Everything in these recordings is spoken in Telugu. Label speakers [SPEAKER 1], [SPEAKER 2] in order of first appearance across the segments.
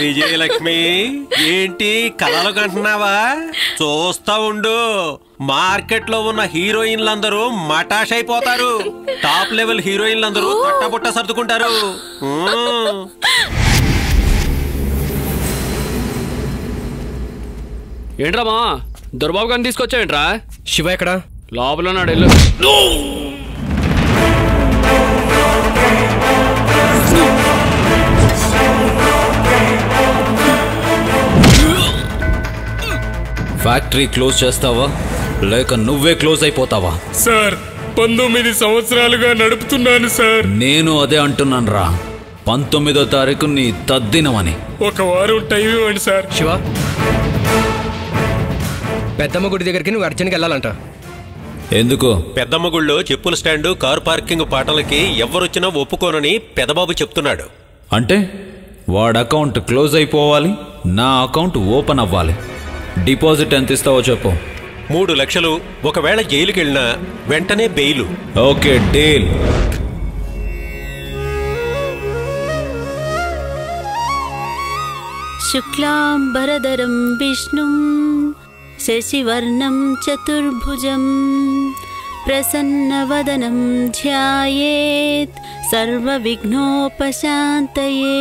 [SPEAKER 1] విజయలక్ష్మి ఏంటి కలలు కంటున్నావా చూస్తా ఉండు మార్కెట్ లో ఉన్న హీరోయిన్లందరూ మటాష్ అయిపోతారు టాప్ లెవెల్ హీరోయిన్లందరూ తట్టబుట్ట సర్దుకుంటారు ఉమ్.
[SPEAKER 2] ఏంట్రా మా దుర్బాబు గారిని తీసుకొచ్చావేంట్రా
[SPEAKER 3] శివ ఎక్కడా
[SPEAKER 2] లోపల ఉన్నాడు వెళ్ళు
[SPEAKER 4] ఫ్యాక్టరీ క్లోజ్ చేస్తావా లేక నువ్వే క్లోజ్ అయిపోతావా
[SPEAKER 5] సార్ పంతొమ్మిది సంవత్సరాలుగా నడుపుతున్నాను సార్
[SPEAKER 4] నేను అదే అంటున్నాను రా పంతొమ్మిదో తారీఖు నీ తద్దినమని
[SPEAKER 5] ఒక వారం టైం ఇవ్వండి సార్
[SPEAKER 3] శివ పెద్దమ్మ గుడి దగ్గరికి నువ్వు అర్జెంట్కి వెళ్ళాలంట
[SPEAKER 4] ఎందుకు
[SPEAKER 1] పెద్దమ్మ గుళ్ళో చెప్పుల స్టాండు కారు పార్కింగ్ పాటలకి ఎవరొచ్చినా ఒప్పుకోనని పెదబాబు చెప్తున్నాడు
[SPEAKER 4] అంటే వాడి అకౌంట్ క్లోజ్ అయిపోవాలి నా అకౌంట్ ఓపెన్ అవ్వాలి డిపాజిట్ ఎంత ఇస్తావో చెప్పు
[SPEAKER 1] మూడు లక్షలు ఒకవేళ జైలుకి వెళ్ళినా వెంటనే బెయిలు
[SPEAKER 4] ఓకే డీల్
[SPEAKER 6] शुक्लाम्बरधरं विष्णुं शशिवर्णं चतुर्भुजं प्रसन्नवदनं ध्यायेत् सर्वविघ्नोपशान्तये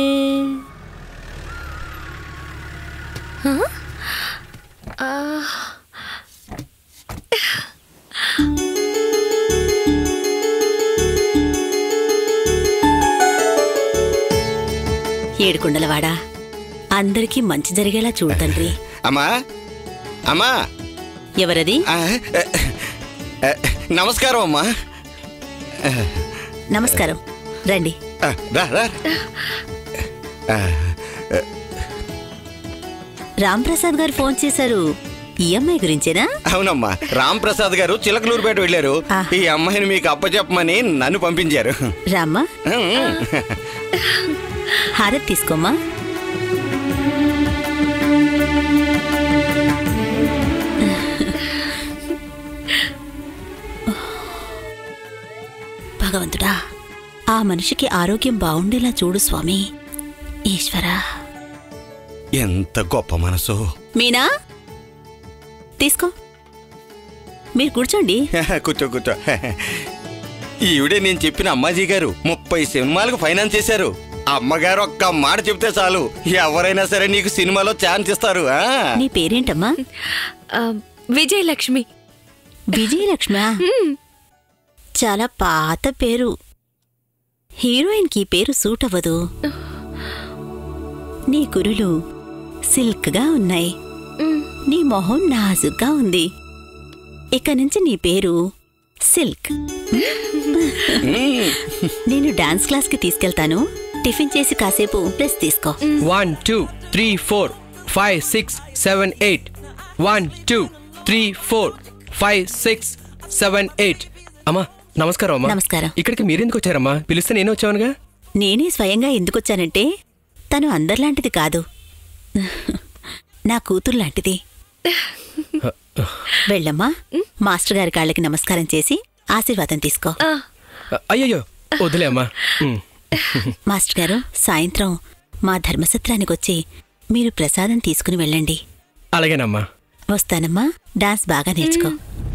[SPEAKER 6] ఏడుకొండలవాడా అందరికీ మంచి జరిగేలా చూడు తండ్రి
[SPEAKER 7] అమ్మా అమ్మా
[SPEAKER 6] ఎవరది
[SPEAKER 7] ఆ, ఆ, ఆ, నమస్కారం అమ్మా
[SPEAKER 6] నమస్కారం రండి
[SPEAKER 7] ఆ, రా రా ఆ,
[SPEAKER 6] రామ్ ప్రసాద్ గారు ఫోన్ చేశారు ఈ అమ్మాయి గురించేనా
[SPEAKER 7] అవునమ్మా రామ్ ప్రసాద్ గారు చిలకలూరుపేట వెళ్ళారు
[SPEAKER 6] ఆ.
[SPEAKER 7] ఈ అమ్మాయిని మీకు అప్పచెప్పమని నన్ను పంపించారు
[SPEAKER 6] రామ్మా హారతి తీసుకోమ్మా భగవంతుడా ఆ మనిషికి ఆరోగ్యం బాగుండేలా చూడు స్వామి ఈశ్వరా
[SPEAKER 7] ఎంత గొప్ప మనసు
[SPEAKER 6] మీనా తీసుకో మీరు కూర్చోండి
[SPEAKER 7] కూర్చో కూర్చో ఈవిడే నేను చెప్పిన అమ్మాజీ గారు ముప్పై సినిమాలకు ఫైనాన్స్ చేశారు అమ్మగారు ఒక్క మాట చెప్తే చాలు ఎవరైనా సరే నీకు సినిమాలో ఛాన్స్ ఇస్తారు ఆ
[SPEAKER 6] నీ పేరేంటమ్మా
[SPEAKER 8] విజయలక్ష్మి
[SPEAKER 6] విజయలక్ష్మ చాలా పాత పేరు హీరోయిన్ కి పేరు సూట్ అవ్వదు నీ కురులు సిల్క్ గా ఉన్నాయి నీ మొహం నాజుగ్గా ఉంది ఇక నుంచి నీ పేరు సిల్క్ నేను డాన్స్ క్లాస్ కి తీసుకెళ్తాను టిఫిన్ చేసి కాసేపు ప్రెస్ తీసుకో
[SPEAKER 3] one two three four five six seven eight one two three four five six seven eight అమ్మా నమస్కారం అమ్మా
[SPEAKER 6] నమస్కారం.
[SPEAKER 3] ఇక్కడికి మీరెందుకు వచ్చారమ్మా పిలిస్తే నేను వచ్చానుగా
[SPEAKER 6] నేనే స్వయంగా ఎందుకొచ్చానంటే తను అందరిలాంటిది కాదు నా కూతురు లాంటిది వెళ్ళమ్మా మాస్టర్ గారి కాళ్ళకి నమస్కారం చేసి ఆశీర్వాదం తీసుకో
[SPEAKER 3] అయ్యయ్యో వదిలే అమ్మా ఉమ్.
[SPEAKER 6] మాస్టర్ గారు సాయంత్రం మా ధర్మసత్రానికి వచ్చి మీరు ప్రసాదం తీసుకుని వెళ్ళండి
[SPEAKER 3] అలాగేనమ్మా
[SPEAKER 6] వస్తానమ్మా డాన్స్ బాగా నేర్చుకో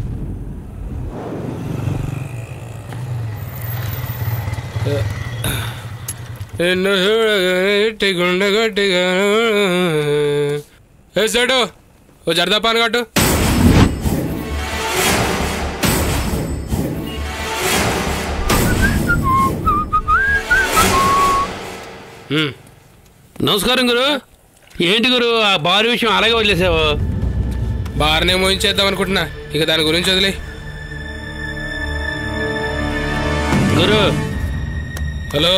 [SPEAKER 5] ఎన్నో చూడగట్టి గుండె గట్టిగా ఏ సెడు ఓ జర్దా పాన్ కట్టు
[SPEAKER 2] నమస్కారం గురు ఏంటి గురు ఆ బారు విషయం అలాగే వదిలేసావు
[SPEAKER 5] బార్నే మోయించేద్దాం అనుకుంటున్నా ఇక దాని గురించి వదిలే
[SPEAKER 2] గురు
[SPEAKER 5] హలో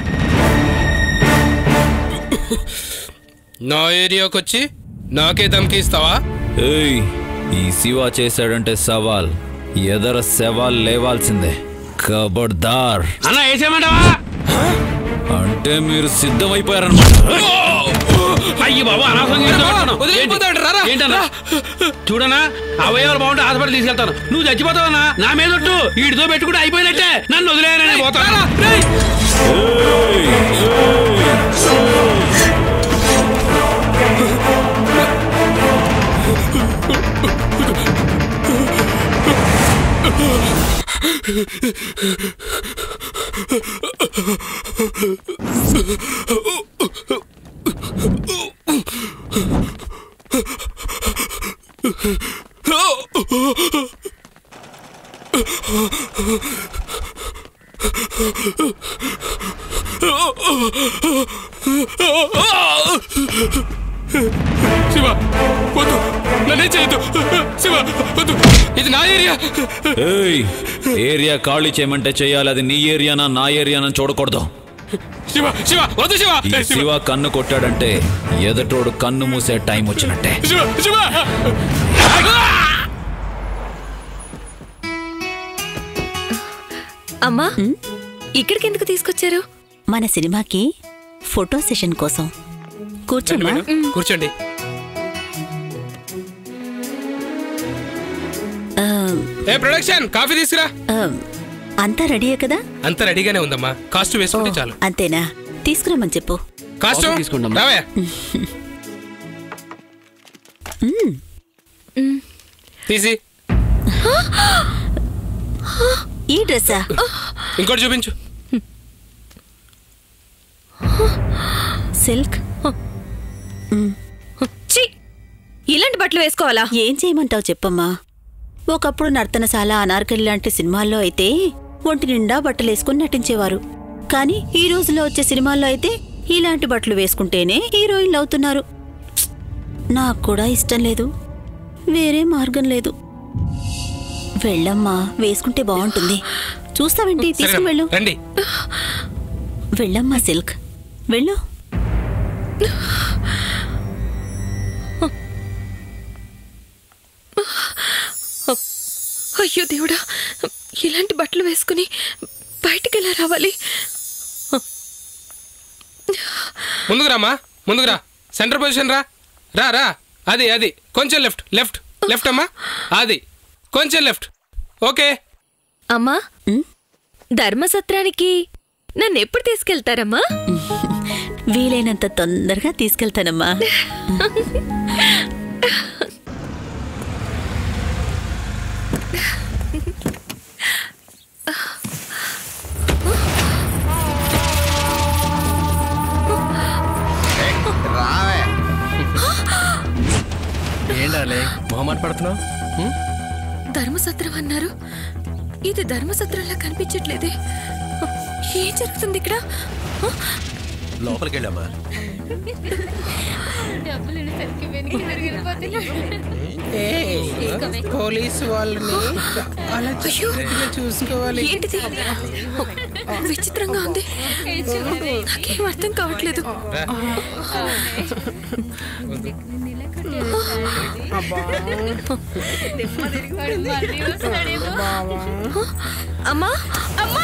[SPEAKER 5] నా ఏరియాకి వచ్చి నాకే ధమ్కి ఇస్తావా
[SPEAKER 4] ఏయ్ ఈ శివ చేశాడంటే సవాల్ ఎదర సవాల్ లేవాల్సిందే కబడ్దార్
[SPEAKER 2] అన్న వేసేయమంటావా
[SPEAKER 4] అంటే మీరు సిద్ధమైపోయారన్నమాట
[SPEAKER 2] అయ్యి బాబు అనవసరంగా ఏదో పెడుతున్నావు.
[SPEAKER 5] వదిలేయకపోతాడు, రారా.
[SPEAKER 2] ఏంటి? ఏంటన్నా చూడనా అవయవాలు బాగుంటే హాస్పిటల్ తీసుకెళ్తాను నువ్వు చచ్చిపోతావన్నా నా మీద ఒట్టు వీడితో పెట్టుకుంటే అయిపోయినట్టే నన్ను వదిలేయనని పోతాను
[SPEAKER 5] శివ వద్దు నన్నే చేయొద్దు శివ వద్దు ఇది నా ఏరియా
[SPEAKER 4] ఏయ్ ఏరియా ఖాళీ చేయమంటే చేయాలి అది నీ ఏరియానా నా ఏరియానా చూడకూడదు
[SPEAKER 5] శివ శివ వద్దు శివ
[SPEAKER 4] ఈ శివ కన్ను కొట్టాడంటే ఎదటోడు కన్ను మూసే టైం వచ్చినట్టే
[SPEAKER 5] శివ శివ
[SPEAKER 8] అమ్మా ఇక్కడికి ఎందుకు తీసుకొచ్చారు
[SPEAKER 6] మన సినిమాకి ఫోటో సెషన్ కోసం కూర్చోమ్మా
[SPEAKER 5] కూర్చోండి
[SPEAKER 6] ఆ,
[SPEAKER 5] ఏ ప్రొడక్షన్ కాఫీ తీసుకురా
[SPEAKER 6] ఆ, అంతా రెడీయే కదా
[SPEAKER 5] అంత రెడీగానే ఉందమ్మా కాస్ట్యూమ్ వేసుకుంటే చాలు
[SPEAKER 6] అంతేనా తీసుకురమ్మని చెప్పు
[SPEAKER 5] కాస్ట్యూమ్
[SPEAKER 2] కాఫీ తీసుకోండి అమ్మా.
[SPEAKER 5] రావయ్యా తీసి
[SPEAKER 6] ఈ డ్రెస్సా
[SPEAKER 5] ఇంకోటి చూపించు
[SPEAKER 6] సిల్క్
[SPEAKER 8] ఛీ! ఇలాంటి బట్టలు వేసుకోవాలా
[SPEAKER 6] ఏం చేయమంటావు చెప్పమ్మా ఒకప్పుడు నర్తనశాల అనార్కలి లాంటి సినిమాల్లో అయితే ఒంటి నిండా బట్టలు వేసుకుని నటించేవారు కానీ ఈ రోజుల్లో వచ్చే సినిమాల్లో అయితే ఇలాంటి బట్టలు వేసుకుంటేనే హీరోయిన్లు అవుతున్నారు ప్స్! నాకు కూడా ఇష్టం లేదు వేరే మార్గం లేదు వెళ్ళమ్మా వేసుకుంటే బాగుంటుంది చూస్తావేంటి తీసుకుని వెళ్ళు
[SPEAKER 5] సరేనా రండి
[SPEAKER 6] వెళ్ళమ్మా సిల్క్ వెళ్ళు
[SPEAKER 8] అయ్యో దేవుడా ఇలాంటి బట్టలు వేసుకుని బయటికి ఎలా రావాలి
[SPEAKER 5] ముందుకు రామా ముందుకు రా సెంటర్ పొజిషన్ రా రా రా అది అది కొంచెం లెఫ్ట్ లెఫ్ట్ లెఫ్ట్ అమ్మా అది కొంచెం లెఫ్ట్ ఓకే
[SPEAKER 8] అమ్మా
[SPEAKER 6] ఉమ్,
[SPEAKER 8] ధర్మసత్రానికి నన్ను ఎప్పుడు తీసుకెళ్తారమ్మా
[SPEAKER 6] వీలైనంత తొందరగా తీసుకెళ్తానమ్మా
[SPEAKER 7] రావే
[SPEAKER 3] ఏంటాలే మొహమాట పడుతున్నావు
[SPEAKER 8] ధర్మసత్రం అన్నారు ఇది ధర్మసత్రంలా కనిపించట్లేదే ఏం జరుగుతుంది ఇక్కడ
[SPEAKER 1] లోపలికి వెళ్ళామా
[SPEAKER 5] పోలీసు వాళ్ళని అలా
[SPEAKER 8] అయ్యో
[SPEAKER 5] చూసుకోవాలి
[SPEAKER 8] ఏంటిది విచిత్రంగా ఉంది నాకేం అర్థం కావట్లేదు అమ్మా అమ్మా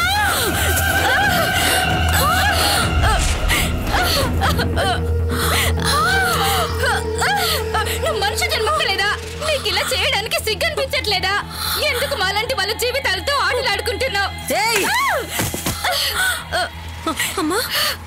[SPEAKER 8] నువ్వు మనిషి జన్మలేదా నీకు ఇలా చేయడానికి సిగ్గు అనిపించట్లేదా ఎందుకు మాలాంటి వాళ్ళ జీవితాలతో ఆటలాడుకుంటున్నావు అమ్మా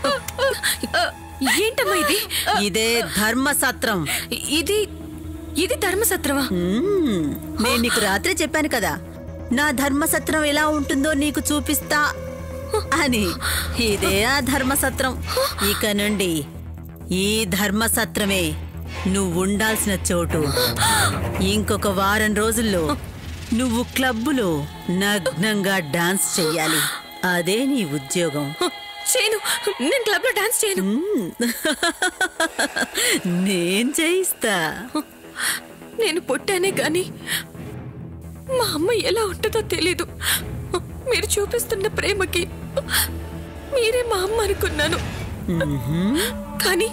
[SPEAKER 8] ఏంటమ్మా ఇది
[SPEAKER 6] ఇదే ధర్మసత్రం
[SPEAKER 8] ఇది ఇది ధర్మసత్రమా
[SPEAKER 6] మ్మ్. నేను నీకు రాత్రి చెప్పాను కదా నా ధర్మసత్రం ఎలా ఉంటుందో నీకు చూపిస్తా అని ఇదే ఆ ధర్మసత్రం ఇక నుండి ఈ ధర్మసత్రమే నువ్వు ఉండాల్సిన చోటు ఇంకొక వారం రోజుల్లో నువ్వు క్లబ్బులో నగ్నంగా డాన్స్ చెయ్యాలి అదే నీ ఉద్యోగం
[SPEAKER 8] చేయను నేను క్లబ్ లో డాన్స్ చేయను
[SPEAKER 6] నేను చేయిస్తా
[SPEAKER 8] నేను పుట్టానే కానీ మా అమ్మ ఎలా ఉంటుందో తెలీదు మీరు చూపిస్తున్న ప్రేమకి మీరే మా అమ్మ అనుకున్నాను కానీ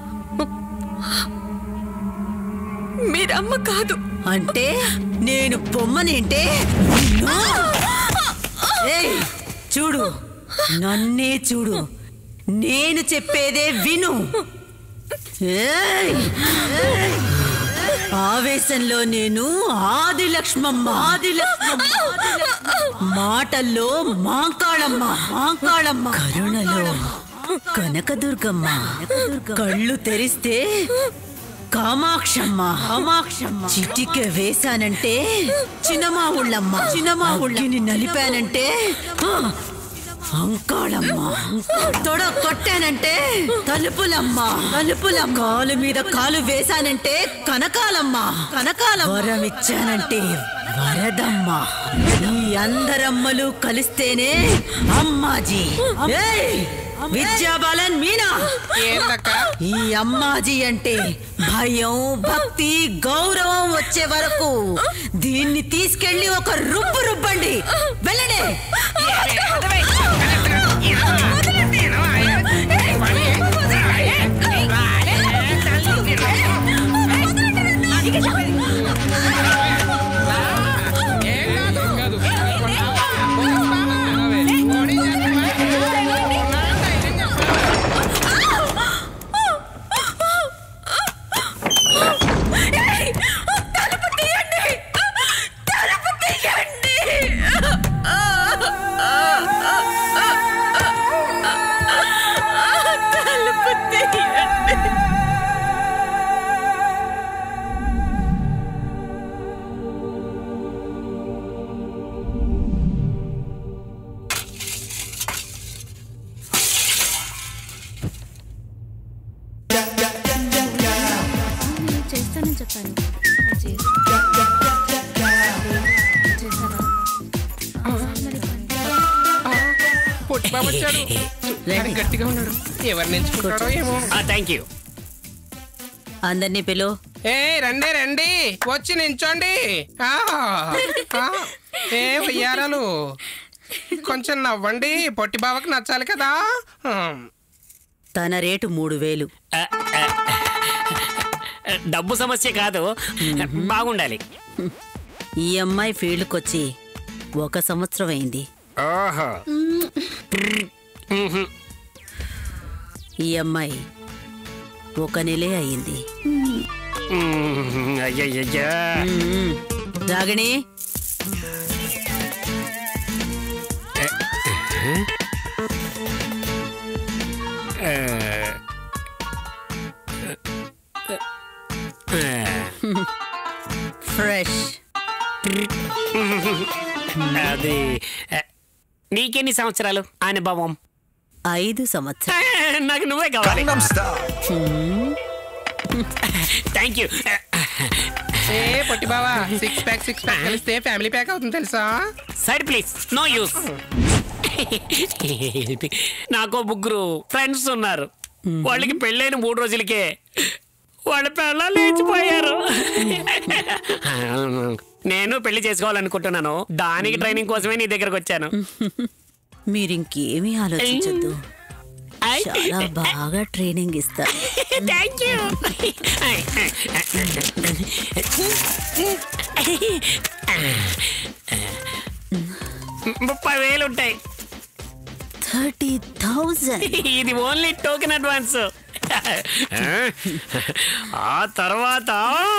[SPEAKER 8] మీరమ్మ కాదు
[SPEAKER 6] అంటే నేను బొమ్మనేంటే ఏయ్, చూడు నన్నే చూడు నేను చెప్పేదే విను ఏయ్, ఏయ్. ఆవేశంలో నేను ఆది లక్ష్మమ్మ ఆది లక్ష్మమ్మ మాటల్లో మాంకాళమ్మ మాంకాళమ్మ కరుణలో కనకదుర్గమ్మ కళ్ళు తెరిస్తే కామాక్షమ్మ కామాక్షమ్మ చిటిక వేశానంటే చిన్నమా ఉళ్ళమ్మ చిన్నమా ఉళ్ళని నలిపానంటే ఆ, అంకాళమ్మ తొడ కొట్టానంటే తలుపులమ్మ తలుపులమ్మ కాలు మీద కాలు వేశానంటే కనకాలమ్మ కనకాలమ్మ వరం ఇచ్చానంటే వరదమ్మ ఈ అందరమ్మలు కలిస్తేనే అమ్మాజీ ఏయ్! విద్యాబాలన్ మీనా
[SPEAKER 5] ఏందక్క
[SPEAKER 6] ఈ అమ్మాజీ అంటే భయం భక్తి గౌరవం వచ్చే వరకు దీన్ని తీసుకెళ్లి ఒక రుబ్బు రుబ్బండి వెళ్ళండి
[SPEAKER 8] చేస్తానని చెప్పాను
[SPEAKER 5] పొట్టి బాబు వచ్చాడు చూడ్డానికి గట్టిగా ఉన్నాడు ఎవరిని ఎంచుకుంటాడో ఏమో
[SPEAKER 9] థ్యాంక్ యూ
[SPEAKER 6] అందరినీ పిలు
[SPEAKER 5] ఏ రండి రండి వచ్చి నించోండి ఆ, ఆ, ఏ వయ్యారాలు కొంచెం నవ్వండి పొట్టి బావకి నచ్చాలి కదా ఆ,
[SPEAKER 6] తన రేటు మూడు వేలు
[SPEAKER 9] డబ్బు సమస్య కాదు బాగుండాలి
[SPEAKER 6] ఈ అమ్మాయి ఫీల్డ్కి వచ్చి ఒక సంవత్సరం అయింది
[SPEAKER 9] ఓహో
[SPEAKER 6] ఈ అమ్మాయి ఒక నెలే అయింది
[SPEAKER 9] అయ్యయ్యా
[SPEAKER 6] మ్మ్. రాగిణి ఫ్రెష్
[SPEAKER 9] అది నీకెన్ని సంవత్సరాలు అనుభవం
[SPEAKER 6] ఐదు సంవత్సరం
[SPEAKER 9] నాకు నువ్వే కావాలి థ్యాంక్ యూ
[SPEAKER 5] ఏ పొట్టి బావా సిక్స్ ప్యాక్ సిక్స్ ప్యాక్ కలిస్తే ఫ్యామిలీ ప్యాక్ అవుతుంది తెలుసా
[SPEAKER 9] సైడ్ ప్లీజ్ నో యూస్ నాకు ముగ్గురు ఫ్రెండ్స్ ఉన్నారు వాళ్ళకి పెళ్ళైన మూడు రోజులకే వాళ్ళ పిల్ల లేచిపోయారు నేను పెళ్లి చేసుకోవాలనుకుంటున్నాను దానికి ట్రైనింగ్ కోసమే నీ దగ్గరకు వచ్చాను
[SPEAKER 6] మీరింకేమీ ఆలోచించద్దు చాలా బాగా ట్రైనింగ్ ఇస్తారు
[SPEAKER 9] థ్యాంక్ యూ ముప్పై వేలు ఉంటాయి
[SPEAKER 6] థర్టీ థౌజండ్
[SPEAKER 9] ఇది ఓన్లీ టోకెన్ అడ్వాన్స్ ఆ తర్వాత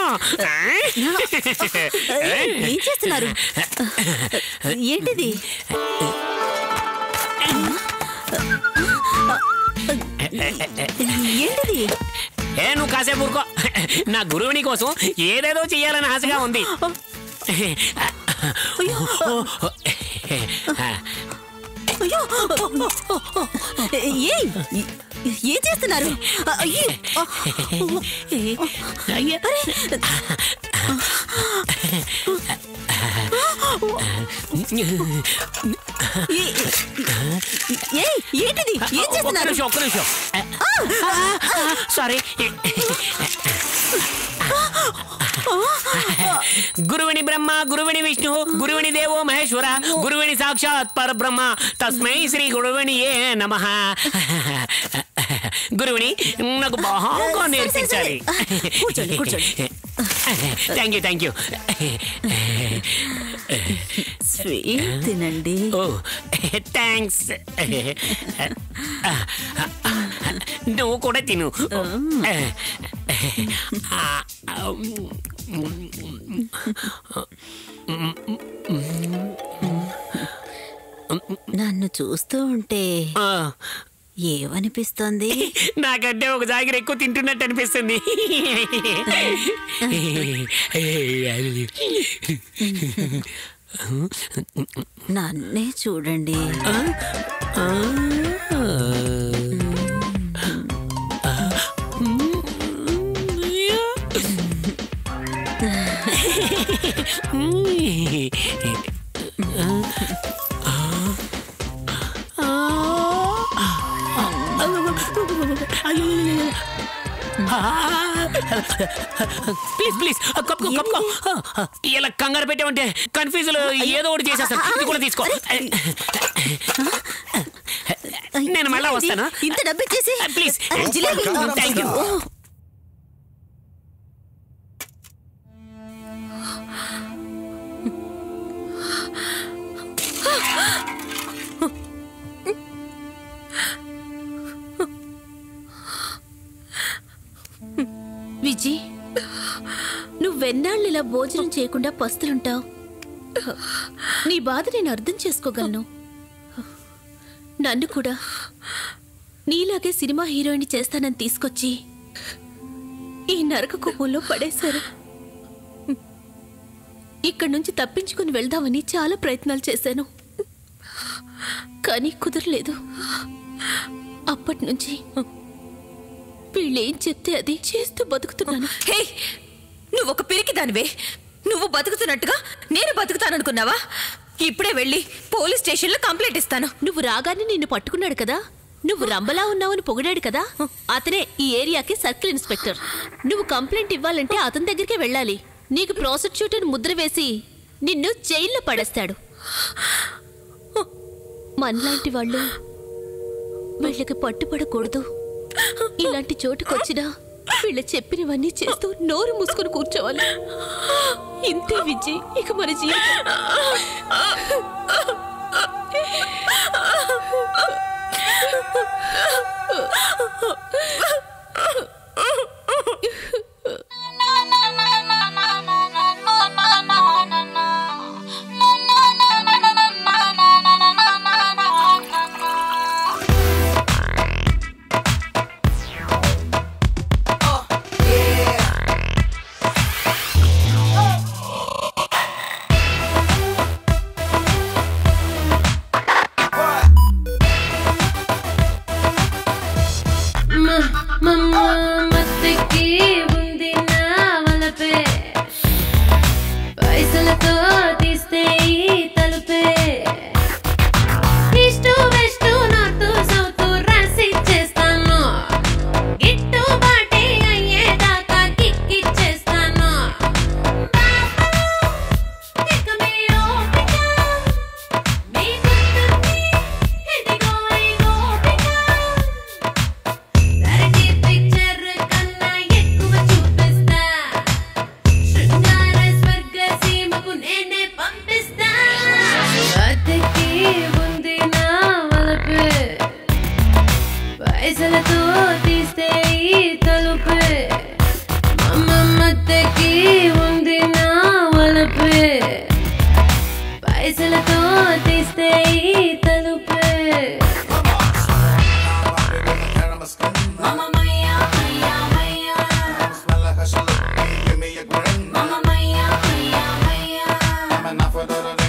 [SPEAKER 6] ఏం చేస్తున్నారు ఏంటిది ఏంటిది
[SPEAKER 9] ఏ నువ్వు కాసేపు ఊరుకో నా గురువుని కోసం ఏదేదో చెయ్యాలని ఆశగా ఉంది
[SPEAKER 6] అయ్యో ఏయ్ ఏం చేస్తున్నారు అయ్యో ఏయ్ ఏంటిది ఏం
[SPEAKER 9] ఒక్క
[SPEAKER 6] చేస్తున్నారు
[SPEAKER 9] నిమిషం ఒక్క నిమిషం సారీ గురువిని బ్రహ్మ గురువిని విష్ణు గురువిని దేవో మహేశ్వర గురువిని సాక్షాత్ పరబ్రహ్మ తస్మై శ్రీ గురువిని ఏ నమ గురువిని నాకు బాగా నేర్పించాలి
[SPEAKER 6] కూర్చోండి, కూర్చోండి.
[SPEAKER 9] Thank you thank you
[SPEAKER 6] sweet తినండి
[SPEAKER 9] ఓ థ్యాంక్స్ నువ్వు కూడా తిను
[SPEAKER 6] నన్ను చూస్తూ ఉంటే ఏమనిపిస్తోంది
[SPEAKER 9] నాకంటే ఒక జాగిర ఎక్కువ తింటున్నట్టు అనిపిస్తుంది
[SPEAKER 6] నన్నే చూడండి
[SPEAKER 9] ప్లీజ్ ప్లీజ్ కప్పుకో కప్పుకో ఇలా కంగారు పెట్టామంటే కన్ఫ్యూజ్ ఏదో ఒకటి చేసేస్తాను ఇది కూడా తీసుకో నేను మళ్ళా వస్తాను
[SPEAKER 6] ఇంత డబ్బు ఇచ్చేసి
[SPEAKER 9] please
[SPEAKER 6] jalebi
[SPEAKER 9] thank you
[SPEAKER 8] Viji నువ్వెన్నాళ్ళు ఇలా భోజనం చేయకుండా పస్తులుంటావు నీ బాధ నేను అర్థం చేసుకోగలను నన్ను కూడా నీలాగే సినిమా హీరోయిన్ చేస్తానని తీసుకొచ్చి ఈ నరక కుప్పంలో పడేశారు ఇక్కడి నుంచి తప్పించుకుని వెళ్దామని చాలా ప్రయత్నాలు చేశాను కానీ కుదరలేదు అప్పటి నుంచి వీళ్ళేం చెప్తే అది చేస్తూ బతుకుతున్నాను
[SPEAKER 6] హే నువ్వు ఒక పిరికి దానివే నువ్వు బతుకుతున్నట్టుగా నేను బతుకుతాననుకున్నావా ఇప్పుడే వెళ్ళి పోలీస్ స్టేషన్లో కంప్లైంట్ ఇస్తాను
[SPEAKER 8] నువ్వు రాగానే నిన్ను పట్టుకున్నాడు కదా నువ్వు రంబలా ఉన్నావని పొగిడాడు కదా అతనే ఈ ఏరియాకి సర్కిల్ ఇన్స్పెక్టర్ నువ్వు కంప్లైంట్ ఇవ్వాలంటే అతని దగ్గరికే వెళ్ళాలి నీకు ప్రాసిక్యూట్ అని ముద్ర వేసి నిన్ను జైల్లో పడేస్తాడు మనలాంటి వాళ్ళు వీళ్ళకి పట్టుపడకూడదు ఇలాంటి చోటుకొచ్చినా వీళ్ళ చెప్పినవన్నీ చేస్తూ నోరు మూసుకొని కూర్చోవాలి ఇంతే విజయ్ ఇక మన జీవితం
[SPEAKER 10] మమ్మకి ఉంది నా వలపే పైసలతో తీస్తే ఈ తలుపే ఇష్టు వెస్టు నాతో సౌతు రాసి చేస్తాను గిట్టు బాటే అయ్యేదాకా కిక్కిచ్చేస్తాను ఇక మీ ఓపిక మీ గుర్తుంది ఇదిగో ఈ ఓపిక ధరణి పిక్చర్ కన్నా ఎక్కువ చూపిస్తా శృంగార స్వర్గ సీమకు నేనే పంపిస్తా అద్దెకి ఉంది నా వలపే పైసలతో తీస్తే ఈ తలుపే మమ్మమ్మద్దకి ఉంది నా వలపే పైసలతో తీస్తే ఈ తలుపే Mamma mia, mia, mia. Mamma mia, mia, mia.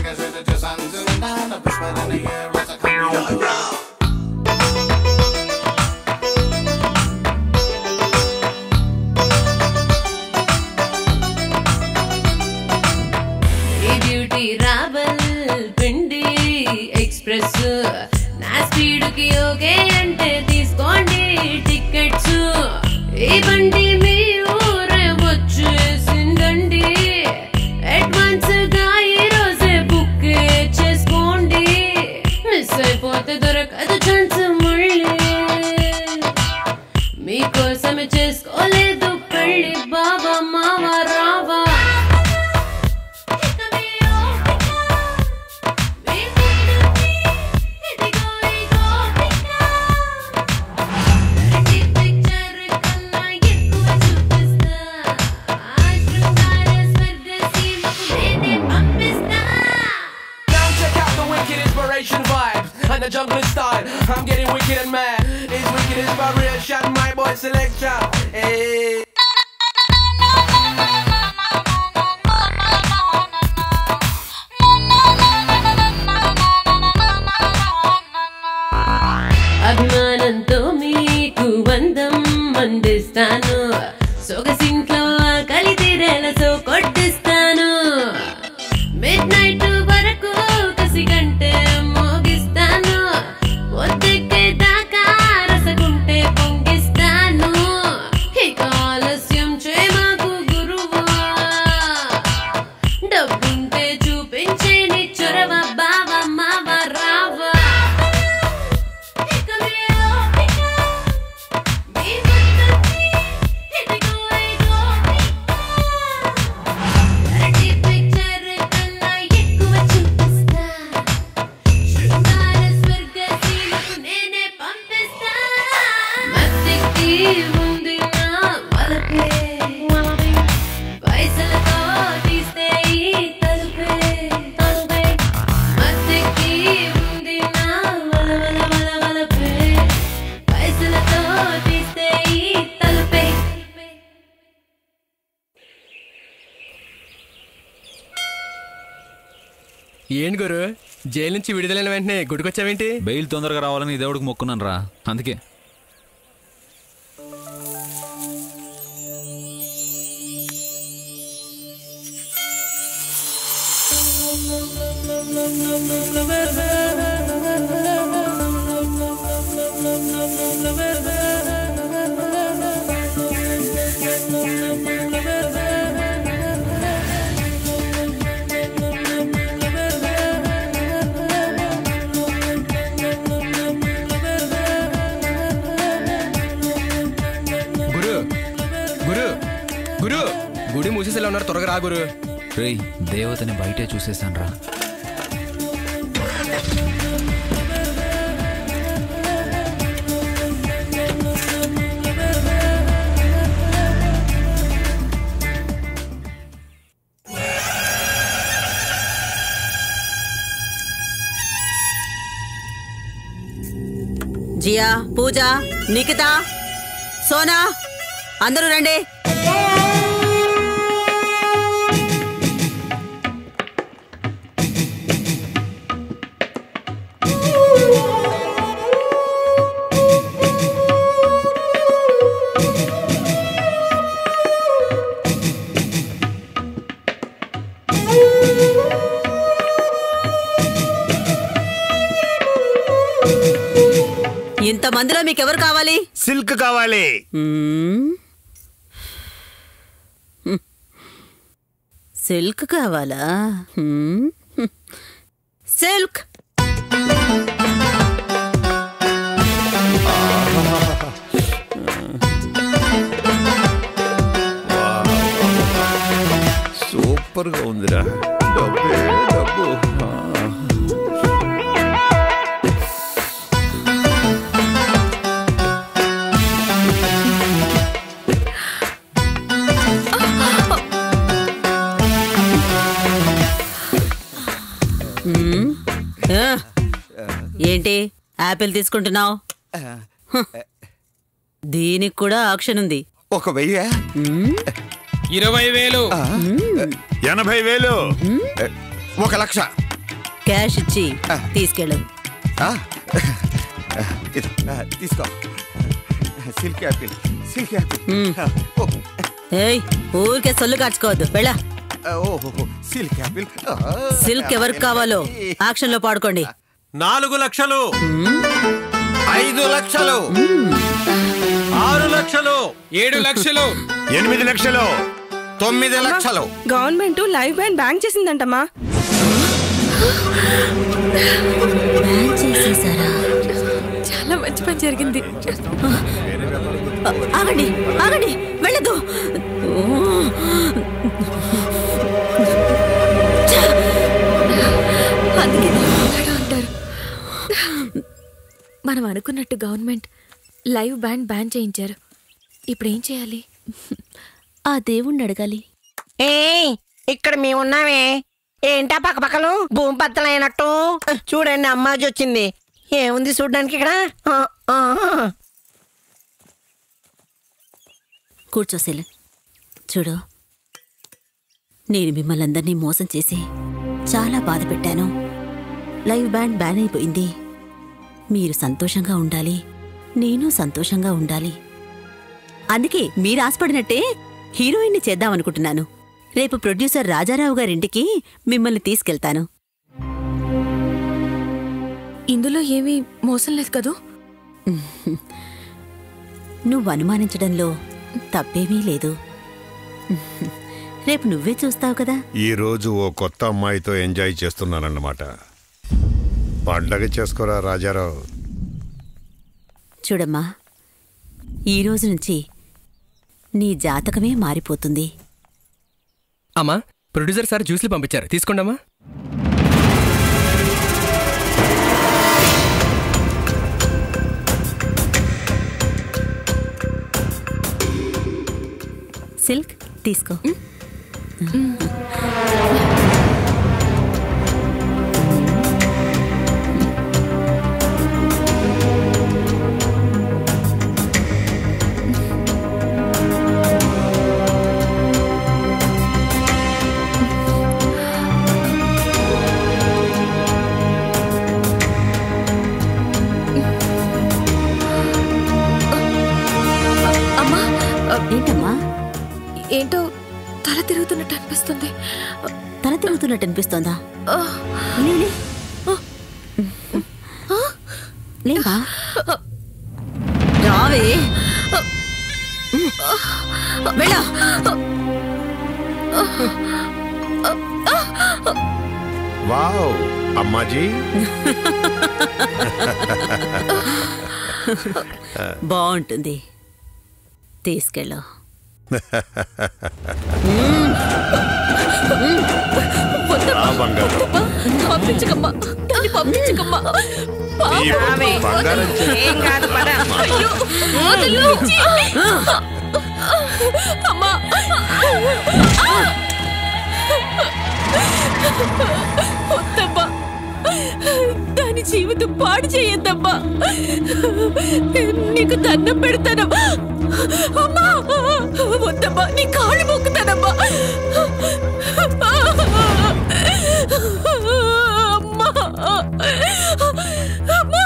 [SPEAKER 10] ఈ బ్యూటీ రాబల్ పిండి ఎక్స్ప్రెస్ నా స్పీడ్ కి ఓకే అంటే తీసుకోండి టికెట్స్ ఈ బండి మీ ఊరే వచ్చేసిందండి అడ్వాన్స్ గా ఈ రోజే బుక్ చేసుకోండి మిస్ అయిపోతే దొరకదు ఛాన్స్ మళ్ళీ మీకోసమే చేసుకోలేదు పెళ్ళి బాబా మామ రావా
[SPEAKER 11] Now check out the wicked inspiration vibes and the jungle style. I'm getting feeling wicked and mad. It's wicked as vibration, my boy selection. Hey.
[SPEAKER 10] అభిమానంతో మీకు బంధం అందిస్తాను సొగసింట్లో కలితిరేల సో కొట్టిస్తాను మిడ్ నైట్ వరకు కసి గంటే మోగిస్తాను ఒత్తికే దాకా రసగుంటే పొంగిస్తాను ఇక ఆలస్యం చేయమాకు గురువా డబ్బుంటే చూపించే నీ చొరవ బావ మావ రావా పైసలతో తీస్తే ఈ తలుపే తలుపే మత్తెక్కి ఉంది నా వల వల వల వలపే పైసలతో తీస్తే ఈ తలుపే
[SPEAKER 3] ఏంటి గురు జైలు నుంచి విడుదలైన వెంటనే గుడికొచ్చావేంటి
[SPEAKER 4] బెయిల్ తొందరగా రావాలని దేవుడికి మొక్కున్నాను రా అందుకే
[SPEAKER 3] గురు గురు గురు గుడి మూసేసేలా ఉన్నారు త్వరగా రా గురు
[SPEAKER 4] రేయ్ దేవతని బయటే చూసేసాను రా
[SPEAKER 6] జియా పూజ నిఖిత సోనా అందరూ రండి ఇంతమందిలో మీకెవరు కావాలి
[SPEAKER 12] సిల్క్ కావాలి
[SPEAKER 6] మ్మ్. హ్మ్. సిల్క్ కావాలా మ్మ్. హ్మ్. సిల్క్
[SPEAKER 12] సూపర్ గా ఉందిరా డబ్బే డబ్బు ఆ.
[SPEAKER 6] మ్మ్. ఆ. ఏంటి యాపిల్ తీసుకుంటున్నావు దీనికి కూడా ఆప్షన్ ఉంది
[SPEAKER 12] ఒక వెయ్యి
[SPEAKER 5] ఇరవై వేలు
[SPEAKER 12] ఎనభై వేలు
[SPEAKER 7] ఒక లక్ష
[SPEAKER 6] క్యాష్ ఇచ్చి తీసుకెళ్ళు
[SPEAKER 7] ఆ? ఇది, ఆ, తీసుకో సిల్క్ యాపిల్ సిల్క్ యాపిల్ ఓ,
[SPEAKER 6] ఏయ్ ఊరికే సొల్లు కాచుకోవద్దు వెళ్ళా
[SPEAKER 7] ఓహో సిల్క్ యాపిల్ ఆ,
[SPEAKER 6] సిల్క్ ఎవరికి కావాలో యాక్షన్ లో పాడుకోండి
[SPEAKER 1] నాలుగు లక్షలు
[SPEAKER 7] ఐదు లక్షలు
[SPEAKER 1] ఆరు లక్షలు
[SPEAKER 5] ఏడు లక్షలు
[SPEAKER 12] ఎనిమిది లక్షలు
[SPEAKER 7] తొమ్మిది లక్షలు
[SPEAKER 13] గవర్నమెంట్ లైవ్ బ్యాండ్ బ్యాంక్ చేసిందంటమ్మా
[SPEAKER 14] చాలా మంచి పని జరిగింది
[SPEAKER 6] ఆగండి ఆగండి వెళ్ళదు
[SPEAKER 14] అందుకే అలాగా అంటారు మనం అనుకున్నట్టు గవర్నమెంట్ లైవ్ బ్యాండ్ బ్యాన్ చేయించారు ఇప్పుడు ఏం చేయాలి
[SPEAKER 8] ఆ దేవుణ్ణి అడగాలి
[SPEAKER 15] ఏ ఇక్కడ మేమున్నామే ఏంటా పక్కపక్కలు భూమి బద్దలైనట్టు చూడండి అమ్మాజీ వచ్చింది ఏముంది చూడడానికి ఇక్కడ ఆ, ఆ, ఆ.
[SPEAKER 6] కూర్చో సెల్ చూడు నేను మిమ్మల్ని అందరినీ మోసం చేసి చాలా బాధ పెట్టాను లైవ్ బ్యాండ్ బ్యాన్ అయిపోయింది మీరు సంతోషంగా ఉండాలి నేను సంతోషంగా ఉండాలి అందుకే మీరు ఆశపడినట్టే హీరోయిన్ని చేద్దామనుకుంటున్నాను రేపు ప్రొడ్యూసర్ రాజారావు గారింటికి మిమ్మల్ని తీసుకెళ్తాను
[SPEAKER 14] ఇందులో ఏమీ మోసం లేదు కదూ
[SPEAKER 6] నువ్వు అనుమానించడంలో తప్పేమీ లేదు రేపు నువ్వే చూస్తావు కదా
[SPEAKER 12] ఈ రోజు ఓ కొత్త అమ్మాయితో ఎంజాయ్ చేస్తున్నానన్నమాట పండగ చేసుకోరా రాజారావు
[SPEAKER 6] చూడమ్మా ఈ రోజు నుంచి నీ జాతకమే మారిపోతుంది
[SPEAKER 3] అమ్మా ప్రొడ్యూసర్ సార్ జ్యూస్లు పంపించారు తీసుకోండమ్మా
[SPEAKER 6] సిల్క్ తీసుకో
[SPEAKER 14] అమ్మా
[SPEAKER 6] ఏంటమ్మా
[SPEAKER 14] ఏంటో తల తిరుగుతున్నట్టు అనిపిస్తుంది
[SPEAKER 6] తల తిరుగుతున్నట్టు అనిపిస్తోందా లే, లే. లేవా రావే వెళ్ళా
[SPEAKER 12] వావ్ అమ్మాజీ
[SPEAKER 6] బాగుంటుంది తీసుకెళ్ళు
[SPEAKER 12] రా బంగారం
[SPEAKER 14] పంపించకమ్మా దాన్ని పంపించకమ్మా
[SPEAKER 12] ఈ బంగారం చెయ్యి.
[SPEAKER 15] ఏం కాదు పద
[SPEAKER 14] అయ్యో, వదలు. అమ్మా వద్దమ్మా దాని జీవితం పాడు చేయొద్దమ్మా నీకు దండం పెడతాను అమ్మా వద్దమ్మా నీ కాళ్ళు మొక్కుతానమ్మా అమ్మా అమ్మా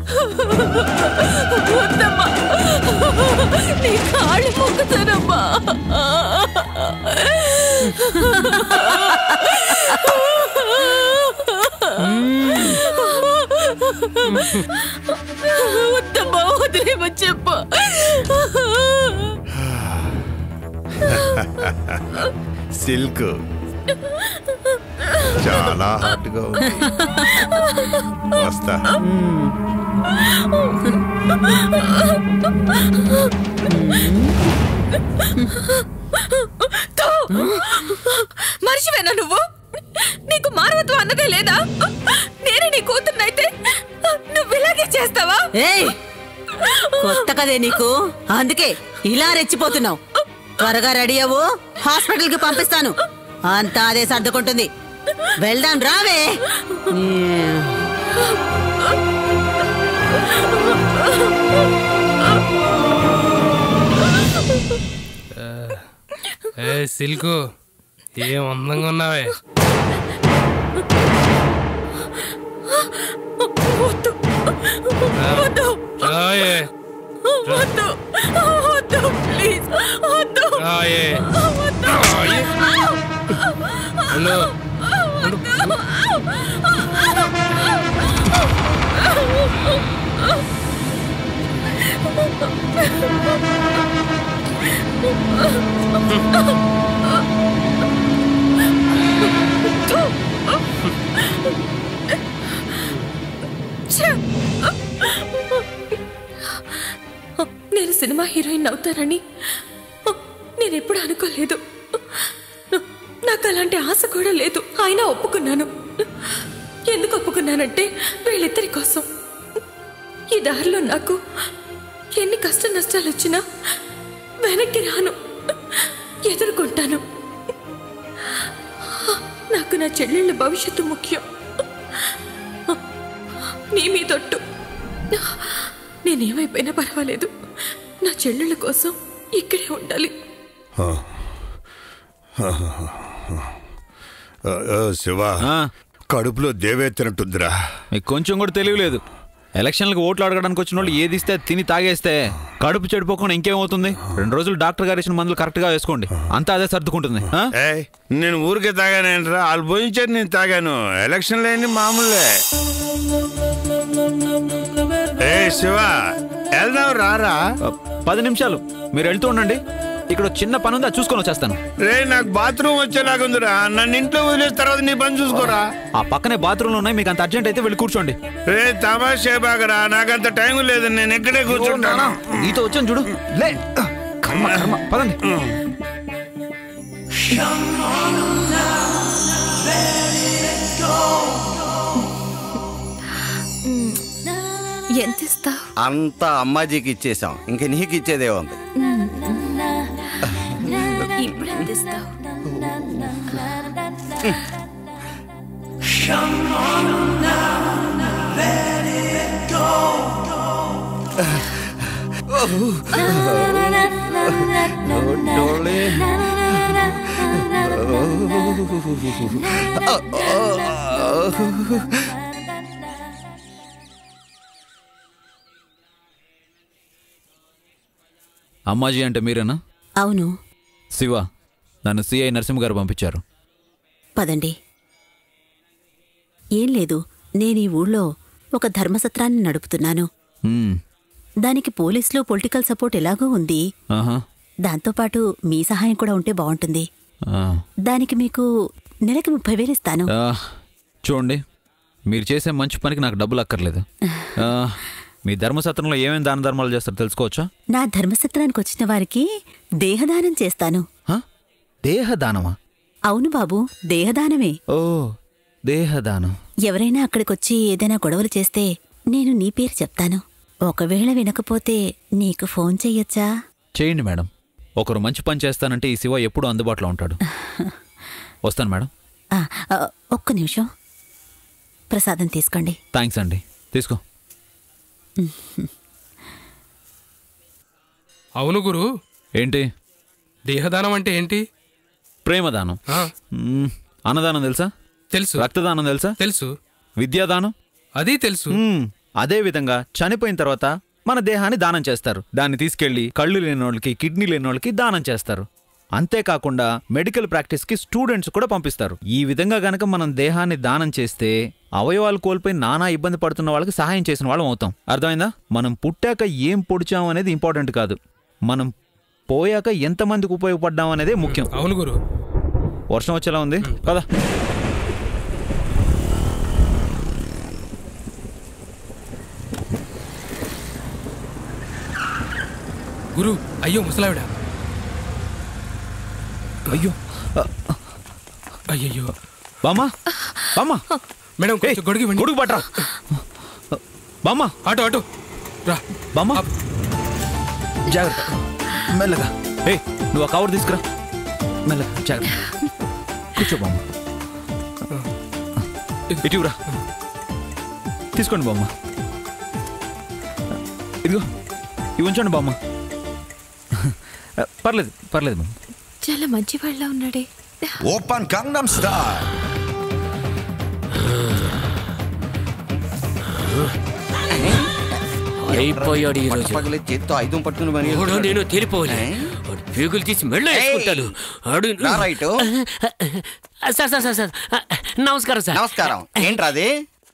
[SPEAKER 14] వద్దమ్మా నీ కాళ్ళు మొక్కుతానమ్మా వద్దమ్మా వదిలేమని చెప్పు
[SPEAKER 12] సిల్క్ చాలా హాట్ గా ఉంది వస్తా
[SPEAKER 14] తో! మనిషివేనా నువ్వు నీకు మానవత్వం అన్నదే లేదా నేనే నీ కూతుర్నైతే నువ్వు ఇలాగే చేస్తావా
[SPEAKER 6] ఏయ్ కొత్త కదే నీకు అందుకే ఇలా రెచ్చిపోతున్నావు త్వరగా రెడీ అవ్వు హాస్పిటల్ కి పంపిస్తాను అంతా అదే సర్దుకుంటుంది వెళ్దాం రావే
[SPEAKER 5] ఏ సిల్కు ఏం అందంగా ఉన్నావే
[SPEAKER 14] వద్దు వద్దు
[SPEAKER 5] రాయే
[SPEAKER 14] వద్దు వద్దు ప్లీజ్ వద్దు
[SPEAKER 5] రాయే రాయే హలో
[SPEAKER 14] నేను సినిమా హీరోయిన్ అవుతానని నేను ఎప్పుడు అనుకోలేదు నాకు అలాంటి ఆశ కూడా లేదు అయినా ఒప్పుకున్నాను ఎందుకు ఒప్పుకున్నానంటే వీళ్ళిద్దరి కోసం ఈ దారిలో నాకు ఎన్ని కష్ట నష్టాలు వచ్చినా వెనక్కి రాను ఎదుర్కొంటాను నాకు నా చెల్లెళ్ళ భవిష్యత్తు ముఖ్యం నీ మీదొట్టు నేనేమైపోయినా పర్వాలేదు నా చెల్లెళ్ళ కోసం ఇక్కడే ఉండాలి
[SPEAKER 12] ఆ. ఆ, ఆ, శివ కడుపులో దేవేత్తినట్టుందిరా
[SPEAKER 4] మీకు కొంచెం కూడా తెలియలేదు ఎలక్షన్లకు ఓట్లు అడగడానికి వచ్చిన వాళ్ళు ఏది ఇస్తే తిని తాగేస్తే కడుపు చెడిపోకుండా ఇంకేమవుతుంది రెండు రోజులు డాక్టర్ గారు ఇచ్చిన మందులు కరెక్ట్గా వేసుకోండి అంతా అదే సర్దుకుంటుంది ఆ?
[SPEAKER 12] ఏయ్, నేను ఊరికే తాగానేంట్రా వాళ్ళు భోజించారు నేను తాగాను ఎలక్షన్ లేని మామూలే ఏ శివ వెళ్దాం రారా
[SPEAKER 4] పది నిమిషాలు మీరు వెళ్తూ ఉండండి ఇక్కడ ఒక చిన్న పని ఉంది అది చూసుకొని వచ్చేస్తాను
[SPEAKER 12] రే నాకు బాత్రూమ్ వచ్చేలాగుందిరా నన్ను ఇంట్లో వదిలేసిన తర్వాత నీ పని చూసుకోరా
[SPEAKER 4] ఆ పక్కనే బాత్రూమ్లు ఉన్నాయి మీకు అంత అర్జెంట్ అయితే వెళ్ళి కూర్చోండి
[SPEAKER 12] రే తమాషే బాగరా నాకంత టైం లేదు నేను ఇక్కడే కూర్చుంటాను
[SPEAKER 4] నీతో వచ్చాను చూడు లే కర్మ కర్మ పదండి
[SPEAKER 14] ఎంత ఇస్తావు
[SPEAKER 7] అంతా అమ్మాజీకి ఇచ్చేసాం ఇంక నీకు ఇచ్చేదే ఉంది
[SPEAKER 14] ఇప్పుడు ఎంత ఇస్తావు
[SPEAKER 4] అమ్మాజీ అంటే మీరేనా
[SPEAKER 6] అవును
[SPEAKER 4] శివ నన్ను సిఐ నరసింహ గారు పంపించారు
[SPEAKER 6] పదండి ఏం లేదు నేను ఈ ఊళ్ళో ఒక ధర్మసత్రాన్ని నడుపుతున్నాను
[SPEAKER 4] మ్మ్.
[SPEAKER 6] దానికి పోలీసులు పొలిటికల్ సపోర్ట్ ఎలాగో ఉంది
[SPEAKER 4] ఆహా
[SPEAKER 6] దాంతోపాటు మీ సహాయం కూడా ఉంటే బాగుంటుంది
[SPEAKER 4] ఆ.
[SPEAKER 6] దానికి మీకు నెలకి ముప్పై వేలు ఇస్తాను
[SPEAKER 4] ఆ, చూడండి మీరు చేసే మంచి పనికి నాకు డబ్బులు అక్కర్లేదు ఆ, మీ ధర్మసత్రంలో ఏమేమి దాన ధర్మాలు చేస్తారో తెలుసుకోవచ్చా
[SPEAKER 6] నా ధర్మసత్రానికి వచ్చిన వారికి దేహదానం చేస్తాను
[SPEAKER 4] దేహదానమా
[SPEAKER 6] అవును బాబు దేహదానమే
[SPEAKER 4] ఓ దేహదానం
[SPEAKER 6] ఎవరైనా అక్కడికొచ్చి ఏదైనా గొడవలు చేస్తే నేను నీ పేరు చెప్తాను ఒకవేళ వినకపోతే నీకు ఫోన్ చెయ్యొచ్చా
[SPEAKER 4] చేయండి మేడం ఒకరు మంచి పని చేస్తానంటే ఈ శివ ఎప్పుడూ అందుబాటులో ఉంటాడు వస్తాను మేడం
[SPEAKER 6] ఆ, ఆ, ఒక్క నిమిషం ప్రసాదం తీసుకోండి
[SPEAKER 4] థ్యాంక్స్ అండి తీసుకో
[SPEAKER 5] అవును గురు
[SPEAKER 4] ఏంటి
[SPEAKER 5] దేహదానం అంటే ఏంటి
[SPEAKER 4] ప్రేమదానం మ్మ్. అన్నదానం తెలుసా
[SPEAKER 5] తెలుసు
[SPEAKER 4] రక్తదానం తెలుసా
[SPEAKER 5] తెలుసు
[SPEAKER 4] విద్యాదానం
[SPEAKER 5] అది తెలుసు
[SPEAKER 4] మ్మ్. అదే విధంగా చనిపోయిన తర్వాత మన దేహాన్ని దానం చేస్తారు దాన్ని తీసుకెళ్లి కళ్ళు లేని వాళ్ళకి కిడ్నీ లేని వాళ్ళకి దానం చేస్తారు అంతేకాకుండా మెడికల్ ప్రాక్టీస్కి స్టూడెంట్స్ కూడా పంపిస్తారు ఈ విధంగా గనక మనం దేహాన్ని దానం చేస్తే అవయవాలు కోల్పోయి నానా ఇబ్బంది పడుతున్న వాళ్ళకి సహాయం చేసిన వాళ్ళం అవుతాం అర్థమైందా మనం పుట్టాక ఏం పొడిచాం అనేది ఇంపార్టెంట్ కాదు మనం పోయాక ఎంతమందికి ఉపయోగపడ్డాం అనేదే ముఖ్యం
[SPEAKER 5] అవును గురు
[SPEAKER 4] వర్షం వచ్చేలా ఉంది కదా
[SPEAKER 5] గురు అయ్యో ముసలావిడ
[SPEAKER 4] అయ్యో
[SPEAKER 5] అయ్యయ్యో
[SPEAKER 4] బామ్మా బామ్మా
[SPEAKER 5] మేడం కొంచెం గొడుగు ఇవ్వండి
[SPEAKER 4] గొడుగు పట్టరా బామ్మా
[SPEAKER 5] ఆటో ఆటో రా
[SPEAKER 4] బామ్మా జాగ్రత్త మెల్లగా ఏ నువ్వు ఆ కవర్ తీసుకురా మెల్లగా జాగ్రత్త కూర్చో బామ్మ ఇటురా తీసుకోండి బామ్మ ఇదిగో ఇవి ఉంచండి బామ్మ పర్లేదు పర్లేదు బామ్మ
[SPEAKER 14] చాలా మంచి వాళ్ళ ఉన్నాడే
[SPEAKER 16] ఓపెన్ గంగం స్టార్
[SPEAKER 9] అయిపోయాడు ఈ రోజు
[SPEAKER 7] పగలే చేత్తో ఐదు పట్టుకుని పని
[SPEAKER 9] ఎవడో నేను తెలిపోలే వాడు పేగులు తీసి మెళ్ళ వేసుకుంటాను ఆడు
[SPEAKER 7] రా right.
[SPEAKER 9] Sir sir sir sir నమస్కారం సార్
[SPEAKER 7] నమస్కారం ఏంట్రా అది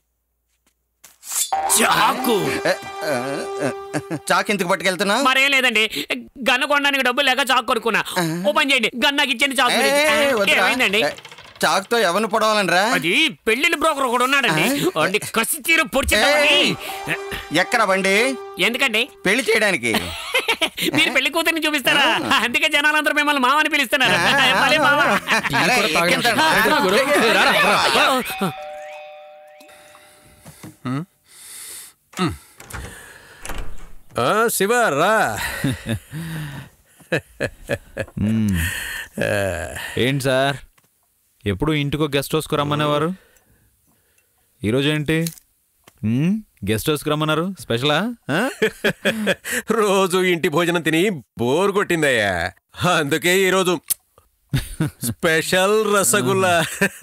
[SPEAKER 9] చాకు
[SPEAKER 7] చాకు ఎందుకు పట్టుకెళ్తున్నా
[SPEAKER 9] మరేం లేదండి గన్న కొనడానికి డబ్బులు లేక చాకు కొనుక్కున్నా ఓ పని చేయండి గన్నాకి ఇచ్చండి చాకు
[SPEAKER 7] ఏయ్,
[SPEAKER 9] గురించి.
[SPEAKER 7] వద్దురా.
[SPEAKER 9] ఏమైందండి
[SPEAKER 7] ఏ, చాకుతో ఎవరిని పొడవాలనరా
[SPEAKER 9] అది పెళ్లిళ్ళ బ్రోకర్ ఒకడు ఉన్నాడండి వాడిని కసి తీరు పొడిచేద్దామని
[SPEAKER 7] ఎక్కడ బండి
[SPEAKER 9] ఎందుకండి
[SPEAKER 7] పెళ్లి చేయడానికి
[SPEAKER 9] మీరు పెళ్లి కూతుర్ని చూపిస్తారా అందుకే జనాలందరూ మిమ్మల్ని మామని పిలుస్తున్నారు భలే మామ.
[SPEAKER 7] అరే, ఎక్కించండి.
[SPEAKER 9] రా, గురు. ఏ, రారా, రా.
[SPEAKER 7] అయ్యో.
[SPEAKER 1] ఆ, శివ రా
[SPEAKER 4] మ్మ్. ఏంటి సార్ ఎప్పుడు ఇంటికో గెస్ట్ హౌస్కు రమ్మనేవారు ఈరోజు ఏంటి మ్మ్? గెస్ట్ హౌస్కి రమ్మన్నారు స్పెషలా ఆ?
[SPEAKER 1] రోజు ఇంటి భోజనం తిని బోర్ కొట్టిందయ్యా అందుకే ఈరోజు స్పెషల్ రసగుల్లా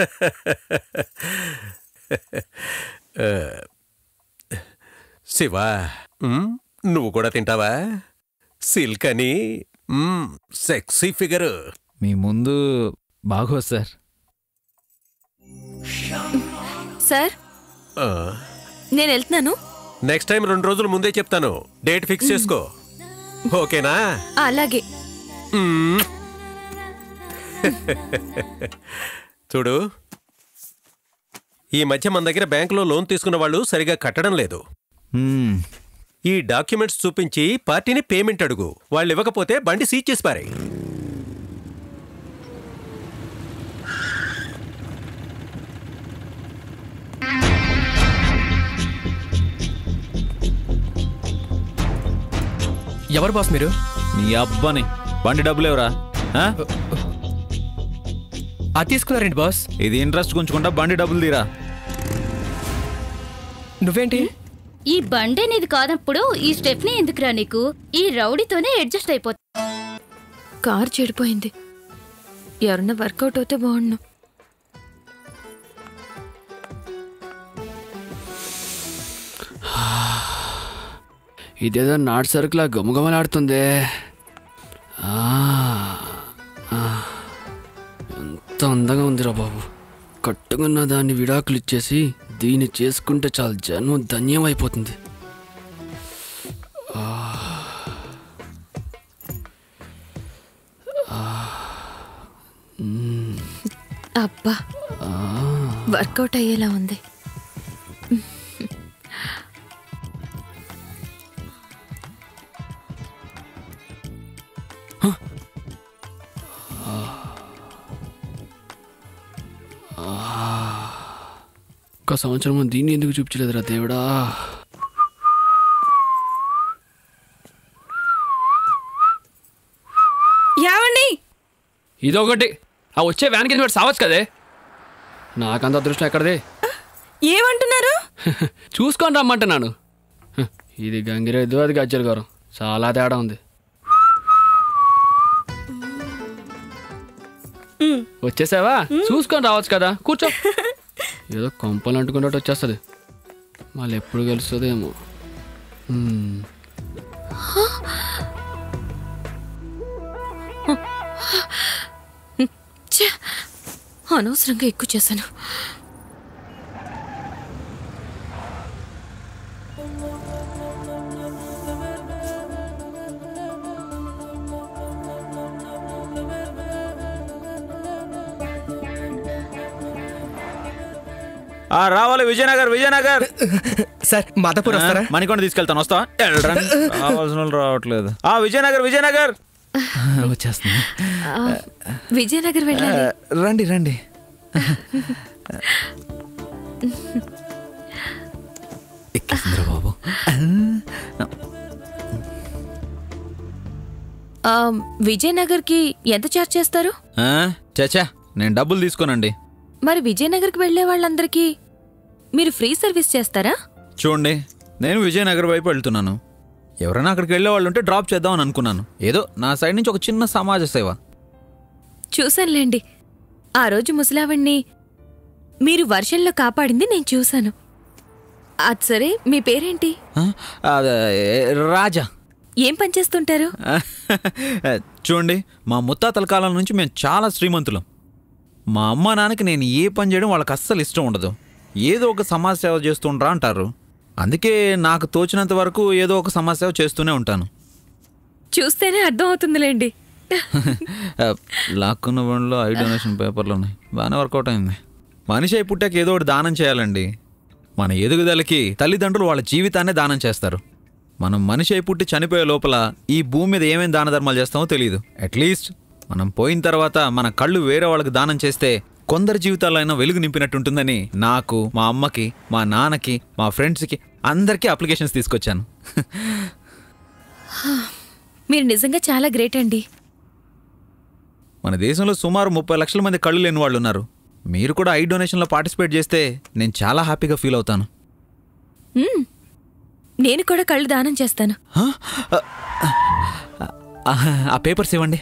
[SPEAKER 1] ఆ, శివ ఉమ్, నువ్వు కూడా తింటావా సిల్క్ అని ఉమ్, సెక్సీ ఫిగర్
[SPEAKER 4] మీ ముందు బాగోదు సార్
[SPEAKER 14] సార్ నేను వెళ్తున్నాను
[SPEAKER 1] నెక్స్ట్ టైం రెండు రోజుల ముందే చెప్తాను డేట్ ఫిక్స్ చేసుకో ఓకేనా
[SPEAKER 14] అలాగే
[SPEAKER 1] మ్మ్. చూడు ఈ మధ్య మన దగ్గర బ్యాంకులో లోన్ తీసుకున్న వాళ్ళు సరిగా కట్టడం లేదు
[SPEAKER 4] మ్మ్.
[SPEAKER 1] ఈ డాక్యుమెంట్స్ చూపించి పార్టీని పేమెంట్ అడుగు వాళ్ళు ఇవ్వకపోతే బండి సీజ్ చేసి పారే
[SPEAKER 3] ఎవరు బాస్ మీరు
[SPEAKER 4] నీ అబ్బని బండి డబ్బులు ఎవరా
[SPEAKER 3] అది తీసుకున్నారండి బాస్
[SPEAKER 4] ఇది ఇంట్రెస్ట్ గుంచుకుంటా బండి డబ్బులు తీరా
[SPEAKER 3] నువ్వేంటి
[SPEAKER 17] ఈ బండే నీది కానప్పుడు ఈ స్టెప్ని ఎందుకురా నీకు ఈ రౌడీతోనే అడ్జస్ట్ అయిపోతా
[SPEAKER 14] కార్ చెడిపోయింది ఎవరన్నా వర్కౌట్ అవుతే బాగుండు
[SPEAKER 2] ఇదేదో నాటు సరుకులా గుమగుమలాడుతుంది ఆ, ఆ, ఎంత అందంగా ఉందిరా బాబు కట్టుకున్న దాన్ని విడాకులు ఇచ్చేసి దీన్ని చేసుకుంటే చాలా జన్మ ధన్యం అయిపోతుంది ఆ. ఆ. మ్మ్.
[SPEAKER 14] అబ్బా
[SPEAKER 2] ఆ.
[SPEAKER 14] వర్కౌట్ అయ్యేలా ఉంది
[SPEAKER 2] ఆ. ఒక్క సంవత్సరం ముందు దీన్ని ఎందుకు చూపించలేదురా దేవుడా
[SPEAKER 13] యావండి
[SPEAKER 2] ఇదొకటి ఆ వచ్చే వ్యాన్ కింద పెట్టి సావచ్చు కదే నాకంత అదృష్టం ఎక్కడదే
[SPEAKER 13] ఏమంటున్నారు
[SPEAKER 2] చూసుకొని రమ్మంటున్నాను హ, ఇది గంగిరెద్దు అది గజ్జల గారు చాలా తేడా ఉంది వచ్చేసావా చూసుకొని రావచ్చు కదా కూర్చో ఏదో కొంపలు అంటుకున్నట్టు వచ్చేస్తుంది మళ్ళీ ఎప్పుడు గెలుస్తుందేమో హ్మ్.
[SPEAKER 14] ఛ! అనవసరంగా ఎక్కువ చేశాను
[SPEAKER 4] ఆ రావాలి విజయనగర్ విజయనగర్
[SPEAKER 3] సార్ మాదాపూర్ వస్తారా
[SPEAKER 4] మణికొండ తీసుకెళ్తాను వస్తా వెళ్ళరా రావాల్సిన వాళ్ళు రావట్లేదు ఆ విజయనగర్ విజయనగర్ వచ్చేస్తుంది
[SPEAKER 14] ఆ, విజయనగర్ వెళ్ళాలి
[SPEAKER 4] రండి రండి ఎక్కేసిందిరా బాబు
[SPEAKER 14] ఆ, విజయనగర్కి ఎంత చార్జ్ చేస్తారు
[SPEAKER 4] ఆ, చచ్చా నేను డబ్బులు తీసుకోనండి
[SPEAKER 14] మరి విజయనగర్కి వెళ్ళే వాళ్ళందరికీ మీరు ఫ్రీ సర్వీస్ చేస్తారా
[SPEAKER 4] చూడండి నేను విజయనగర్ వైపు వెళ్తున్నాను ఎవరైనా అక్కడికి వెళ్ళే వాళ్ళు ఉంటే డ్రాప్ చేద్దామని అనుకున్నాను ఏదో నా సైడ్ నుంచి ఒక చిన్న సమాజ సేవ
[SPEAKER 14] చూశానులేండి ఆ రోజు ముసలావిడ్ని మీరు వర్షంలో కాపాడింది నేను చూశాను అది సరే మీ పేరేంటి
[SPEAKER 4] ఆ, అదే, రాజా
[SPEAKER 14] ఏం పని చేస్తుంటారు
[SPEAKER 4] చూడండి మా ముత్తాతల కాలం నుంచి మేము చాలా శ్రీమంతులం మా అమ్మ నాన్నకి నేను ఏ పని చేయడం వాళ్ళకి అస్సలు ఇష్టం ఉండదు ఏదో ఒక సమాజ సేవ చేస్తుండ్రా అంటారు అందుకే నాకు తోచినంత వరకు ఏదో ఒక సమాజ సేవ చేస్తూనే ఉంటాను
[SPEAKER 14] చూస్తేనే అర్థం అవుతుందిలేండి
[SPEAKER 4] ఆ, లాక్కున్న బండ్లో ఐ డొనేషన్ పేపర్లు ఉన్నాయి బాగానే వర్కౌట్ అయింది మనిషి అయి పుట్టాక ఏదో ఒకటి దానం చేయాలండి మన ఎదుగుదలకి తల్లిదండ్రులు వాళ్ళ జీవితాన్నే దానం చేస్తారు మనం మనిషి అయి పుట్టి చనిపోయే లోపల ఈ భూమి మీద ఏమేమి దాన ధర్మాలు చేస్తామో తెలియదు అట్లీస్ట్ మనం పోయిన తర్వాత మన కళ్ళు వేరే వాళ్ళకి దానం చేస్తే కొందరి జీవితాలైనా వెలుగు నింపినట్టుంటుందని నాకు మా అమ్మకి మా నాన్నకి మా ఫ్రెండ్స్కి అందరికీ అప్లికేషన్స్ తీసుకొచ్చాను
[SPEAKER 14] మీరు నిజంగా చాలా గ్రేట్ అండి
[SPEAKER 4] మన దేశంలో సుమారు ముప్పై లక్షల మంది కళ్ళు లేని వాళ్ళు ఉన్నారు మీరు కూడా ఐ డొనేషన్లో పార్టిసిపేట్ చేస్తే నేను చాలా హ్యాపీగా ఫీల్ అవుతాను
[SPEAKER 14] మ్మ్,
[SPEAKER 13] నేను కూడా కళ్ళు దానం చేస్తాను
[SPEAKER 4] ఆ, ఆ పేపర్స్ ఇవ్వండి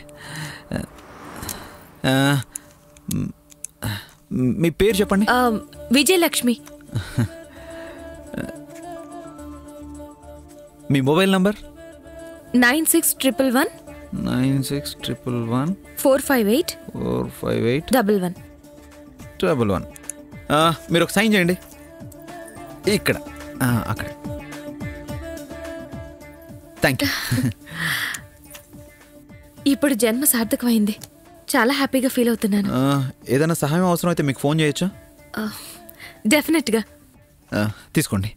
[SPEAKER 4] ఆ, మ్, మీ పేరు చెప్పండి
[SPEAKER 13] ఆ, విజయలక్ష్మి
[SPEAKER 4] మీ mobile number
[SPEAKER 13] nine six triple one
[SPEAKER 4] nine six triple one
[SPEAKER 13] four five eight
[SPEAKER 4] four five eight
[SPEAKER 13] double one
[SPEAKER 4] triple one మీరు ఒక సైన్ చేయండి ఇక్కడ ఆ, అక్కడ థ్యాంక్ యూ
[SPEAKER 13] ఇప్పుడు జన్మ సార్థకమైంది చాలా హ్యాపీగా ఫీల్ అవుతున్నాను
[SPEAKER 4] ఆ, ఏదైనా సహాయం అవసరం అయితే మీకు ఫోన్ చేయొచ్చా
[SPEAKER 13] డెఫినెట్గా
[SPEAKER 4] ఆ, తీసుకోండి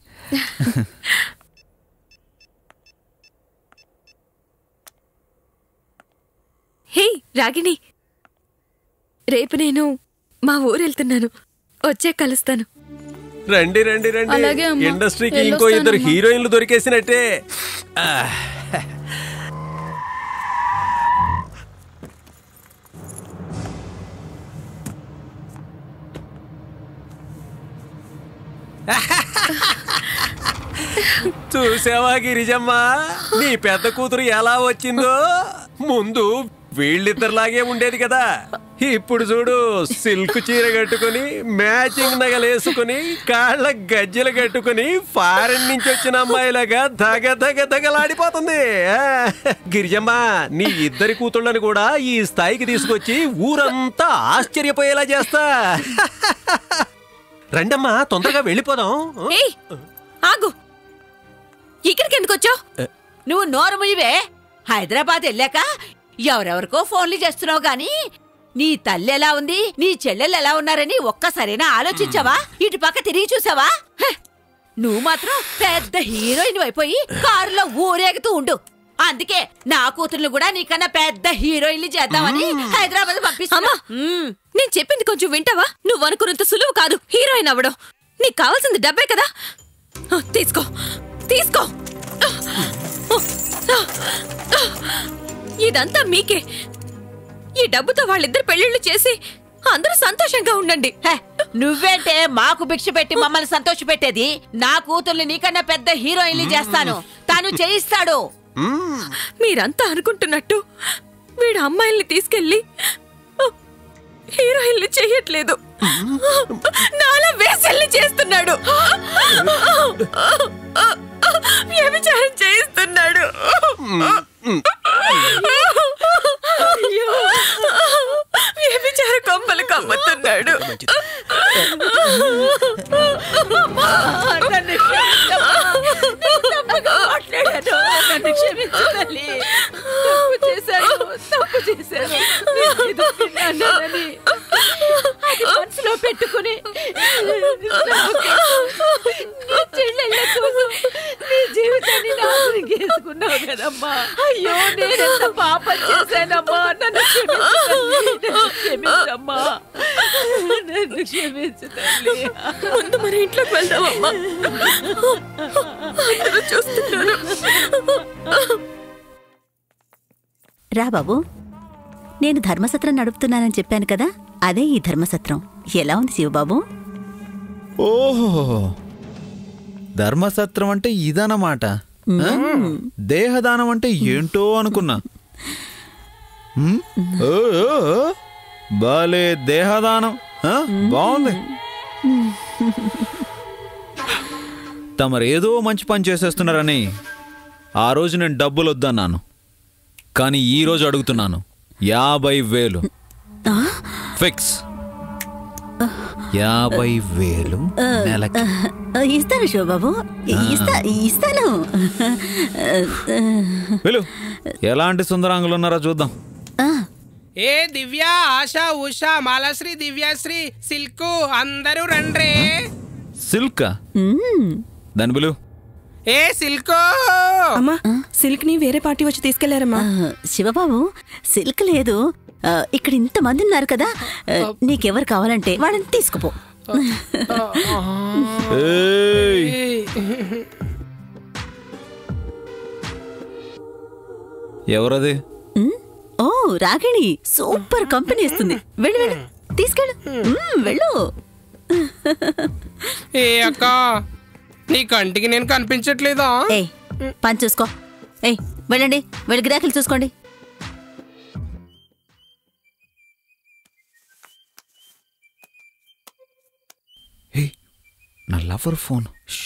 [SPEAKER 13] హే రాగిణి రేపు నేను మా ఊరు వెళ్తున్నాను వచ్చే కలుస్తాను
[SPEAKER 1] రండి రండి రండి
[SPEAKER 13] అలాగే అమ్మా.
[SPEAKER 1] ఇండస్ట్రీకి ఇంకో ఇద్దరు
[SPEAKER 13] వెళ్ళొస్తానమ్మా.
[SPEAKER 1] హీరోయిన్లు దొరికేసినట్టే ఆ, చూసావా గిరిజమ్మ నీ పెద్ద కూతురు ఎలా వచ్చిందో ముందు వీళ్ళిద్దరిలాగే ఉండేది కదా ఇప్పుడు చూడు సిల్క్ చీర కట్టుకుని మ్యాచింగ్ నగలేసుకుని కాళ్ళ గజ్జెలు కట్టుకుని ఫారెన్ నుంచి వచ్చిన అమ్మాయిలాగా దగ దగ దగలాడిపోతుంది ఆ, గిరిజమ్మ నీ ఇద్దరి కూతుళ్ళని కూడా ఈ స్థాయికి తీసుకొచ్చి ఊరంతా ఆశ్చర్యపోయేలా చేస్తా రండమ్మా తొందరగా వెళ్ళిపోదాం
[SPEAKER 13] ఏయ్ ఆగు ఇక్కడికి ఎందుకు వచ్చావు
[SPEAKER 18] నువ్వు నోరు ముయ్యవే హైదరాబాద్ వెళ్ళాక ఎవరెవరికో ఫోన్లు చేస్తున్నావు గాని నీ తల్లి ఎలా ఉంది నీ చెల్లెలు ఎలా ఉన్నారని ఒక్కసారైనా ఆలోచించావా ఇటు పక్క తిరిగి చూసావా హ! నువ్వు మాత్రం పెద్ద హీరోయిన్ అయిపోయి కారులో ఊరేగుతూ ఉండు అందుకే నా కూతుర్లు కూడా నీకన్నా పెద్ద హీరోయిన్లు చేద్దామని హైదరాబాద్ పంపిస్తున్నా
[SPEAKER 13] నేను చెప్పింది కొంచెం వింటావా నువ్వు అనుకున్నంత సులువు కాదు హీరోయిన్ అవ్వడం నీకు కావాల్సింది డబ్బే కదా ఆ, తీసుకో తీసుకో ఇదంతా మీకే ఈ డబ్బుతో వాళ్ళిద్దరు పెళ్లిళ్ళు చేసి అందరూ సంతోషంగా ఉండండి
[SPEAKER 18] హే, నువ్వేంటే మాకు భిక్ష పెట్టి మమ్మల్ని సంతోష పెట్టేది నా కూతుర్ని నీకన్నా పెద్ద హీరోయిన్లు చేస్తాను తాను చేయిస్తాడు
[SPEAKER 13] మీరంతా అనుకుంటున్నట్టు వీడు అమ్మాయిల్ని తీసుకెళ్ళి హీరోయిన్లు చెయ్యట్లేదు నాలా వేసల్ని చేస్తున్నాడు వ్యభిచారం చేయిస్తున్నాడు అయ్యో, వ్యభిచార కొంపలు కమ్ముతున్నాడు
[SPEAKER 18] నన్ను క్షమించమ్మా. నేను తప్పుగా మాట్లాడాను. నన్ను క్షమించు తల్లి. తప్పు చేశాను, తప్పు చేశాను. నేను ఎదుర్కొన్నానని అది మనసులో పెట్టుకుని నీ చెల్లెళ్ళ కోసం నీ జీవితాన్ని నాశనం చేసుకున్నావు కదమ్మా అయ్యో నేనెంత పాపం చేశానమ్మా నన్ను క్షమించు తల్లి. నన్ను క్షమించమ్మా నన్ను క్షమించు తల్లి
[SPEAKER 13] ముందు మన ఇంట్లోకి వెళ్దామమ్మా అందరూ చూస్తున్నారు
[SPEAKER 6] రా బాబు నేను ధర్మసత్రం నడుపుతున్నానని చెప్పాను కదా అదే ఈ ధర్మసత్రం ఎలా ఉంది శివబాబు
[SPEAKER 4] ఓహో ధర్మసత్రం అంటే ఇదన్నమాట ఆ? దేహదానం అంటే ఏంటో అనుకున్నా హ్మ్? ఓ, ఓ, ఓ. భలే దేహదానం ఆ? బాగుంది తమరేదో మంచి పని చేసేస్తున్నారని ఆ రోజు నేను డబ్బులు వద్దన్నాను కానీ ఈ రోజు అడుగుతున్నాను యాభై వేలు ఫిక్స్ యాభై వేలు
[SPEAKER 6] ఆ,
[SPEAKER 4] నెలకి
[SPEAKER 6] ఆ, ఇస్తాను శివబాబు ఇస్తా ఇస్తాను
[SPEAKER 4] వెళ్ళు ఎలాంటి సుందరాంగులు ఉన్నారో చూద్దాం
[SPEAKER 5] ఏ దివ్య ఆశ ఉష మాలాశ్రీ దివ్యాశ్రీ సిల్కు అందరూ రండ్రే
[SPEAKER 4] సిల్క్ దాని బిలు
[SPEAKER 5] ఏ సిల్కు
[SPEAKER 14] అమ్మా సిల్క్ ని వేరే పార్టీ వచ్చి తీసుకెళ్లారమ్మా
[SPEAKER 6] శివబాబు సిల్క్ లేదు ఆ, ఇక్కడ ఇంతమంది ఉన్నారు కదా ఆ, నీకెవరు కావాలంటే వాళ్ళని తీసుకుపో
[SPEAKER 4] ఎవరది
[SPEAKER 6] ఉమ్, ఓ రాగిణి సూపర్ కంపెనీ ఇస్తుంది వెళ్ళు వెళ్ళు తీసుకెళ్ళు ఉమ్, వెళ్ళు
[SPEAKER 5] ఏ అక్క నీ కంటికి నేను కనిపించట్లేదా
[SPEAKER 6] ఏయ్ పని చూసుకో ఏయ్ వెళ్ళండి వెళ్ళి గిరాకీలు చూసుకోండి
[SPEAKER 4] నా లవర్ ఫోన్ ష్.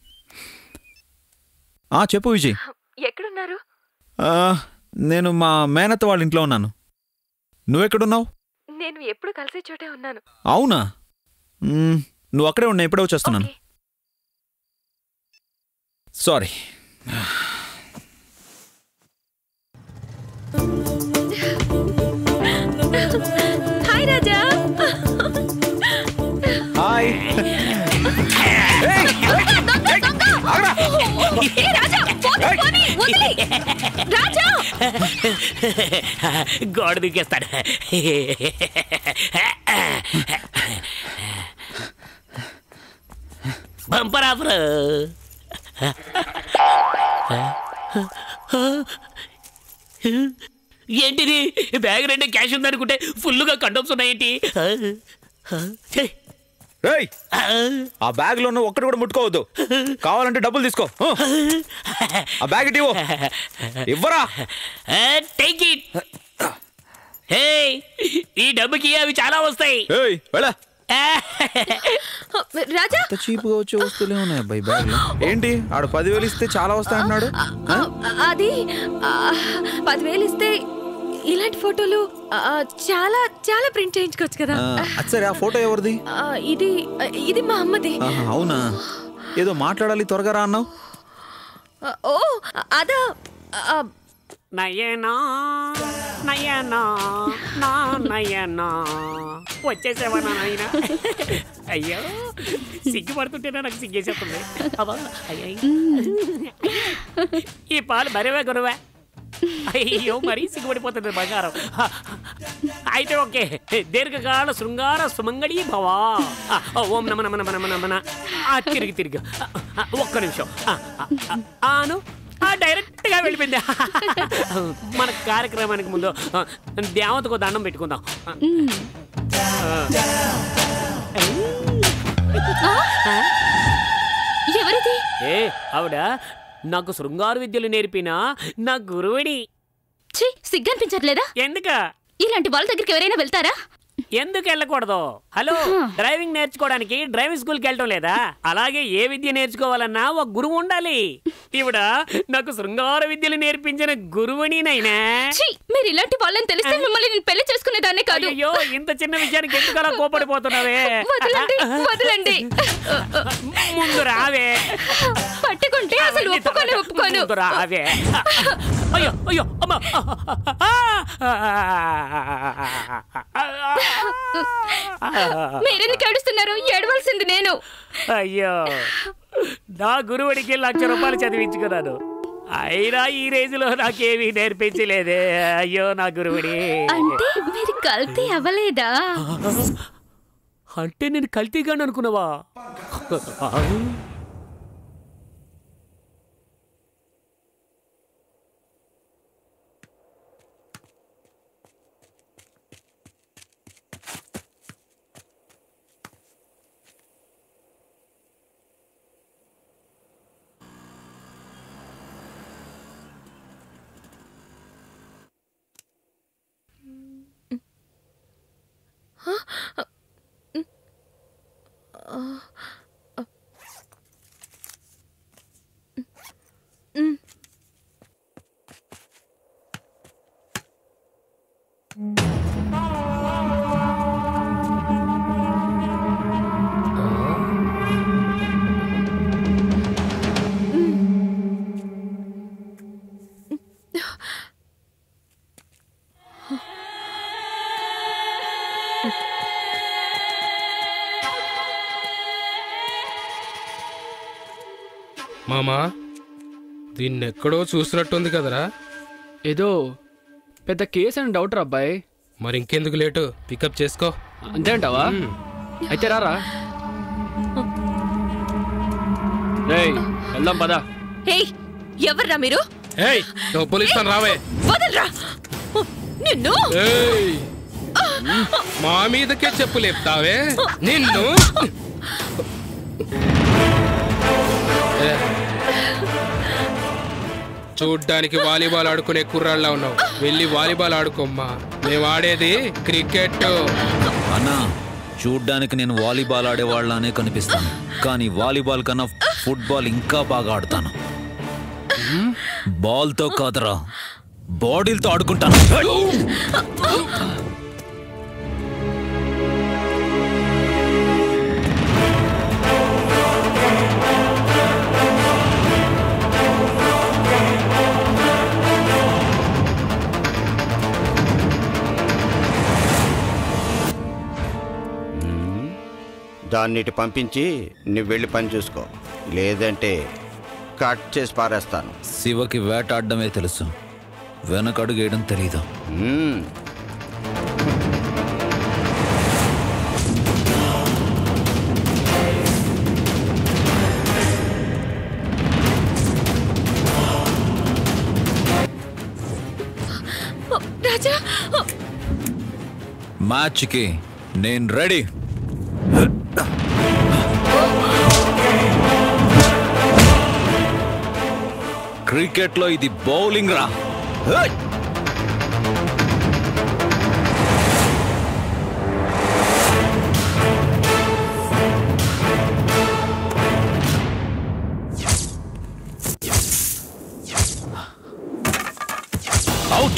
[SPEAKER 4] ఆ చెప్పు విజయ్
[SPEAKER 13] ఎక్కడున్నారు
[SPEAKER 4] ఆ, నేను మా మేనత్త వాళ్ళ ఇంట్లో ఉన్నాను నువ్వెక్కడున్నావు
[SPEAKER 13] నేను ఎప్పుడు కలిసే చోటే ఉన్నాను
[SPEAKER 4] అవునా మ్మ్, నువ్వు అక్కడే ఉన్నా ఇప్పుడే వచ్చేస్తున్నాను సారీ
[SPEAKER 13] హాయ్ రాజా
[SPEAKER 4] హాయ్
[SPEAKER 13] ఏ రాజా పోనీ, పోనీ, వదిలి. రాజా
[SPEAKER 9] గోడ దూకేస్తాడు బంపర్ ఆఫర్ ఏంటిది బ్యాగ్ రెండు క్యాష్ ఉందనుకుంటే ఫుల్గా కండోమ్స్ ఉన్నాయేంటి ఛే.
[SPEAKER 4] రేయ్ ఆ బ్యాగ్ లో నువ్వు ఒక్కటి కూడా ముట్టుకోవద్దు కావాలంటే డబ్బులు తీసుకో ఆ. ఆ బ్యాగ్ ఇటు ఇవ్వు. ఇవ్వరా
[SPEAKER 9] టేక్ ఇట్ హే ఈ డబ్బుకి అవి చాలా వస్తాయి
[SPEAKER 4] ఏయ్ వెళ్ళ
[SPEAKER 13] రాజా
[SPEAKER 4] ఎంత చీప్గా వచ్చే వస్తువులే ఉన్నాయి అబ్బాయి బ్యాగ్ లో ఏంటి ఆడు పదివేలు ఇస్తే చాలా వస్తాయంటున్నాడు ఆ?
[SPEAKER 13] అది ఆ, పదివేలు ఇస్తే ఇలాంటి ఫోటోలు ఆ, చాలా చాలా ప్రింట్ చేయించుకోవచ్చు కదా
[SPEAKER 4] ఆ, అది సరే ఆ ఫోటో ఎవరిది
[SPEAKER 13] ఆ, ఇది ఇది మా అమ్మది
[SPEAKER 4] ఆహా, అవునా ఏదో మాట్లాడాలి త్వరగా రా అన్నావు
[SPEAKER 13] ఆ, ఓ అదా ఆ,
[SPEAKER 9] నయనా నయనా నా నయనా వచ్చేసావా నా నాయన అయ్యో సిగ్గుపడుతుంటేనే నాకు సిగ్గేసేస్తుంది అబ్బా అయ్యో ఈ పాలు బరివే గురువే అయ్యో మరీ సిగ్గుపడిపోతుంది బంగారం అయితే ఓకే దీర్ఘకాల శృంగార సుమంగళి భవా ఆ, ఓం నమ నమ నమ నమ నమన ఆ, తిరిగి తిరిగి ఆ, ఆ, ఒక్క నిమిషం ఆ, ఆ, ఆ, ఆను ఆ, డైరెక్ట్ గా వెళ్ళిపోయింది మన కార్యక్రమానికి ముందు ఆ, దేవతకు దండం పెట్టుకుందాం
[SPEAKER 13] ఎవరిది
[SPEAKER 9] ఏ ఆవిడ నాకు శృంగార విద్యలు నేర్పిన నా గురువుని
[SPEAKER 17] ఛీ సిగ్గనిపించట్లేదా
[SPEAKER 9] ఎందుక
[SPEAKER 17] ఇలాంటి వాళ్ళ దగ్గరికి ఎవరైనా వెళ్తారా
[SPEAKER 9] ఎందుకు వెళ్ళకూడదు హలో డ్రైవింగ్ నేర్చుకోవడానికి డ్రైవింగ్ స్కూల్కి వెళ్ళటం లేదా అలాగే ఏ విద్య నేర్చుకోవాలన్నా ఒక గురువు ఉండాలి ఈవిడ నాకు శృంగార విద్యలు నేర్పించిన గురువుని నైనా
[SPEAKER 17] ఛీ మీరు ఇలాంటి వాళ్ళని తెలిస్తే మిమ్మల్ని నేను పెళ్లి చేసుకునేదాన్నే కాదు
[SPEAKER 9] అయ్యో ఇంత చిన్న విషయానికి ఎందుకు అలా కోపడిపోతున్నావే
[SPEAKER 17] వదలండి వదలండి
[SPEAKER 9] ముందు రావే
[SPEAKER 17] పట్టుకుంటే అసలు ఒప్పుకొని ఒప్పుకోను
[SPEAKER 9] ముందు రావే అయ్యో అయ్యో అమ్మా
[SPEAKER 17] మీరెందుకు ఏడుస్తున్నారు ఏడవలసింది నేను
[SPEAKER 9] అయ్యో నా గురువుడికి లక్ష రూపాయలు చదివించుకున్నాను అయినా ఈ రేంజ్లో నాకేమీ నేర్పించలేదే అయ్యో నా గురువుడి
[SPEAKER 17] అంటే మీరు కల్తీ అవ్వలేదా
[SPEAKER 9] అంటే నేను కల్తీగాని అనుకున్నావా
[SPEAKER 19] మామా దీన్ని ఎక్కడో చూసినట్టుంది కదరా
[SPEAKER 3] ఏదో పెద్ద కేసు అని డౌట్ రా అబ్బాయి
[SPEAKER 19] మరి ఇంకెందుకు లేటు పికప్ చేసుకో
[SPEAKER 3] అంతే అంటావా అయితే రారా రేయ్ వెళ్దాం పదా
[SPEAKER 13] ఏయ్ ఎవర్రా మీరు
[SPEAKER 19] ఏయ్ డబ్బులు ఇస్తాను రావే
[SPEAKER 13] వదలరా నిన్ను
[SPEAKER 19] ఏయ్ మా మీదకే చెప్పు లేపుతావే నిన్ను ఏ. చూడ్డానికి వాలీబాల్ ఆడుకునే కుర్రాళ్ళ ఉన్నావు వెళ్ళి వాలీబాల్ ఆడుకోమ్మా మేము ఆడేది క్రికెట్
[SPEAKER 4] అన్నా చూడ్డానికి నేను వాలీబాల్ ఆడేవాళ్ళనే కనిపిస్తాను కానీ వాలీబాల్ కన్నా ఫుట్బాల్ ఇంకా బాగా ఆడతాను బాల్తో కాదురా బాడీలతో ఆడుకుంటాను
[SPEAKER 7] దాన్ని ఇటు పంపించి నువ్వు వెళ్ళి పని చూసుకో లేదంటే కట్ చేసి పారేస్తాను
[SPEAKER 4] శివకి వేటాడడమే తెలుసు వెనకడుగేయడం తెలీదు
[SPEAKER 14] రాజా
[SPEAKER 4] మ్యాచ్కి నేను రెడీ క్రికెట్లో ఇది బౌలింగ్ రా హే! అవుట్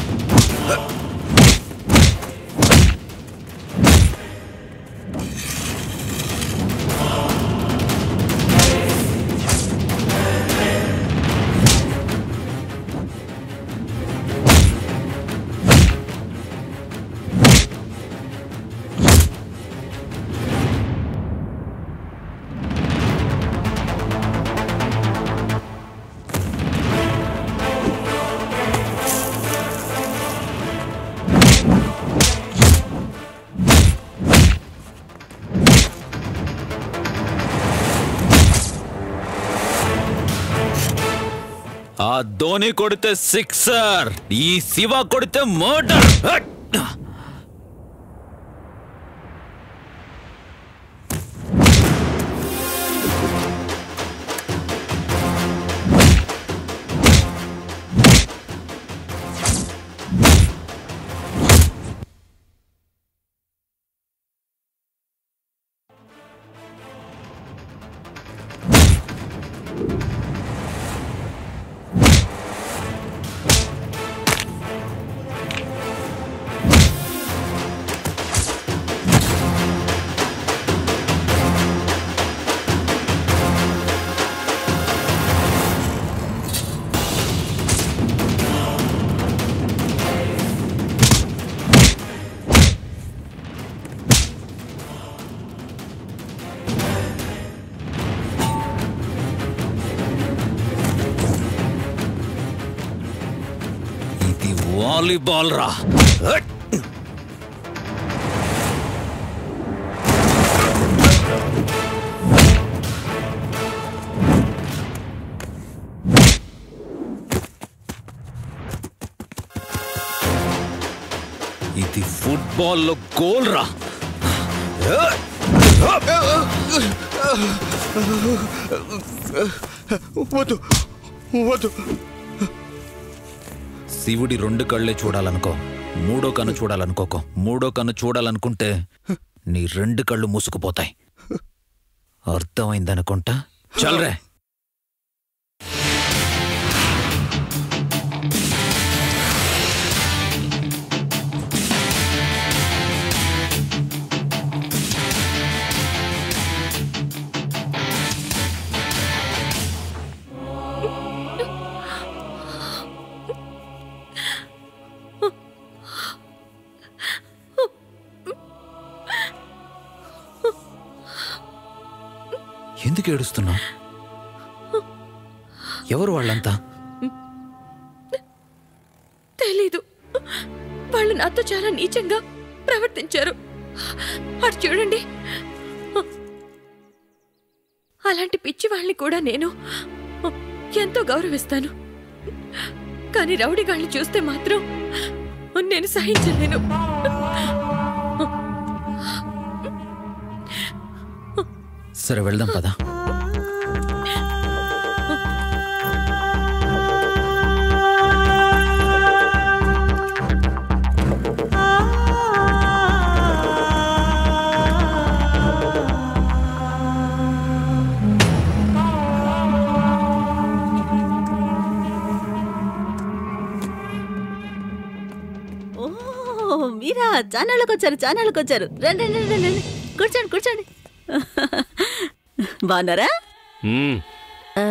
[SPEAKER 4] ఆ ధోని కొడితే సిక్సర్ ఈ శివ కొడితే మోటర్ ఇది వాలీబాల్ రా హట్! ఇది ఫుట్బాల్లో గోల్ రా
[SPEAKER 7] వద్దు వద్దు
[SPEAKER 4] శివుడి రెండు కళ్ళే చూడాలనుకో మూడో కన్ను చూడాలనుకోకో మూడో కన్ను చూడాలనుకుంటే నీ రెండు కళ్ళు మూసుకుపోతాయి అర్థమైందనుకుంటా చల్రే ఎందుకు ఏడుస్తున్నావు ఎవరు వాళ్ళంతా
[SPEAKER 14] తెలీదు వాళ్ళు నాతో చాలా నీచంగా ప్రవర్తించారు అటు చూడండి అలాంటి పిచ్చి వాళ్ళని కూడా నేను ఎంతో గౌరవిస్తాను కానీ రౌడీ గాళ్ళని చూస్తే మాత్రం నేను సహించలేను
[SPEAKER 4] సరే వెళ్దాం పదా
[SPEAKER 6] మీరా చానాళ్ళకి వచ్చారు చానాళ్ళకి వచ్చారు రండి రండి రండి రండి కూర్చోండి కూర్చోండి బాగున్నారా ఆ,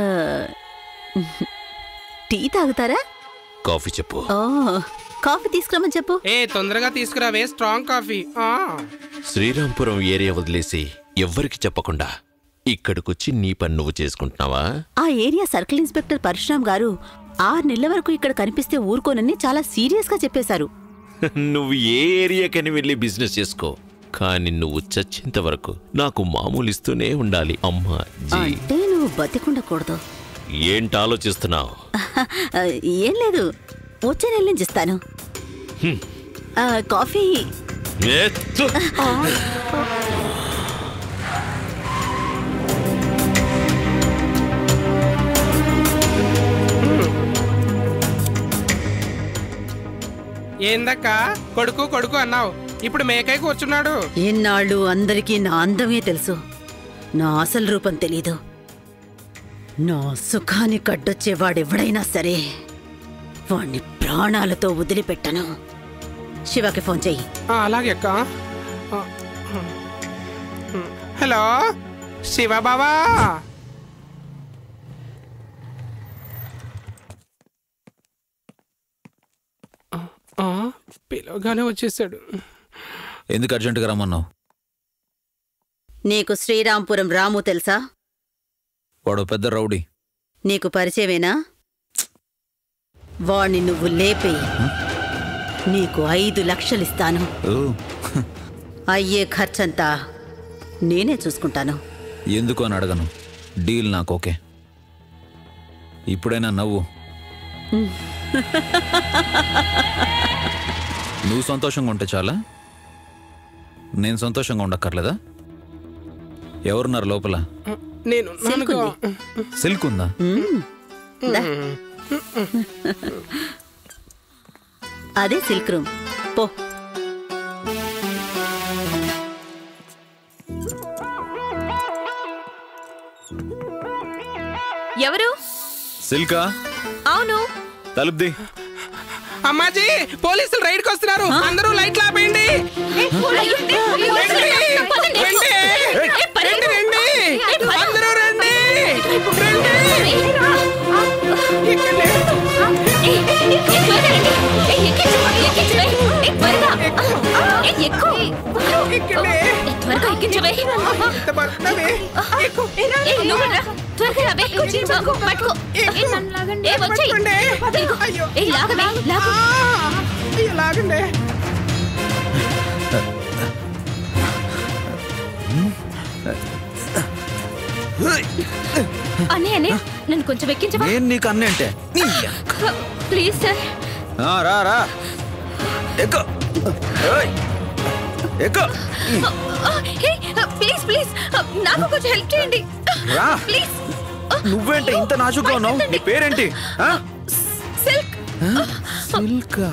[SPEAKER 6] టీ తాగుతారా
[SPEAKER 1] కాఫీ చెప్పు
[SPEAKER 6] ఓ కాఫీ తీసుకురమ్మని చెప్పు
[SPEAKER 5] ఏ తొందరగా తీసుకురావే స్ట్రాంగ్ కాఫీ ఆ.
[SPEAKER 1] శ్రీరాంపురం ఏరియా వదిలేసి ఎవ్వరికి చెప్పకుండా ఇక్కడికొచ్చి నీ పని నువ్వు చేసుకుంటున్నావా
[SPEAKER 6] ఆ ఏరియా సర్కిల్ ఇన్స్పెక్టర్ పరశురామ్ గారు ఆరు నెలల వరకు ఇక్కడ కనిపిస్తే ఊరుకోనని చాలా సీరియస్ గా చెప్పేశారు
[SPEAKER 1] నువ్వు ఏ ఏరియాకని వెళ్ళి బిజినెస్ చేసుకో కానీ నువ్వు చచ్చేంత వరకు నాకు మామూలు ఇస్తూనే ఉండాలి అమ్మా జీ
[SPEAKER 6] అంటే నువ్వు బతికుండకూడదు
[SPEAKER 1] ఏంటి ఆలోచిస్తున్నావు
[SPEAKER 6] ఆ, ఏం లేదు వచ్చే నెల నుంచి ఇస్తాను ఆ, కాఫీ
[SPEAKER 5] ఏందక్క కొడుకు కొడుకు అన్నావు ఇప్పుడు మేకైకి వచ్చున్నాడు
[SPEAKER 6] ఇన్నాళ్ళు అందరికీ నా అందమే తెలుసు నా అసలు రూపం తెలీదు నా సుఖాన్ని కడ్డొచ్చేవాడెవడైనా సరే వాణ్ణి ప్రాణాలతో వదిలిపెట్టను శివకి ఫోన్ చెయ్యి
[SPEAKER 5] ఆ, అలాగే అక్క ఆ, హలో శివ బాబా ఆ, పిలవగానే వచ్చేసాడు
[SPEAKER 4] ఎందుకు అర్జెంటుగా రమ్మన్నావు
[SPEAKER 6] నీకు శ్రీరాంపురం రాము తెలుసా
[SPEAKER 4] వాడు పెద్ద రౌడీ
[SPEAKER 6] నీకు పరిచయమేనా వాణ్ణి నువ్వు లేపేయి నీకు ఐదు లక్షలిస్తాను
[SPEAKER 4] ఓ,
[SPEAKER 6] అయ్యే ఖర్చంతా నేనే చూసుకుంటాను
[SPEAKER 4] ఎందుకు అని అడగను డీల్ నాకు ఓకే ఇప్పుడైనా నవ్వు నువ్వు సంతోషంగా ఉంటే చాలా నేను సంతోషంగా ఉండక్కర్లేదా ఎవరున్నారు లోపల
[SPEAKER 5] నేను నాన్నగా
[SPEAKER 4] సిల్క్ ఉందా
[SPEAKER 6] దా. అదే సిల్క్ రూమ్ పో
[SPEAKER 13] ఎవరు
[SPEAKER 4] సిల్కా
[SPEAKER 13] అవును
[SPEAKER 4] తలుపుది
[SPEAKER 5] అమ్మాజీ పోలీసులు రైడ్కి వస్తున్నారు అందరూ లైట్లు ఆపేయండి రండి. రండి. రండి, రండి. అందరూ రండి
[SPEAKER 13] త్వరగా ఎక్కించవే త్వరగా రాబే పట్టుకో ఏ, వచ్చేయ్. ఇదిగో. ఏ, లాగవే, లాగు.
[SPEAKER 5] లాగండి
[SPEAKER 13] అనే అనే నన్ను కొంచెం ఎక్కించవా
[SPEAKER 4] నేను నీకు అన్నీ అంటే
[SPEAKER 13] ప్లీజ్ సార్
[SPEAKER 4] ఆ, రా రా ఎక్కు ఏయ్, ఎక్కు
[SPEAKER 13] ప్లీజ్ ప్లీజ్ నాకు కొంచెం హెల్ప్ చేయండి
[SPEAKER 4] రా
[SPEAKER 13] ప్లీజ్
[SPEAKER 4] నువ్వేంటి ఇంత నాజుగ్గా ఉన్నావు నీ పేరేంటి ఆ?
[SPEAKER 13] సిల్క్
[SPEAKER 4] సిల్కా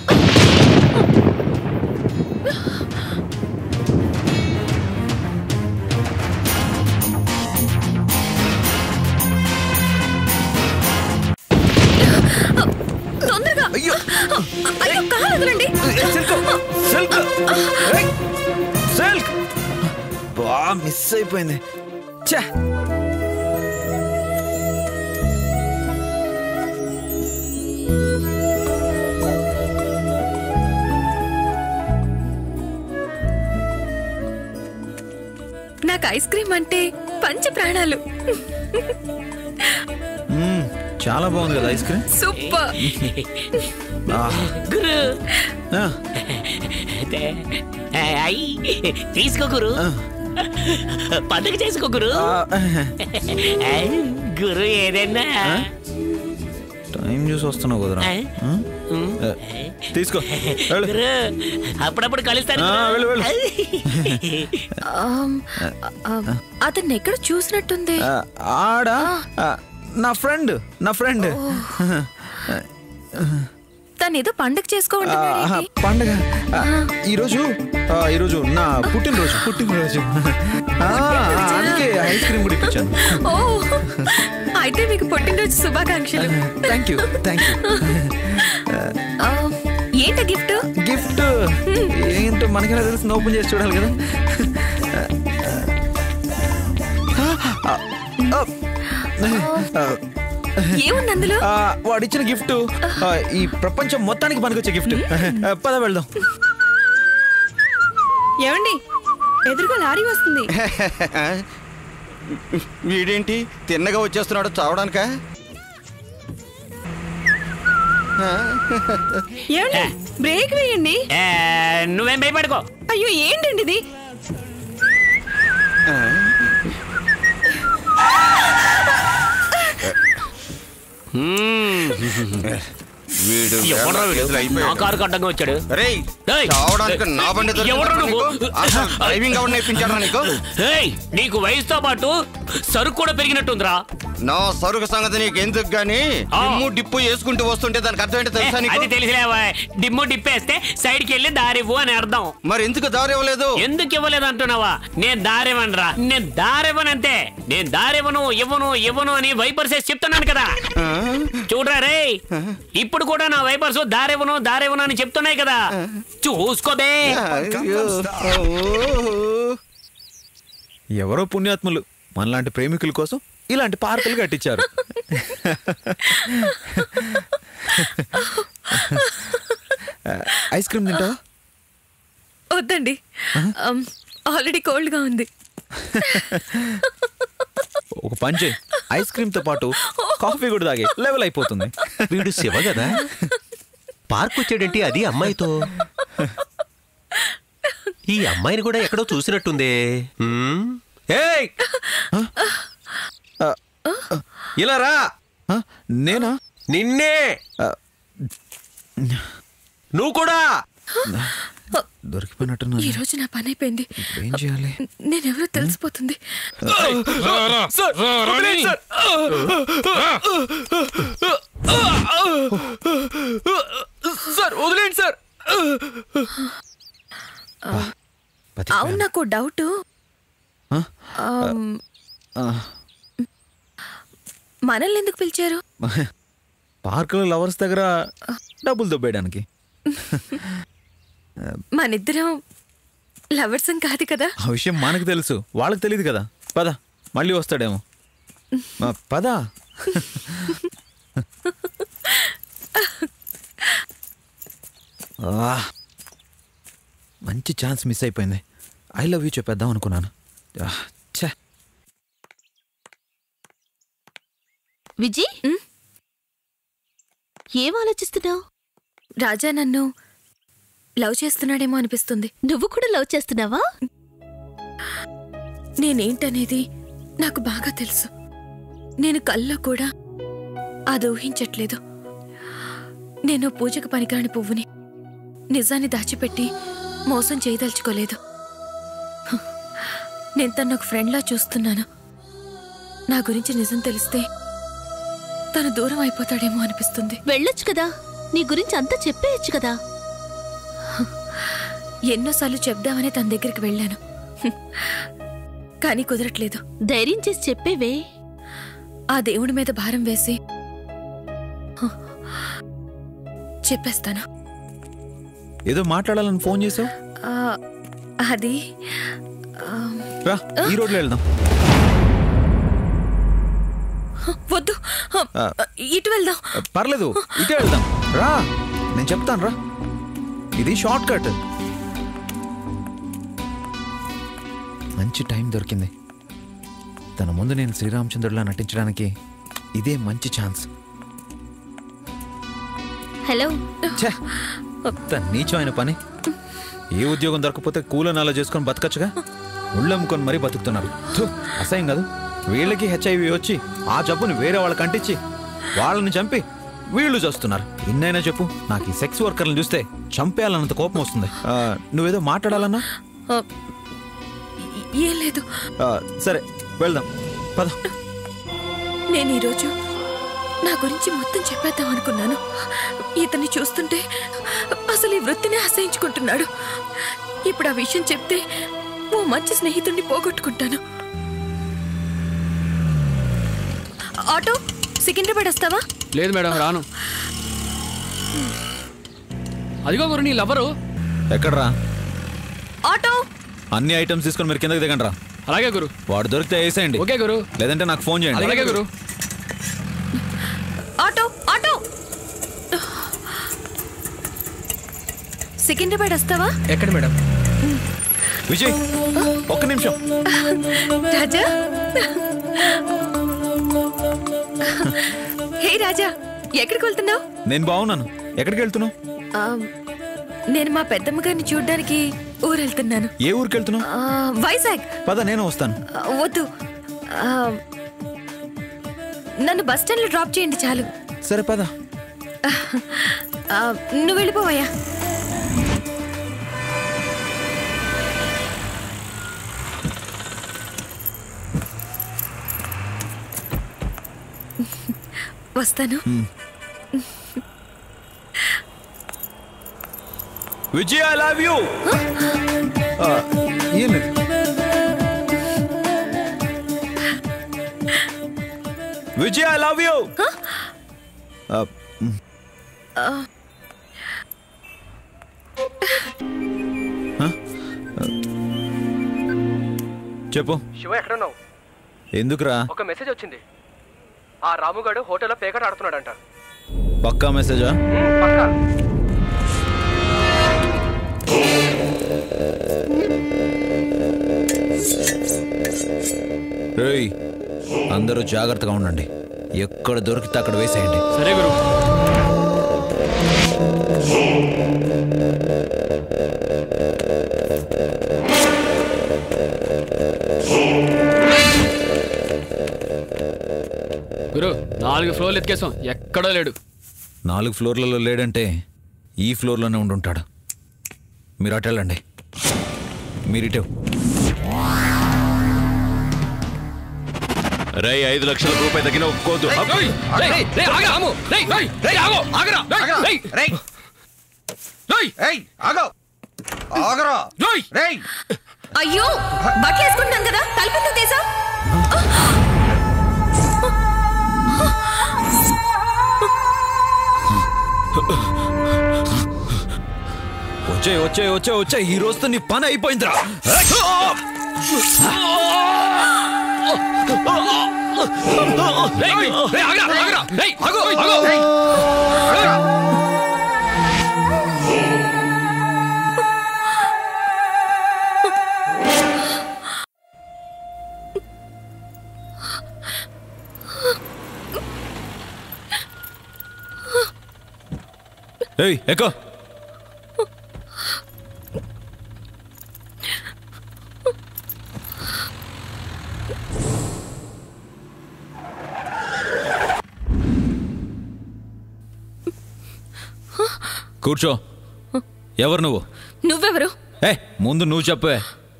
[SPEAKER 13] తొందరగా అయ్యో అయ్యో కాలు వదలండి
[SPEAKER 4] సిల్క్ సిల్క్ ఏయ్, సిల్క్ బా మిస్ అయిపోయింది ఛే
[SPEAKER 13] నాకు ఐస్ క్రీమ్ అంటే పంచ ప్రాణాలు
[SPEAKER 4] మ్మ్, చాలా బాగుంది కదా ఐస్ క్రీమ్
[SPEAKER 13] సూపర్
[SPEAKER 4] ఆ,
[SPEAKER 9] గురు
[SPEAKER 4] ఆ,
[SPEAKER 9] అయ్యి తీసుకో గురు పండగ చేసుకో గురు గురు ఏదైనా
[SPEAKER 4] టైం చూసి వస్తున్నావు కదరా ఆ? ఆ, తీసుకో వెళ్ళు.
[SPEAKER 9] గురు అప్పుడప్పుడు కలుస్తాను
[SPEAKER 4] ఆ, వెళ్ళు, వెళ్ళు.
[SPEAKER 13] అతన్ని ఎక్కడ చూసినట్టుంది
[SPEAKER 4] ఆ, ఆడా ఆ, నా ఫ్రెండ్ నా ఫ్రెండ్
[SPEAKER 13] తను ఏదో పండుగ చేసుకోవాలి
[SPEAKER 4] పండగ ఆ, ఈరోజు ఆ, ఈరోజు నా పుట్టినరోజు పుట్టినరోజు ఆ, అందుకే ఐస్ క్రీమ్ కూడా ఇప్పించాను
[SPEAKER 13] ఓ అయితే మీకు పుట్టినరోజు శుభాకాంక్షలు
[SPEAKER 4] థ్యాంక్ యూ థ్యాంక్ యూ
[SPEAKER 13] ఆ, ఏంట గిఫ్ట్
[SPEAKER 4] గిఫ్ట్ ఏంటో మనకెలా తెలుసు ఓపెన్ చేసి చూడాలి కదా
[SPEAKER 13] ఏముంది అందులో
[SPEAKER 4] ఆ, వాడు ఇచ్చిన గిఫ్ట్ ఆ, ఈ ప్రపంచం మొత్తానికి పనికొచ్చే గిఫ్ట్ ఆ, పద వెళ్దాం
[SPEAKER 13] ఏమండి ఎదురుగా లారీ వస్తుంది
[SPEAKER 7] వీడేంటి తిన్నగా వచ్చేస్తున్నాడు చావడానికా
[SPEAKER 13] ఏమండి బ్రేక్ వేయండి
[SPEAKER 9] ఏ, నువ్వేం భయపడుకో
[SPEAKER 13] అయ్యో ఏంటండి ఇది
[SPEAKER 7] వీడు
[SPEAKER 9] ఎవడ్రా వీడు?
[SPEAKER 7] చేతులు అయిపోయాడు.
[SPEAKER 9] నా కారుకు అడ్డంగా వచ్చాడు
[SPEAKER 7] రేయ్,
[SPEAKER 9] ఏయ్!
[SPEAKER 7] చావడానికి నా బండి దొరికిందా
[SPEAKER 9] ఎవడ్రా
[SPEAKER 7] నీకు?
[SPEAKER 9] నువ్వు?
[SPEAKER 7] అసలు డ్రైవింగ్ ఎవరు నేర్పించాడా నీకు
[SPEAKER 9] ఏయ్, నీకు వయసుతో పాటు సరుకు కూడా పెరిగినట్టుందిరా
[SPEAKER 7] నా సరుకు సంగతి నీకు ఎందుకు గాని డిమ్ము డిప్పు వేసుకుంటూ వస్తుంటే దానికి అర్థం ఏంటో తెలుసా
[SPEAKER 9] ఏ,
[SPEAKER 7] నీకు
[SPEAKER 9] అది తెలిసిలేవా డిమ్ము డిప్పేస్తే సైడ్కి వెళ్ళి దారివ్వు అని అర్థం
[SPEAKER 7] మరి ఎందుకు దారి ఇవ్వలేదు
[SPEAKER 9] ఎందుకు ఇవ్వలేదు అంటున్నావా నేను దారివ్వనరా నేను దారివ్వనంతే నేను దారివ్వను ఇవ్వను ఇవ్వను అని వైపర్స్ వేసి చెప్తున్నాను కదా చూడరా రే ఇప్పుడు కూడా నా వైపర్స్ దారివ్వను దారివ్వను అని చెప్తున్నాయి కదా చూసుకోబే
[SPEAKER 4] ఎవరో పుణ్యాత్ములు మనలాంటి ప్రేమికుల కోసం ఇలాంటి పార్కులు కట్టించారు ఐస్ క్రీమ్ తింటావా
[SPEAKER 13] వద్దండి ఆల్రెడీ కోల్డ్ గా ఉంది
[SPEAKER 4] ఒక పంచే ఐస్ క్రీమ్ తో పాటు కాఫీ కూడా తాగే లెవెల్ అయిపోతుంది
[SPEAKER 1] వీడు శివ కదా పార్క్ వచ్చాడేంటి అది అమ్మాయితో ఈ అమ్మాయిని కూడా ఎక్కడో చూసినట్టుందే హ్మ్? ఏయ్ ఇలా రా
[SPEAKER 4] నేనా
[SPEAKER 1] నిన్నే నువ్వు కూడా
[SPEAKER 4] దొరికిపోయినట్టున్నా
[SPEAKER 13] ఈ రోజు నా పని అయిపోయింది
[SPEAKER 4] ఏం చేయాలి
[SPEAKER 13] నేనెవరో తెలిసిపోతుంది
[SPEAKER 1] సార్, వదిలేయ్ సార్.
[SPEAKER 3] సార్ వదిలేండి సార్
[SPEAKER 13] అవును నాకు డౌట్ మనల్ని ఎందుకు పిలిచారు
[SPEAKER 4] పార్కులో లవర్స్ దగ్గర డబ్బులు దొబ్బేయడానికి
[SPEAKER 13] మనిద్దరం లవర్సం కాదు కదా
[SPEAKER 4] ఆ విషయం మనకు తెలుసు వాళ్ళకి తెలియదు కదా పద మళ్ళీ వస్తాడేమో ఆ, పద ఆ, మంచి ఛాన్స్ మిస్ అయిపోయింది ఐ లవ్ యూ చెప్పేద్దాం అనుకున్నాను ఆ, ఛే
[SPEAKER 8] విజి ఏం ఆలోచిస్తున్నావు
[SPEAKER 13] రాజా నన్ను లవ్ చేస్తున్నాడేమో అనిపిస్తుంది
[SPEAKER 8] నువ్వు కూడా లవ్ చేస్తున్నావా
[SPEAKER 13] నేనేంటనేది నాకు బాగా తెలుసు నేను కల్లో కూడా అది ఊహించట్లేదు నేను పూజకు పనికిరాని పువ్వుని నిజాన్ని దాచిపెట్టి మోసం చేయదలుచుకోలేదు హ, నేను తను ఒక ఫ్రెండ్లా చూస్తున్నాను నా గురించి నిజం తెలిస్తే తను దూరం అయిపోతాడేమో అనిపిస్తుంది
[SPEAKER 8] వెళ్ళొచ్చు కదా నీ గురించి అంతా చెప్పేయచ్చు కదా
[SPEAKER 13] ఎన్నోసార్లు చెప్దామని తన దగ్గరికి వెళ్ళాను హ్మ్. కానీ కుదరట్లేదు
[SPEAKER 8] ధైర్యం చేసి చెప్పేవే
[SPEAKER 13] ఆ దేవుడి మీద భారం వేసి హ, చెప్పేస్తాను
[SPEAKER 4] ఏదో మాట్లాడాలని ఫోన్ చేసావు
[SPEAKER 13] ఆ, అది ఆ,
[SPEAKER 4] రా ఈ రోడ్లో వెళ్దాం
[SPEAKER 13] వద్దు హ,
[SPEAKER 4] ఆ.
[SPEAKER 13] ఇటు వెళ్దాం
[SPEAKER 4] పర్లేదు ఇటే వెళ్దాం రా నేను చెప్తాను రా ఇది షార్ట్ కట్ మంచి టైం దొరికింది తన ముందు నేను శ్రీరామచంద్రుడిలా నటించడానికి ఇదే మంచి ఛాన్స్
[SPEAKER 8] హలో
[SPEAKER 4] ఛే తన నీచమైన పని ఏ ఉద్యోగం దొరకపోతే కూలని అలా చేసుకొని బతకచ్చుగా ఉళ్ళమ్ముకొని మరీ బతుకుతున్నారు థు, అసహ్యం కాదు వీళ్ళకి హెచ్ఐవి వచ్చి ఆ జబ్బుని వేరే వాళ్ళకి అంటించి వాళ్ళని చంపి వీళ్ళు చేస్తున్నారు ఇన్నైనా చెప్పు నాకు ఈ సెక్స్ వర్కర్లను చూస్తే చంపేయాలన్నంత కోపం వస్తుంది ఆ, నువ్వేదో మాట్లాడాలన్నా
[SPEAKER 13] ఆ, ఏం లేదు
[SPEAKER 4] ఆ, సరే వెళ్దాం పద
[SPEAKER 13] నేను ఈరోజు నా గురించి మొత్తం చెప్పేద్దాం అనుకున్నాను ఇతన్ని చూస్తుంటే అసలు ఈ వృత్తిని అసహించుకుంటున్నాడు ఇప్పుడు ఆ విషయం చెప్తే ఓ మంచి స్నేహితుడిని పోగొట్టుకుంటాను ఆటో సికింద్రాబాద్ వస్తావా
[SPEAKER 19] లేదు మేడం రాను
[SPEAKER 3] అదిగో గురు నీ లవరు
[SPEAKER 4] ఎక్కడ్రా
[SPEAKER 13] ఆటో
[SPEAKER 4] అన్ని ఐటమ్స్ తీసుకొని మీరు కిందకి దిగండి రా
[SPEAKER 3] అలాగే గురు
[SPEAKER 4] వాడు దొరికితే వేసేయండి
[SPEAKER 3] ఓకే గురు
[SPEAKER 4] లేదంటే నాకు ఫోన్ చేయండి
[SPEAKER 3] అలాగే గురు
[SPEAKER 13] ఆటో ఆటో సికింద్రాబాద్ వస్తావా
[SPEAKER 3] ఎక్కడ మేడం
[SPEAKER 4] విజయ్ ఒక్క నిమిషం
[SPEAKER 13] రాజా హే రాజా ఎక్కడికి వెళ్తున్నావు
[SPEAKER 4] నేను బాగున్నాను ఎక్కడికి వెళ్తున్నావు
[SPEAKER 13] నేను మా పెద్దమ్మ గారిని చూడడానికి ఊరు వెళ్తున్నాను
[SPEAKER 4] ఏ ఊరికి వెళ్తున్నావు
[SPEAKER 13] ఆ, వైజాగ్
[SPEAKER 4] పద నేను వస్తాను
[SPEAKER 13] ఆ, వద్దు ఆ, నన్ను బస్ స్టాండ్లో డ్రాప్ చేయండి చాలు
[SPEAKER 4] సరే పద
[SPEAKER 13] ఆ, నువ్వు వెళ్ళిపోవయ్యా వస్తాను
[SPEAKER 4] Vijay I love you Vijay I love you
[SPEAKER 13] ఆ,
[SPEAKER 4] చెప్పు
[SPEAKER 3] శివ ఎక్కడున్నావు
[SPEAKER 4] ఎందుకురా
[SPEAKER 3] ఒక మెసేజ్ వచ్చింది ఆ రాముగాడు హోటల్లో పేకట ఆడుతున్నాడంట
[SPEAKER 4] పక్కా మెసేజా
[SPEAKER 3] పక్కా
[SPEAKER 4] రేయ్ అందరూ జాగ్రత్తగా ఉండండి ఎక్కడ దొరికితే అక్కడ వేసేయండి
[SPEAKER 3] సరే గురు గురు నాలుగు ఫ్లోర్లు ఎత్తుకేసాం ఎక్కడో లేడు
[SPEAKER 4] నాలుగు ఫ్లోర్లలో లేడంటే ఈ ఫ్లోర్లోనే ఉండుంటాడు మీరు అటు వెళ్ళండి మీరు ఇటు
[SPEAKER 20] రై ఐదు లక్షల రూపాయలు తగ్గిన ఒప్పుకోదు
[SPEAKER 13] అయ్యో బట్టలు వేసుకుంటున్నాను కదా తలుపు తీసా
[SPEAKER 4] వచ్చే వచ్చే వచ్చే వచ్చే ఈ రోజుతో నీ పని అయిపోయిందిరా ఏయ్ ఎక్కో కూర్చో ఎవరు నువ్వు
[SPEAKER 13] నువ్వెవరు
[SPEAKER 4] ఏ ముందు నువ్వు చెప్పే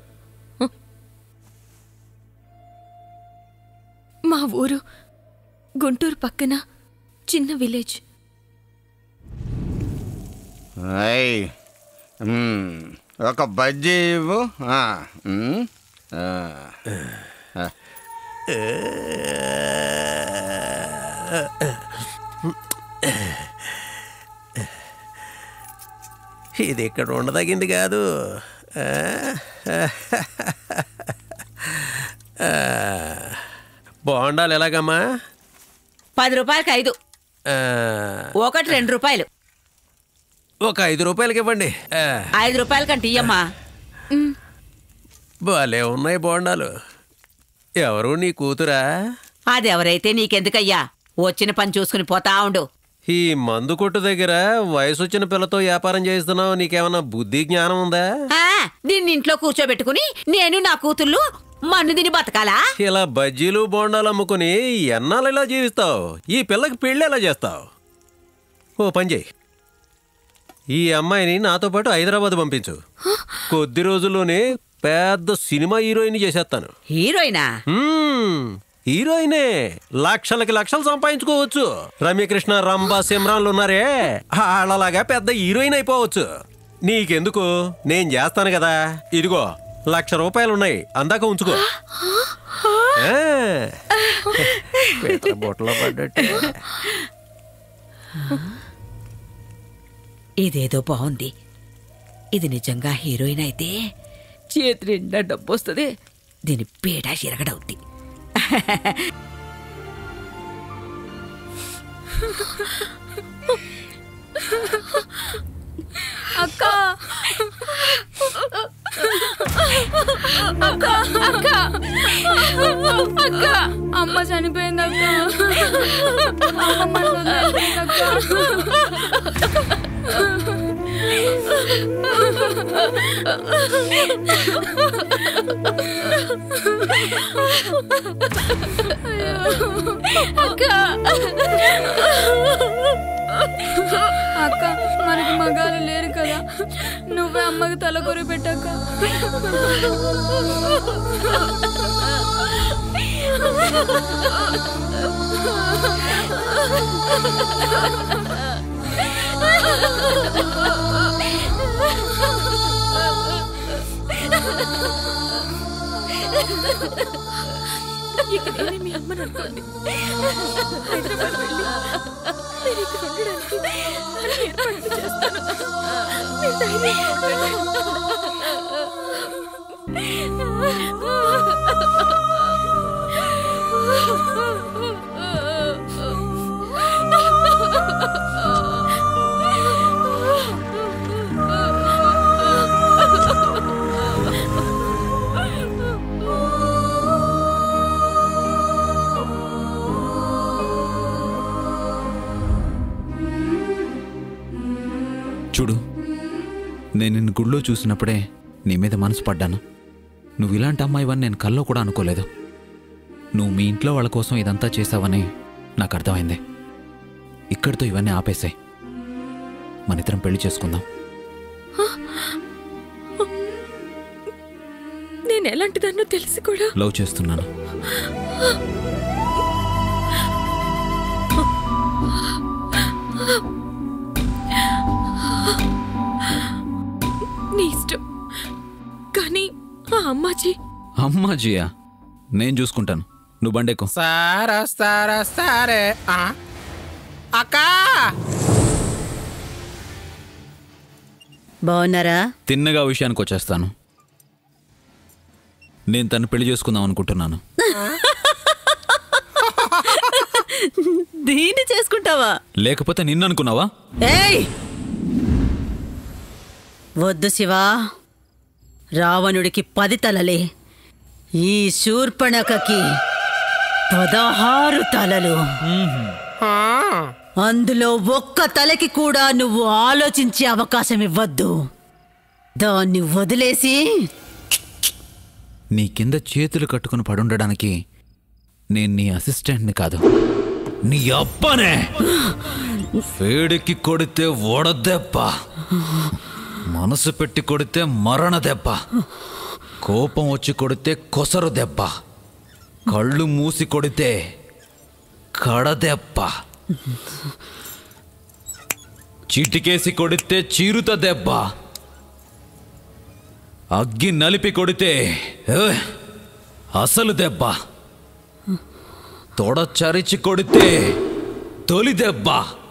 [SPEAKER 13] మా ఊరు గుంటూరు పక్కన చిన్న విలేజ్
[SPEAKER 7] అయ్ మ్మ్. ఒక బజ్జీ ఇవ్వు ఆ, మ్మ్. ఆ, ఆ.
[SPEAKER 1] ఇది ఇక్కడ ఉండదగింది కాదు ఆ, ఆ, బోండాలు ఎలాగమ్మా
[SPEAKER 18] పది రూపాయలకి ఐదు
[SPEAKER 1] ఆ,
[SPEAKER 18] ఒకటి రెండు రూపాయలు
[SPEAKER 1] ఒక ఐదు రూపాయలకి ఇవ్వండి ఆ,
[SPEAKER 18] ఐదు రూపాయల కంటే ఇయ్యమ్మా
[SPEAKER 1] భలే ఉన్నాయి బోండాలు ఎవరు నీ కూతురా
[SPEAKER 18] అది ఎవరైతే నీకెందుకయ్యా వచ్చిన పని చూసుకుని పోతా ఉండు
[SPEAKER 1] ఈ మందు కొట్టు దగ్గర వయసు వచ్చిన పిల్లతో వ్యాపారం చేస్తున్నావు నీకేమన్నా బుద్ధి జ్ఞానం ఉందా
[SPEAKER 18] ఆ, దీన్ని ఇంట్లో కూర్చోబెట్టుకుని నేను నా కూతుళ్ళు మన్ను తిని బతకాలా
[SPEAKER 1] ఇలా బజ్జీలు బోండాలు అమ్ముకుని ఎన్నాళ్ళు ఇలా జీవిస్తావు ఈ పిల్లకి పెళ్ళి ఎలా చేస్తావు ఓ పని చేయి ఈ అమ్మాయిని నాతో పాటు హైదరాబాద్ పంపించు కొద్ది రోజుల్లోనే పెద్ద సినిమా హీరోయిన్ చేసేస్తాను
[SPEAKER 18] హీరోయినా
[SPEAKER 1] మ్మ్. హీరోయినే లక్షలకి లక్షలు సంపాదించుకోవచ్చు రమ్యకృష్ణ రంభ సిమ్రాన్లు ఉన్నారే వాళ్ళలాగా పెద్ద హీరోయిన్ అయిపోవచ్చు నీకెందుకు నేను చేస్తాను కదా ఇదిగో లక్ష రూపాయలు ఉన్నాయి అందాక ఉంచుకో ఆ. పీతల బొట్టలో పడ్డట్టే
[SPEAKER 18] ఇదేదో బాగుంది ఇది నిజంగా హీరోయిన్ అయితే చేతి నిండా డబ్బు వస్తుంది దీని పీడ ఎరగడవుద్ది
[SPEAKER 14] అక్క అక్క అక్క అక్క అమ్మ చనిపోయింది అక్క అమ్మ నన్ను వదిలేసింది అక్క అక్క మనకి మగాలు లేరు కదా నువ్వే అమ్మకి తల కొరి పెట్టాక ఇక నేనే మీ అమ్మని అనుకోండి హైదరాబాద్ వెళ్ళి నేను ఇక్కడ ఉండడానికి అన్ని ఏర్పాట్లు చేస్తాను మీరు ధైర్యంగా
[SPEAKER 4] చూడు నేను నిన్ను గుళ్ళో చూసినప్పుడే నీ మీద మనసు పడ్డాను నువ్వు ఇలాంటి అమ్మాయివని నేను కల్లో కూడా అనుకోలేదు నువ్వు మీ ఇంట్లో వాళ్ళ కోసం ఇదంతా చేసావని నాకు అర్థమైంది ఇక్కడితో ఇవన్నీ ఆపేసాయి మన ఇద్దరం పెళ్లి చేసుకుందాం
[SPEAKER 13] నేను ఎలాంటిదన్నో తెలిసి కూడా
[SPEAKER 4] లవ్ చేస్తున్నాను
[SPEAKER 13] నీ ఇష్టం కానీ ఆ అమ్మాజీ
[SPEAKER 4] అమ్మా జియా నేను చూసుకుంటాను నువ్వు బండెక్కు
[SPEAKER 5] సారా సారా సారే ఆ? అక్క
[SPEAKER 6] బాగున్నారా
[SPEAKER 4] తిన్నగా విషయానికి వచ్చేస్తాను నేను తను పెళ్లి చేసుకుందాం అనుకుంటున్నాను
[SPEAKER 6] దీన్ని చేసుకుంటావా
[SPEAKER 4] లేకపోతే నిన్ను అనుకున్నావా
[SPEAKER 6] ఏయ్ వద్దు శివా రావణుడికి పది తలలే ఈ శూర్పణకకి పదహారు తలలు అందులో ఒక్క తలకి కూడా నువ్వు ఆలోచించే అవకాశం ఇవ్వద్దు దాన్ని వదిలేసి
[SPEAKER 4] నీ కింద చేతులు కట్టుకుని పడుండడానికి నేను నీ అసిస్టెంట్ని కాదు నీ అబ్బనే వేడికి కొడితే ఓడదెబ్బ మనసు పెట్టి కొడితే మరణ దెబ్బ కోపం వచ్చి కొడితే కొసరు దెబ్బ కళ్ళు మూసి కొడితే కడదెబ్బ చిటికేసి కొడితే చీరుత దెబ్బ అగ్గి నలిపి కొడితే ఏ, అసలు దెబ్బ తొడ చరిచి కొడితే తొలి దెబ్బ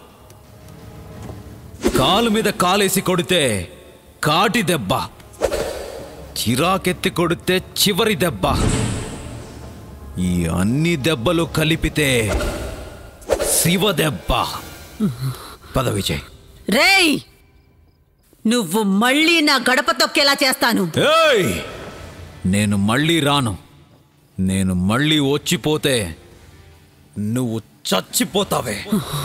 [SPEAKER 4] కాలు మీద కాలేసి కొడితే కాటి దెబ్బ చిరాకెత్తి కొడితే చివరి దెబ్బ ఈ అన్ని దెబ్బలు కలిపితే శివ దెబ్బ పద విజయ్
[SPEAKER 6] రేయ్ నువ్వు మళ్ళీ నా గడప తొక్కేలా చేస్తాను
[SPEAKER 4] ఏయ్ నేను మళ్ళీ రాను నేను మళ్ళీ వచ్చిపోతే నువ్వు చచ్చిపోతావే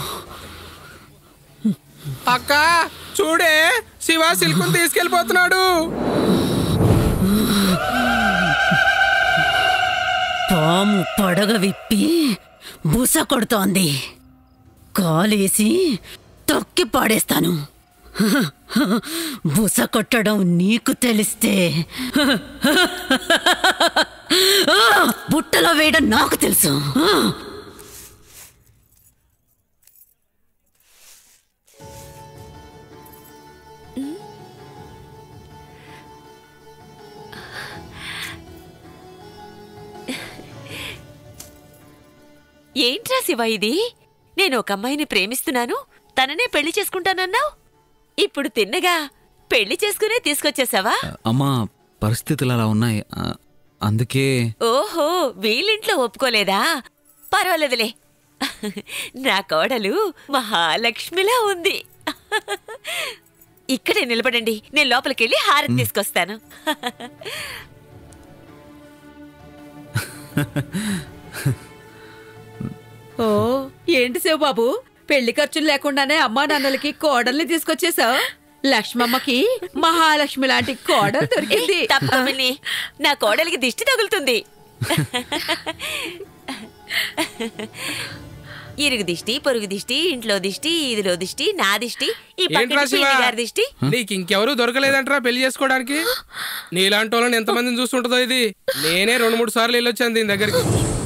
[SPEAKER 5] అక్క చూడే శివ సిల్కుని తీసుకెళ్ళిపోతున్నాడు
[SPEAKER 6] పాము పడగ విప్పి బుస కొడుతోంది కాలేసి తొక్కి పాడేస్తాను బుస కొట్టడం నీకు తెలిస్తే బుట్టలో వేయడం నాకు తెలుసు
[SPEAKER 21] ఏంట్రా శివ ఇది నేను ఒక అమ్మాయిని ప్రేమిస్తున్నాను తననే పెళ్లి చేసుకుంటానన్నావు
[SPEAKER 18] ఇప్పుడు తిన్నగా పెళ్లి చేసుకునే తీసుకొచ్చేసావా
[SPEAKER 4] అమ్మా పరిస్థితులు అలా ఉన్నాయి ఆ, అందుకే
[SPEAKER 18] ఓహో వీళ్ళింట్లో ఒప్పుకోలేదా పర్వాలేదులే నా కోడలు మహాలక్ష్మిలా ఉంది ఇక్కడే నిలబడండి నేను లోపలికెళ్ళి హారతి తీసుకొస్తాను ఓ ఏంటి శివబాబు పెళ్లి ఖర్చులు లేకుండానే అమ్మా నాన్నలకి కోడల్ని తీసుకొచ్చేసావు లక్ష్మమ్మకి మహాలక్ష్మి లాంటి కోడలు దొరికింది తప్పని నా కోడలికి దిష్టి తగులుతుంది ఇరుగు దిష్టి పొరుగు దిష్టి ఇంట్లో దిష్టి ఇదిలో దిష్టి నా దిష్టి ఈ
[SPEAKER 19] ఏంట్రా
[SPEAKER 18] పక్కింటి
[SPEAKER 19] శివ?
[SPEAKER 18] పిన్ని గారి దిష్టి
[SPEAKER 19] నీకు ఇంకెవరూ దొరకలేదంటరా పెళ్లి చేసుకోవడానికి నీలాంటి వాళ్ళని ఎంతమందిని చూస్తుంటుందో ఇది నేనే రెండు మూడు సార్లు వెళ్ళొచ్చాను దీని దగ్గరికి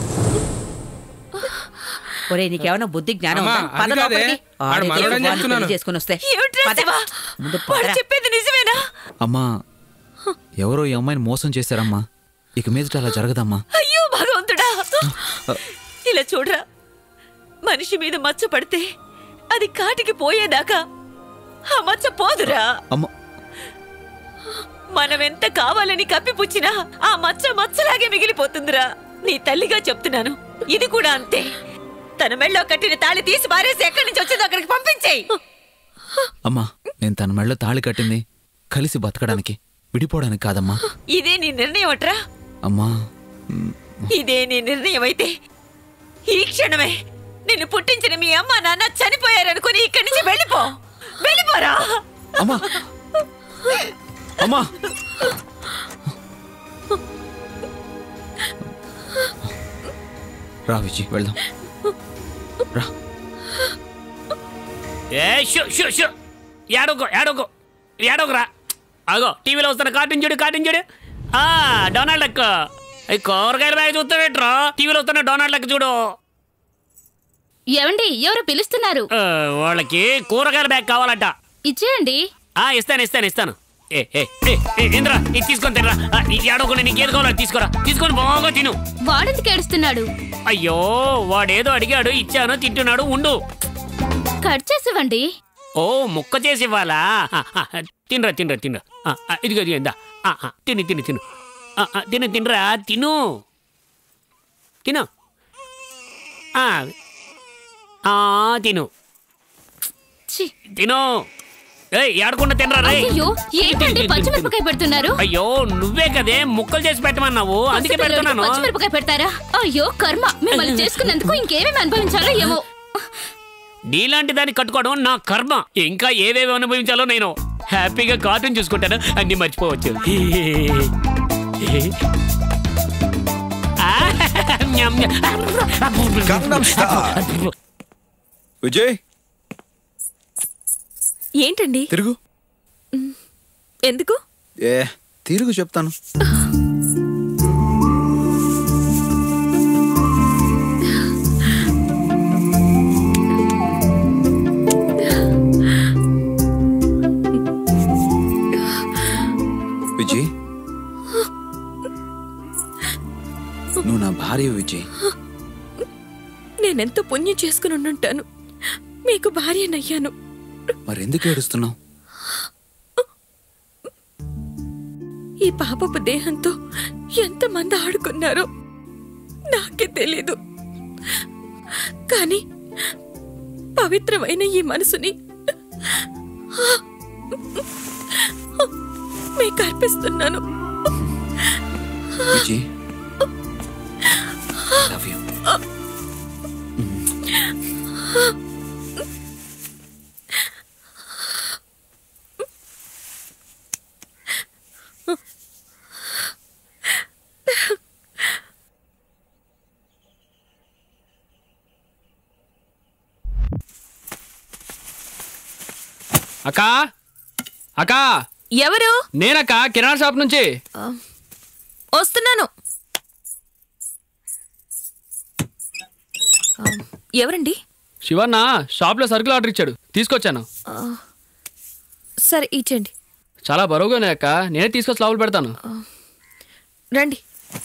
[SPEAKER 18] ఒరే నీకేమైనా బుద్ధి జ్ఞానం
[SPEAKER 19] అమ్మా,
[SPEAKER 18] ఉందా? పద
[SPEAKER 19] అది కాదే.
[SPEAKER 18] లోపలికి.
[SPEAKER 19] ఆడు
[SPEAKER 18] ఆడితే
[SPEAKER 19] మనోడని
[SPEAKER 18] వాడిని
[SPEAKER 19] చెప్తున్నాను.
[SPEAKER 18] పెళ్లి చేసుకుని వస్తే పద. ముందు పదరా.
[SPEAKER 4] చెప్పేది
[SPEAKER 18] నిజమేనా
[SPEAKER 4] అమ్మా ఎవరో ఈ అమ్మాయిని మోసం చేశారమ్మా ఇక మీదట అలా జరగదమ్మా
[SPEAKER 18] అయ్యో భగవంతుడా ఇలా చూడరా మనిషి మీద మచ్చ పడితే అది కాటికి పోయేదాకా ఆ మచ్చ పోదురా
[SPEAKER 4] అమ్మ
[SPEAKER 18] మనమెంత కావాలని కప్పిపుచ్చినా ఆ మచ్చ మచ్చలాగే మిగిలిపోతుందిరా నీ తల్లిగా చెప్తున్నాను ఇది కూడా అంతే తన మెళ్ళో కట్టిన తాళి తీసి పారేసి ఎక్కడి నుంచి వచ్చిందో అక్కడికి పంపించేయి
[SPEAKER 4] అమ్మా నేను తన మెళ్ళ తాళి కట్టింది కలిసి బతకడానికి విడిపోవడానికి కాదమ్మా
[SPEAKER 18] ఇదే నీ నిర్ణయం అట్రా
[SPEAKER 4] అమ్మా
[SPEAKER 18] ఇదే నీ నిర్ణయం అయితే ఈ క్షణమే నిన్ను పుట్టించిన మీ అమ్మ నాన్న చనిపోయారనుకుని ఇక్కడి నుంచి వెళ్ళిపో వెళ్ళిపోరా
[SPEAKER 4] అమ్మా అమ్మా రా విజయ్ వెళ్దాం రా
[SPEAKER 9] ఏ షో షో షో ఏడోకో ఏడోకో ఏడోకరా అగో టీవీలో వస్తున్న కార్టూన్ చూడు కార్టూన్ చూడు ఆ డొనాల్డ్ లెక్క ఈ కూరగాయల బ్యాగ్ చూస్తావేట్రా టీవీలో వస్తున్న డొనాల్డ్ లెక్క చూడు
[SPEAKER 17] ఏమండి ఎవరు పిలుస్తున్నారు
[SPEAKER 9] ఆ, వాళ్ళకి కూరగాయల బ్యాగ్ కావాలట
[SPEAKER 17] ఇచ్చేయండి
[SPEAKER 9] ఆ ఇస్తాను ఇస్తాను ఇస్తాను ఏ ఏ ఏ ఏ, ఇంద్రా ఇది తీసుకొని తినరా ఆ, ఇది ఏడోకుండా నీకు ఏది కావాలో అది తీసుకోరా తీసుకొని బాగా తిను
[SPEAKER 17] వాడెందుకు ఏడుస్తున్నాడు
[SPEAKER 9] అయ్యో వాడేదో అడిగాడు ఇచ్చాను తింటున్నాడు ఉండు
[SPEAKER 17] కట్ చేసివ్వండి
[SPEAKER 9] ఓ ముక్క చేసి ఇవ్వాలా ఆ, ఆ, తినరా తినరా తినరా ఆ, ఆ, ఇదిగో ఇదిగో ఇందా ఆ, ఆ, తిను తిను తిను ఆ, ఆ, తిను తినరా తిను తిను ఆ, ఆ, తిను తిను ఏయ్ ఏడకుండా తినరా రే
[SPEAKER 17] అయ్యో ఏంటండి పచ్చిమిరపకాయ పెడుతున్నారు
[SPEAKER 9] అయ్యో నువ్వే కదే ముక్కలు చేసి పెట్టమన్నావు అందుకే
[SPEAKER 17] పసిపిల్లలకి
[SPEAKER 9] పెడుతున్నాను
[SPEAKER 17] పచ్చిమిరపకాయ పెడతారా అయ్యో కర్మ మిమ్మల్ని చేసుకున్నందుకు ఇంకేమేమి అనుభవించాలో ఏమో
[SPEAKER 9] నీలాంటి దాన్ని కట్టుకోవడం నా కర్మ ఇంకా ఏవేవి అనుభవించాలో నేను హ్యాపీగా కార్టూన్ చూసుకుంటాను అన్ని మర్చిపోవచ్చు ఆ, న్యామ్ న్యామ్.
[SPEAKER 4] విజయ్
[SPEAKER 13] ఏంటండి
[SPEAKER 4] తిరుగు
[SPEAKER 13] ఎందుకు
[SPEAKER 4] ఏ తిరుగు చెప్తాను విజయ్ నువ్వు నా భార్య విజయ్
[SPEAKER 13] నేనెంతో పుణ్యం చేసుకుని ఉండుంటాను మీకు భార్యనయ్యాను
[SPEAKER 4] మరెందుకు ఏడుస్తున్నావు
[SPEAKER 13] ఈ పాపపు దేహంతో ఎంతమంది ఆడుకున్నారో నాకే తెలీదు కానీ పవిత్రమైన ఈ మనసుని మీకు అర్పిస్తున్నాను
[SPEAKER 4] విజయ్ లవ్ యూ
[SPEAKER 2] అక్కా అక్కా
[SPEAKER 13] ఎవరు
[SPEAKER 2] నేనక్క కిరాణా షాప్ నుంచి
[SPEAKER 13] వస్తున్నాను ఆ, ఎవరండి
[SPEAKER 2] శివన్న షాప్లో సరుకులు ఆర్డర్ ఇచ్చాడు తీసుకొచ్చాను
[SPEAKER 13] ఆ, సరే ఇచ్చండి
[SPEAKER 2] చాలా బరువుగా ఉన్నాయి అక్క నేనే తీసుకొచ్చి లోపల పెడతాను
[SPEAKER 13] రండి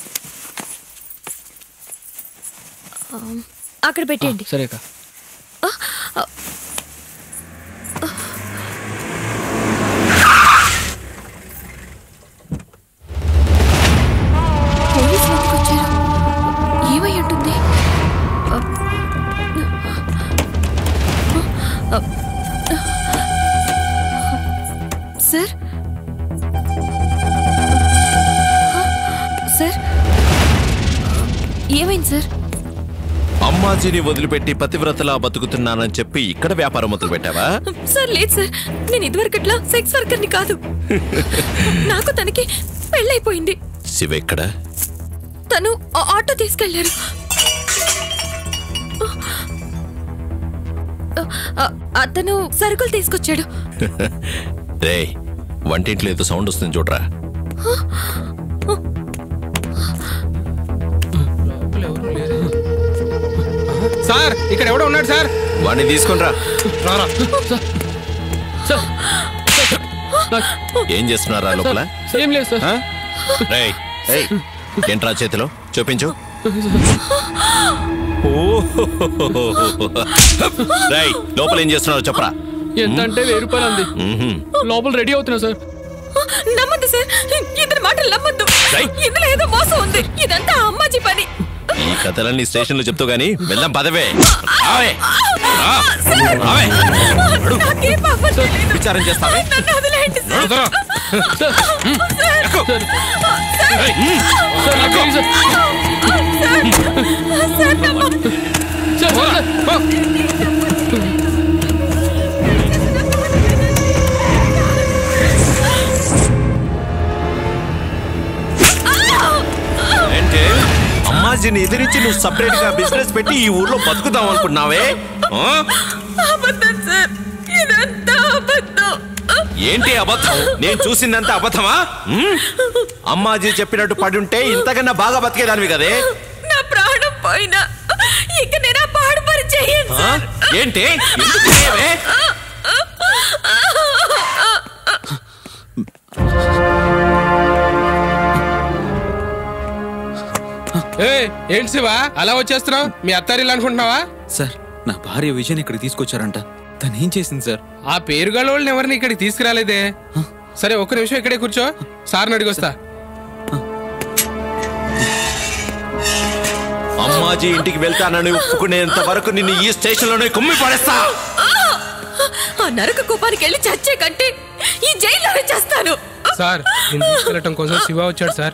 [SPEAKER 13] ఆ, అక్కడ పెట్టండి
[SPEAKER 2] సరే అక్క
[SPEAKER 13] సార్ సార్ ఏమైంది సార్
[SPEAKER 20] అమ్మాజీని వదిలిపెట్టి పతివ్రతలా బతుకుతున్నానని చెప్పి ఇక్కడ వ్యాపారం మొదలు పెట్టావా
[SPEAKER 13] సార్ లేదు సార్ నేను ఇదివరకట్లా సెక్స్ వర్కర్ని కాదు నాకు తనకి పెళ్ళైపోయింది
[SPEAKER 20] శివ ఎక్కడ
[SPEAKER 13] తను ఆ ఆటో తీసుకెళ్లారు ఆ- అతను సరుకులు తీసుకొచ్చాడు
[SPEAKER 20] రే వంటింట్లో ఏదో సౌండ్ వస్తుంది చూడరా
[SPEAKER 19] సార్ ఇక్కడ ఎవడో ఉన్నాడు సార్
[SPEAKER 20] వాడిని తీసుకునిరా
[SPEAKER 19] రారా
[SPEAKER 20] ఏం చేస్తున్నారా లోపల
[SPEAKER 2] ఏం లేదు సార్
[SPEAKER 20] ఆ? రేయ్, ఏయ్, ఏంట్రా చేతిలో చూపించు రేయ్, లోపల ఏం చేస్తున్నారో చెప్పరా
[SPEAKER 2] ఎంత అంటే వెయ్యి రూపాయలు అంది
[SPEAKER 20] మ్మ్హ్మ్.
[SPEAKER 2] లోపల రెడీ అవుతున్నా సార్
[SPEAKER 13] నమ్మద్దు సార్ ఇతని మాటలు నమ్మద్దు ఇందులో ఏదో మోసం ఉంది ఇదంతా ఆ అమ్మాజీ పని
[SPEAKER 20] ఈ కథలన్నీ స్టేషన్ లో చెప్తూ గానీ వెళ్దాం పదవే రావే. రా. రావే. నడు.
[SPEAKER 13] నాకేం పాపం తెలీదు.
[SPEAKER 20] విచారం చేస్తావే
[SPEAKER 13] నన్ను వదిలేయండి సార్.
[SPEAKER 20] నడుదురా.
[SPEAKER 13] సార్. సార్.
[SPEAKER 20] ఏయ్, మ్మ్.
[SPEAKER 13] సార్,
[SPEAKER 20] ఎక్కు.
[SPEAKER 13] సార్, నమ్మద్దు.
[SPEAKER 20] ఏంటి అమ్మాజీని ఎదిరించి నువ్వు సపరేట్ గా బిజినెస్ పెట్టి ఈ ఊర్లో బతుకుదాం అనుకున్నావే ఆ?
[SPEAKER 13] అబద్ధం సార్ ఇదంతా అబద్ధం
[SPEAKER 20] ఏంటి అబద్ధం నేను చూసిందంతా అబద్ధమా ఉమ్? అమ్మాజీ చెప్పినట్టు పడుంటే ఇంతకన్నా బాగా బతికేదానివి కదే
[SPEAKER 13] నా ప్రాణం పోయినా ఇక నేను ఆ పాడు పని చేయను
[SPEAKER 20] ఆ?
[SPEAKER 13] సార్
[SPEAKER 20] ఏంటి ఎందుకు చేయవే?
[SPEAKER 19] ఏ ఏంటి శివ అలా వచ్చేస్తున్నావు మీ అత్తారిల్లు అనుకుంటున్నావా
[SPEAKER 4] సార్ నా భార్య విజయ్ ఇక్కడికి తీసుకొచ్చారంట తను ఏం చేసింది సార్
[SPEAKER 19] ఆ పేరుగల వాళ్ళని ఎవరిని ఇక్కడికి తీసుకురాలేదే సరే ఒక్క నిమిషం ఇక్కడే కూర్చో సార్ని అడిగొస్తా
[SPEAKER 20] అమ్మాజీ ఇంటికి వెళ్తానని ఒప్పుకునేంత వరకు నిన్ను ఈ స్టేషన్ లోనే కుమ్మి పడేస్తా
[SPEAKER 13] ఆ నరక కూపానికి వెళ్ళి చచ్చే కంటే ఈ జైల్లోనే చేస్తాను
[SPEAKER 19] సార్ నేను తీసుకెళ్ళటం కోసం శివ వచ్చాడు సార్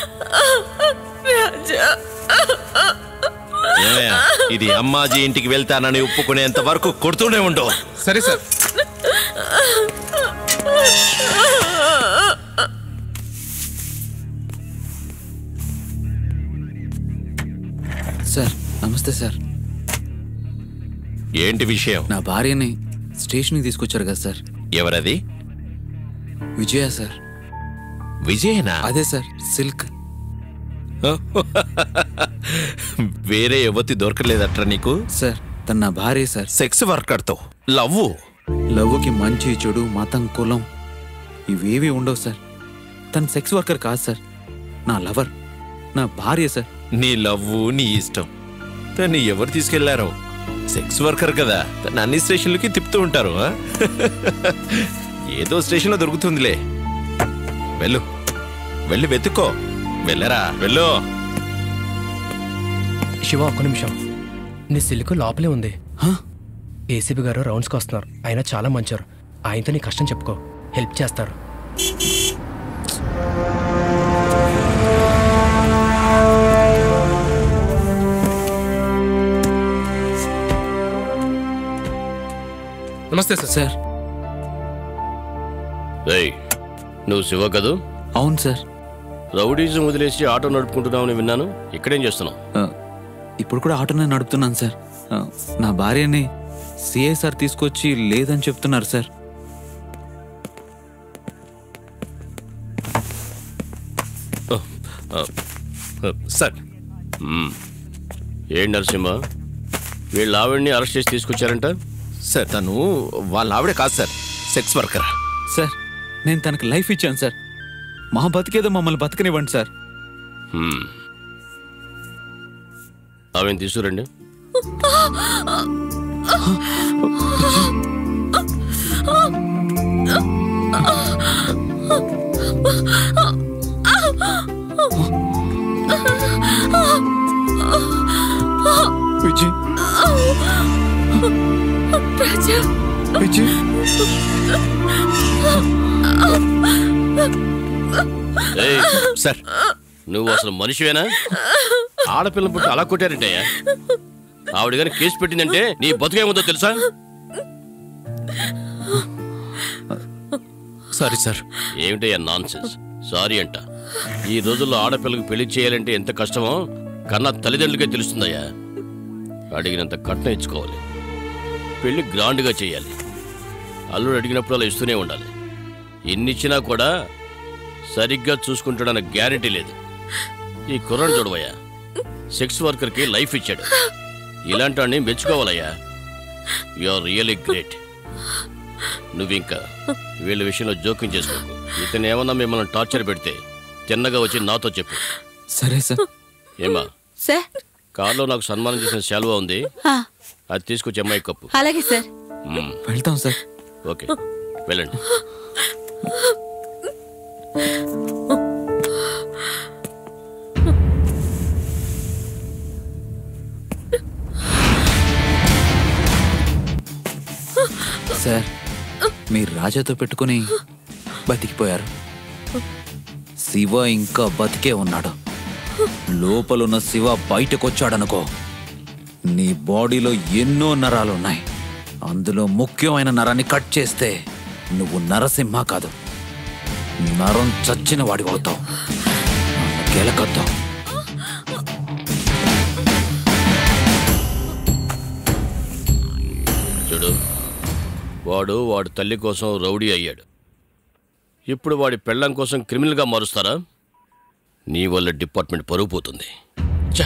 [SPEAKER 13] రాజా
[SPEAKER 20] ఏమయ్యా, ఇది అమ్మాజీ ఇంటికి వెళ్తానని ఒప్పుకునేంత వరకు కొడుతూనే ఉండు
[SPEAKER 19] సరే సార్
[SPEAKER 4] సార్ నమస్తే సార్
[SPEAKER 20] ఏంటి విషయం
[SPEAKER 4] నా భార్యని స్టేషన్కి తీసుకొచ్చారు కదా సార్
[SPEAKER 20] ఎవరది
[SPEAKER 4] విజయ సార్
[SPEAKER 20] విజయనా
[SPEAKER 4] అదే సార్ సిల్క్
[SPEAKER 20] వేరే యువతి దొరకలేదట్రా నీకు
[SPEAKER 4] సార్ తన నా భార్య సార్
[SPEAKER 20] సెక్స్ వర్కర్ తో లవ్
[SPEAKER 4] లవ్వుకి మంచి చెడు మతం కులం ఇవేవి ఉండవు సార్ తన సెక్స్ వర్కర్ కాదు సార్ నా లవర్ నా భార్య సార్
[SPEAKER 20] నీ లవ్ నీ ఇష్టం తన్ని ఎవరు తీసుకెళ్లారో సెక్స్ వర్కర్ కదా తను అన్ని స్టేషన్లకి తిప్పుతూ ఉంటారు ఆ? ఏదో స్టేషన్లో దొరుకుతుందిలే వెళ్ళు వెళ్ళి వెతుక్కో వెళ్ళరా వెళ్ళు
[SPEAKER 3] శివ ఒక్క నిమిషం నీ సిల్క్ లోపలే ఉంది ఏసీబీ గారు రౌండ్స్కి వస్తున్నారు ఆయన చాలా మంచారు ఆయనతో నీ కష్టం చెప్పుకో హెల్ప్ చేస్తారు
[SPEAKER 19] నమస్తే సార్
[SPEAKER 4] సార్
[SPEAKER 21] రేయ్ నువ్వు శివ కదూ
[SPEAKER 4] అవును సార్
[SPEAKER 21] రౌడీజం వదిలేసి ఆటో నడుపుకుంటున్నావని విన్నాను ఇక్కడేం చేస్తున్నావు
[SPEAKER 4] ఆ, ఇప్పుడు కూడా ఆటోనే నడుపుతున్నాను సార్ ఆ, నా భార్యని సిఐ సార్ తీసుకొచ్చి లేదని చెప్తున్నారు సార్
[SPEAKER 21] ఆ, ఆ, సార్ మ్మ్. ఏం నరసింహ వీళ్ళ ఆవిడ్ని అరెస్ట్ చేసి తీసుకొచ్చారంట
[SPEAKER 20] సార్ తను వాళ్ళ ఆవిడ కాదు సార్ సెక్స్ వర్కర్
[SPEAKER 4] సార్ నేను తనకి లైఫ్ ఇచ్చాను సార్ మా బతికేదో మమ్మల్ని బతకనివ్వండి సార్
[SPEAKER 21] మ్మ్. ఆమెను తీసుకురండి
[SPEAKER 4] విజయ్
[SPEAKER 13] రాజా
[SPEAKER 4] విజయ్
[SPEAKER 21] సార్ నువ్వు అసలు మనిషివేనా ఆడపిల్లని పుట్టి అలా కొట్టారంటయ్యా ఆవిడ గారి కేసు పెట్టిందంటే నీ బతుకేముందో తెలుసా
[SPEAKER 4] సారీ సార్
[SPEAKER 21] ఏమిటయ్యా నాన్ సారీ అంట ఈ రోజుల్లో ఆడపిల్లకి పెళ్లి చేయాలంటే ఎంత కష్టమో కన్నా తల్లిదండ్రులకే తెలుస్తుందయ్యా అడిగినంత కట్నం ఇచ్చుకోవాలి పెళ్లి గ్రాండ్గా చేయాలి అల్లుడు అడిగినప్పుడు అలా ఇస్తూనే ఉండాలి ఎన్నిచ్చినా కూడా సరిగ్గా చూసుకుంటాడన్న గ్యారెంటీ లేదు ఈ కుర్రాడు చూడవయ్యా సెక్స్ వర్కర్కి లైఫ్ ఇచ్చాడు ఇలాంటి వాడిని మెచ్చుకోవాలయ్యా యు ఆర్ రియలీ గ్రేట్ నువ్వింకా వీళ్ళ విషయంలో జోక్యం చేసుకోకు ఇతను ఏమన్నా మిమ్మల్ని టార్చర్ పెడితే తిన్నగా వచ్చి నాతో చెప్పు
[SPEAKER 4] సరే సార్
[SPEAKER 21] ఏమా
[SPEAKER 18] సార్
[SPEAKER 21] కార్లో నాకు సన్మానం చేసిన శాలువా ఉంది
[SPEAKER 18] ఆ,
[SPEAKER 21] అది తీసుకొచ్చి అమ్మాయి కప్పు
[SPEAKER 18] అలాగే సార్
[SPEAKER 21] మ్మ్.
[SPEAKER 4] వెళ్తాం సార్
[SPEAKER 21] ఓకే వెళ్ళండి
[SPEAKER 4] సార్ మీరు రాజాతో పెట్టుకుని బతికిపోయారు శివ ఇంకా బతికే ఉన్నాడు లోపలున్న శివ బయటకు వచ్చాడనుకో నీ బాడీలో ఎన్నో నరాలున్నాయి అందులో ముఖ్యమైన నరాన్ని కట్ చేస్తే నువ్వు నరసింహ కాదు నరం చచ్చిన వాడి అవుతావు గెలకొద్దాం
[SPEAKER 21] చూడు వాడు వాడి తల్లి కోసం రౌడీ అయ్యాడు ఇప్పుడు వాడి పెళ్ళం కోసం క్రిమినల్గా మారుస్తారా నీ వల్ల డిపార్ట్మెంట్ పరువు పోతుంది ఛ!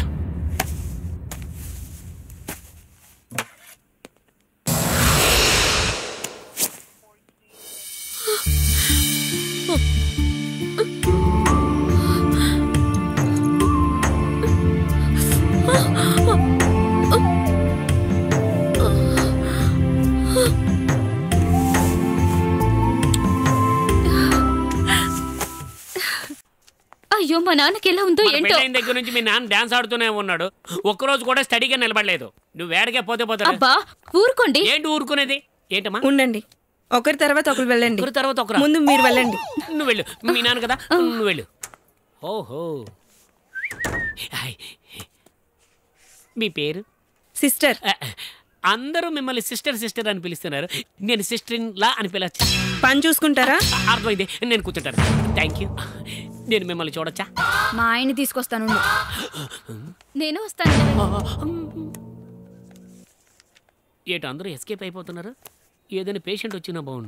[SPEAKER 17] అయ్యో మా నాన్నకి ఎలా ఉందో
[SPEAKER 9] మన
[SPEAKER 17] ఏంటో
[SPEAKER 9] పెళ్ళైన దగ్గర నుంచి మీ నాన్న డాన్స్ ఆడుతూనే ఉన్నాడు ఒక్కరోజు కూడా స్టడీగా నిలబడలేదు నువ్వు వేడకే పోతే పోతా
[SPEAKER 17] అబ్బా ఊరుకోండి
[SPEAKER 9] ఏంటి ఊరుకునేది ఏంటమ్మా
[SPEAKER 13] ఉండండి ఒకరి తర్వాత ఒకరు వెళ్ళండి
[SPEAKER 9] ఒకరి తర్వాత ఒకరా?
[SPEAKER 13] ముందు మీరు వెళ్ళండి
[SPEAKER 9] నువ్వు వెళ్ళు మీ నాన్న కదా నువ్వు వెళ్ళు ఓహో హాయ్. మీ పేరు
[SPEAKER 13] సిస్టర్
[SPEAKER 9] అందరూ మిమ్మల్ని సిస్టర్ సిస్టర్ అని పిలుస్తున్నారు నేను సిస్టర్ లా అని పిలవచ్చు
[SPEAKER 13] పని చూసుకుంటారా
[SPEAKER 9] అర్థమైంది నేను కూర్చుంటాను థ్యాంక్ యూ నేను మిమ్మల్ని చూడొచ్చా
[SPEAKER 14] మా ఆయన్ని తీసుకొస్తాను
[SPEAKER 17] నేను వస్తాను
[SPEAKER 9] ఏటో అందరూ ఎస్కేప్ అయిపోతున్నారు ఏదైనా పేషెంట్ వచ్చినా బాగుండు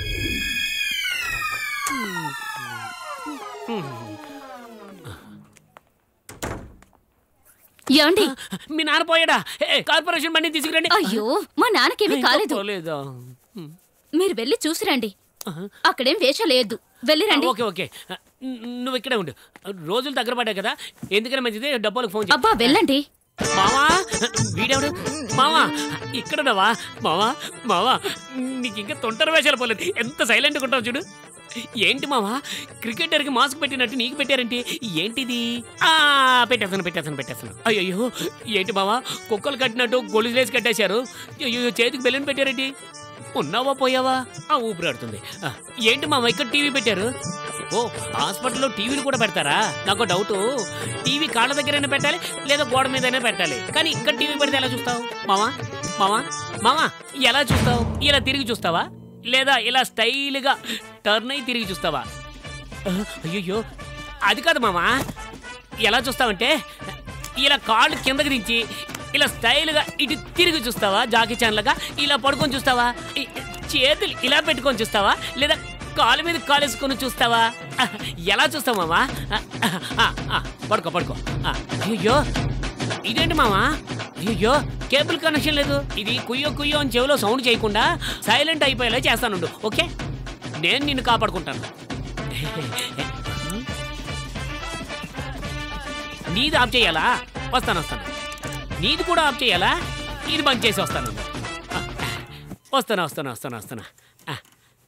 [SPEAKER 17] ఏమండి
[SPEAKER 9] మీ నాన్న పోయాడా ఏ, కార్పొరేషన్ బండి తీసుకురండి
[SPEAKER 17] అయ్యో మా నాన్నకేమీ కాలేదు
[SPEAKER 9] పోలేదా
[SPEAKER 17] మీరు వెళ్ళి చూసిరండి అక్కడేం వేషాలు వేయద్దు వెళ్ళి రండి
[SPEAKER 9] ఓకే ఓకే ను- నువ్వు ఇక్కడే ఉండు రోజులు దగ్గర పడ్డాయి కదా ఎందుకని మంచిది డబ్బులకు ఫోన్
[SPEAKER 17] అబ్బా వెళ్ళండి
[SPEAKER 9] మావా వీడెవడు మావా ఇక్కడున్నావా మావా మావా నీకు ఇంకా తొంటర వేషాలు పోలేదు ఎంత సైలెంట్గా ఉంటావు చూడు ఏంటి మావా క్రికెటర్కి మాస్క్ పెట్టినట్టు నీకు పెట్టారంటే ఏంటిది ఆ పెట్టేస్తాను పెట్టేస్తాను పెట్టేస్తాను అయ్యో ఏంటి మావా కుక్కలు కట్టినట్టు గొలుసులేసి కట్టేశారు అయ్యో చేతికి బెలూన్ పెట్టారేంటి ఉన్నావా పోయావా ఆ ఊపిరాడుతుంది ఆ, ఏంటి మామ ఇక్కడ టీవీ పెట్టారు ఓ హాస్పిటల్లో టీవీలు కూడా పెడతారా నాకు డౌట్ టీవీ కాళ్ళ దగ్గరైనా పెట్టాలి లేదా గోడ మీదైనా పెట్టాలి కానీ ఇక్కడ టీవీ పెడితే ఎలా చూస్తావు మావా మావా మావా ఎలా చూస్తావు ఇలా తిరిగి చూస్తావా లేదా ఇలా స్టైల్గా టర్న్ అయి తిరిగి చూస్తావా అయ్యో అది కాదు మామా ఎలా చూస్తావంటే ఇలా కాళ్ళు కిందకి దించి ఇలా స్టైల్గా ఇటు తిరిగి చూస్తావా జాకీ చాన్లగా ఇలా పడుకొని చూస్తావా ఈ- చేతులు ఇలా పెట్టుకొని చూస్తావా లేదా కాలు మీద కాలేసుకొని చూస్తావా ఎలా చూస్తావు మామా పడుకో పడుకో అయ్యో ఇదేంటి మామా అయ్యో కేబుల్ కనెక్షన్ లేదు ఇది కుయ్యో కుయ్యో అని చెవిలో సౌండ్ చేయకుండా సైలెంట్ అయిపోయేలా చేస్తానుండు ఓకే నేను నిన్ను కాపాడుకుంటాను నీది ఆఫ్ చేయాలా వస్తాను వస్తాను నీది కూడా ఆఫ్ చేయాలా ఇది బంద్ చేసి వస్తాను ఆ, వస్తాను వస్తాను వస్తాను వస్తాను ఆ,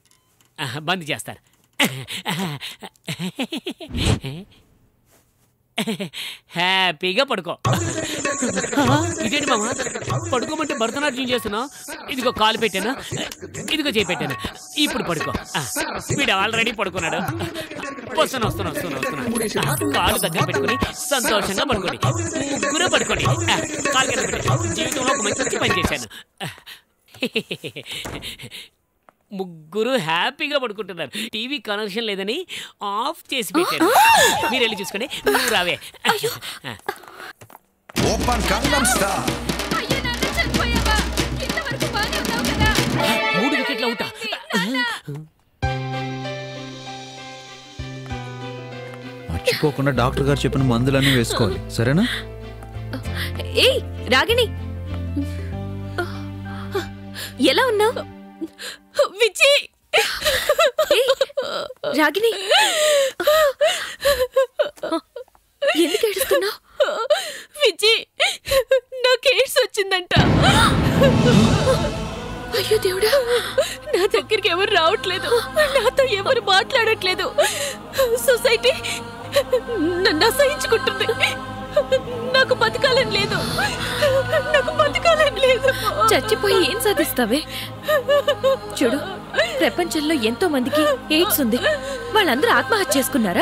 [SPEAKER 9] ఆ, బంద్ చేస్తారు హ్యాపీగా పడుకో ఇదేంటి మామ పడుకోమంటే భరతనాట్యం చేస్తున్నా ఇదిగో కాలు పెట్టాను ఇదిగో చేయి పెట్టాను ఇప్పుడు పడుకో ఆ, వీడు ఆల్రెడీ పడుకున్నాడు వస్తున్నా వస్తున్నా వస్తున్నా వస్తున్నా ఆ, కాలు దగ్గర పెట్టుకుని సంతోషంగా పడుకోండి ముగ్గురు పడుకోండి ఆ, కాలు కింద పెట్టి జీవితంలో ఒక మంచి పని చేశాను ముగ్గురు హ్యాపీగా పడుకుంటున్నారు టీవీ కనెక్షన్ లేదని ఆఫ్ చేసి పెట్టాను మీరు వెళ్ళి చూసుకోండి నువ్వు రావే
[SPEAKER 16] ఓపెన్ కంగం స్టార్
[SPEAKER 9] మూడు వికెట్ల అవుతా
[SPEAKER 4] మర్చిపోకుండా డాక్టర్ గారు చెప్పిన మందులన్నీ వేసుకోవాలి సరేనా
[SPEAKER 13] ఏయ్ రాగిణి ఎలా ఉన్నావు విజి రాగిణి ఎందుకు ఏడుస్తున్నావు విజి నాకు ఎయిడ్స్ వచ్చిందంట అయ్యో దేవుడా నా దగ్గరికి ఎవరు రావట్లేదు నాతో ఎవరు మాట్లాడట్లేదు సొసైటీ నన్ను అసహించుకుంటుంది నాకు బతకాలని లేదు నాకు బతకాలని లేదు చచ్చిపోయి ఏం సాధిస్తావే చూడు ప్రపంచంలో ఎంతో మందికి ఎయిడ్స్ ఉంది వాళ్ళందరూ ఆత్మహత్య చేసుకున్నారా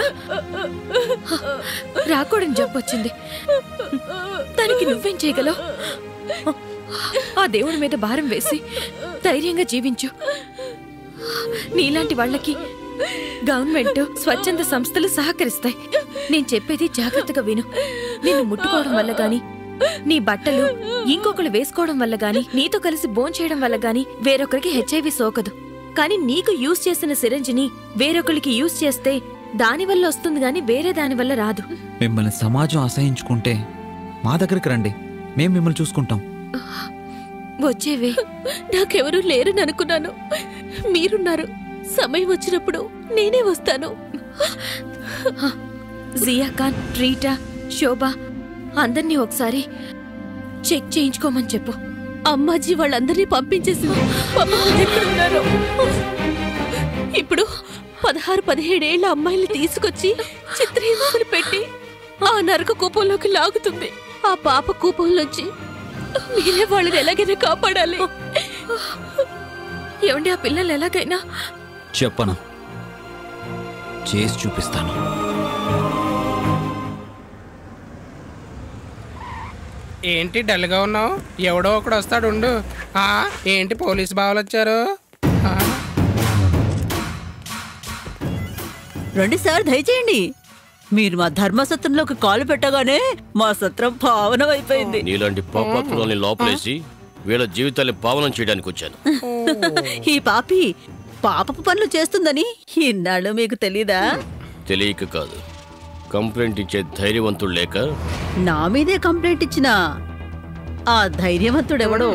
[SPEAKER 13] రాకూడని జబ్బు వచ్చింది దానికి నువ్వేం చేయగలవు ఆ దేవుడి మీద భారం వేసి ధైర్యంగా జీవించు నీలాంటి వాళ్ళకి గవర్నమెంట్ స్వచ్ఛంద సంస్థలు సహకరిస్తాయి నేను చెప్పేది జాగ్రత్తగా విను నిన్ను ముట్టుకోవడం వల్ల గాని నీ బట్టలు ఇంకొకరు వేసుకోవడం వల్ల గాని నీతో కలిసి భోంచేయడం వల్ల గాని వేరొకరికి హెచ్ఐవి సోకదు కానీ నీకు యూజ్ చేసిన సిరంజిని వేరొకరికి యూజ్ చేస్తే దాని వల్ల వస్తుంది గాని వేరే దాని వల్ల రాదు
[SPEAKER 4] మిమ్మల్ని సమాజం అసహించుకుంటే మా దగ్గరికి రండి మేము మిమ్మల్ని చూసుకుంటాం
[SPEAKER 13] వచ్చేవే నాకెవరూ లేరని అనుకున్నాను మీరున్నారు సమయం వచ్చినప్పుడు నేనే వస్తాను జియా ఖాన్ రీటా శోభ అందరినీ ఒకసారి చెక్ చేయించుకోమని చెప్పు అమ్మాజీ వాళ్ళందరినీ పంపించేసి ఎక్కడున్నారో ఇప్పుడు పదహారు పదిహేడేళ్ల అమ్మాయిల్ని తీసుకొచ్చి చిత్రహింసలు పెట్టి ఆ నరక కూపంలోకి లాగుతుంది ఆ పాప కూపంలోంచి మీరే వాళ్ళని ఎలాగైనా కాపాడాలి ఏమండి ఆ పిల్లలు ఎలాగైనా
[SPEAKER 4] చెప్పను చేసి చూపిస్తాను
[SPEAKER 5] ఏంటి డల్గా ఉన్నావు ఎవడో ఒకడు వస్తాడు ఉండు ఆ, ఏంటి పోలీస్ బావలు వచ్చారు ఆ,
[SPEAKER 6] రండి సార్ దయచేయండి మీరు మా ధర్మసత్రంలోకి కాలు పెట్టగానే మా సత్రం పావనం అయిపోయింది
[SPEAKER 21] నీలాంటి పాపాత్రులని లోపలేసి వీళ్ళ జీవితాన్ని పావనం చేయడానికి వచ్చాను
[SPEAKER 6] ఈ పాపి పాపపు పనులు చేస్తుందని ఇన్నాళ్ళు మీకు తెలీదా
[SPEAKER 21] తెలియక కాదు కంప్లైంట్ ఇచ్చే ధైర్యవంతుడు లేక
[SPEAKER 6] నా మీదే కంప్లైంట్ ఇచ్చిన ఆ ధైర్యవంతుడెవడో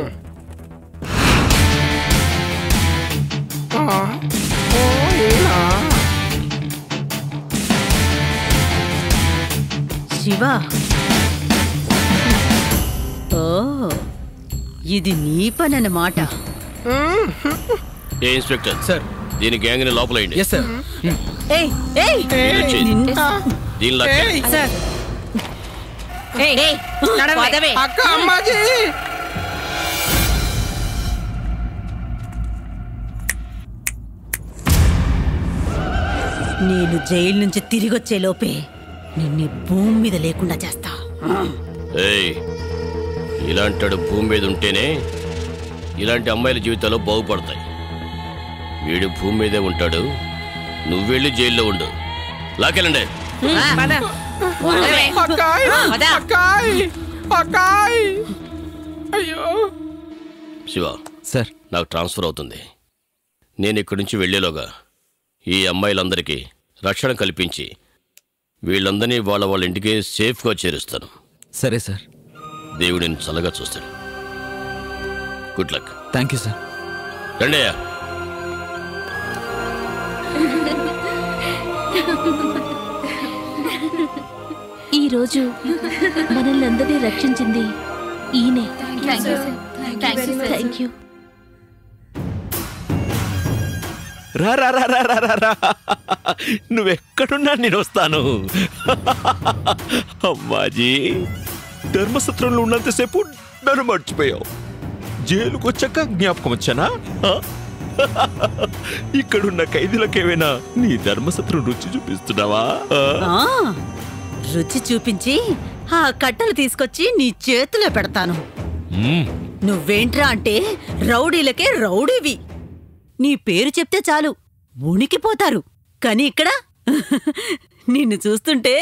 [SPEAKER 5] ఆ, ఓ, ఈయనా?
[SPEAKER 6] శివ ఓ ఇది నీ పని అన్నమాట
[SPEAKER 21] ఏ ఇన్స్పెక్టర్ సార్ దీని గ్యాంగ్ ని లోపలేయండి
[SPEAKER 6] ఏయ్ ఏయ్
[SPEAKER 21] దీన్ని వచ్చేయ్.
[SPEAKER 6] నిన్ను-
[SPEAKER 21] దీని లాక్కెళ్ళి.
[SPEAKER 6] సార్
[SPEAKER 5] అక్క అమ్మాజీ
[SPEAKER 6] నేను జైలు నుంచి తిరిగి వచ్చే లోపే నిన్ను భూమి మీద లేకుండా చేస్తా
[SPEAKER 21] ఏయ్ ఇలాంటాడు భూమి మీద ఉంటేనే ఇలాంటి అమ్మాయిల జీవితాలు బాగుపడతాయి వీడు భూమి మీదే ఉంటాడు నువ్వు వెళ్ళి జైల్లో ఉండు లాకెళ్ళండి
[SPEAKER 5] అక్కాయ్ అక్కాయ్ అక్కాయ్ అయ్యో
[SPEAKER 21] శివ
[SPEAKER 4] సార్
[SPEAKER 21] నాకు ట్రాన్స్ఫర్ అవుతుంది నేను ఇక్కడి నుంచి వెళ్ళేలోగా ఈ అమ్మాయిలందరికీ రక్షణ కల్పించి వీళ్ళందరినీ వాళ్ళ వాళ్ళ ఇంటికి సేఫ్గా చేరుస్తాను
[SPEAKER 4] సరే సార్
[SPEAKER 21] దేవుడు నేను చల్లగా చూస్తాడు good luck
[SPEAKER 4] thank you sir
[SPEAKER 21] రండయ్యా
[SPEAKER 8] ఈ రోజు మనల్ని అందరినీ రక్షించింది ఈయనే
[SPEAKER 17] Thank you, sir. Thank you very much,
[SPEAKER 8] thank you
[SPEAKER 20] రా రా రా రా రా రా రా నువ్వెక్కడున్నా నేను వస్తాను అమ్మాజీ ధర్మసత్రంలో ఉన్నంతసేపు నన్ను మర్చిపోయావు జైలుకు వచ్చాక జ్ఞాపకం వచ్చానా ఆ? ఇక్కడున్న ఖైదీలకేమైనా నీ ధర్మసత్రం రుచి చూపిస్తున్నావా ఆ?
[SPEAKER 6] ఆ, రుచి చూపించి ఆ కట్టలు తీసుకొచ్చి నీ చేతిలో పెడతాను
[SPEAKER 20] మ్మ్.
[SPEAKER 6] నువ్వేంట్రా అంటే రౌడీలకే రౌడీవి నీ పేరు చెప్తే చాలు ఉనికిపోతారు కానీ ఇక్కడ నిన్ను చూస్తుంటే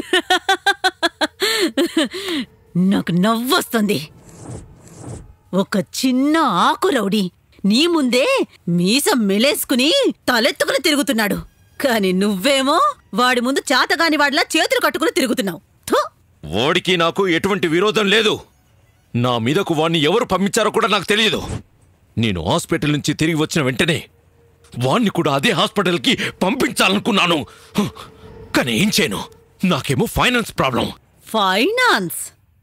[SPEAKER 6] నాకు నవ్వొస్తుంది ఒక చిన్న ఆకు రౌడీ నీ ముందే మీసం మెలేసుకుని తలెత్తుకుని తిరుగుతున్నాడు కాని నువ్వేమో వాడి ముందు చాతగాని వాడిలా చేతులు కట్టుకుని తిరుగుతున్నావు థు!
[SPEAKER 20] వాడికి నాకు ఎటువంటి విరోధం లేదు నా మీదకు వాణ్ణి ఎవరు పంపించారో కూడా నాకు తెలియదు నేను హాస్పిటల్ నుంచి తిరిగి వచ్చిన వెంటనే వాణ్ణి కూడా అదే హాస్పిటల్కి పంపించాలనుకున్నాను హ, కానీ ఏం చేయను నాకేమో ఫైనాన్స్ ప్రాబ్లం
[SPEAKER 6] ఫైనాన్స్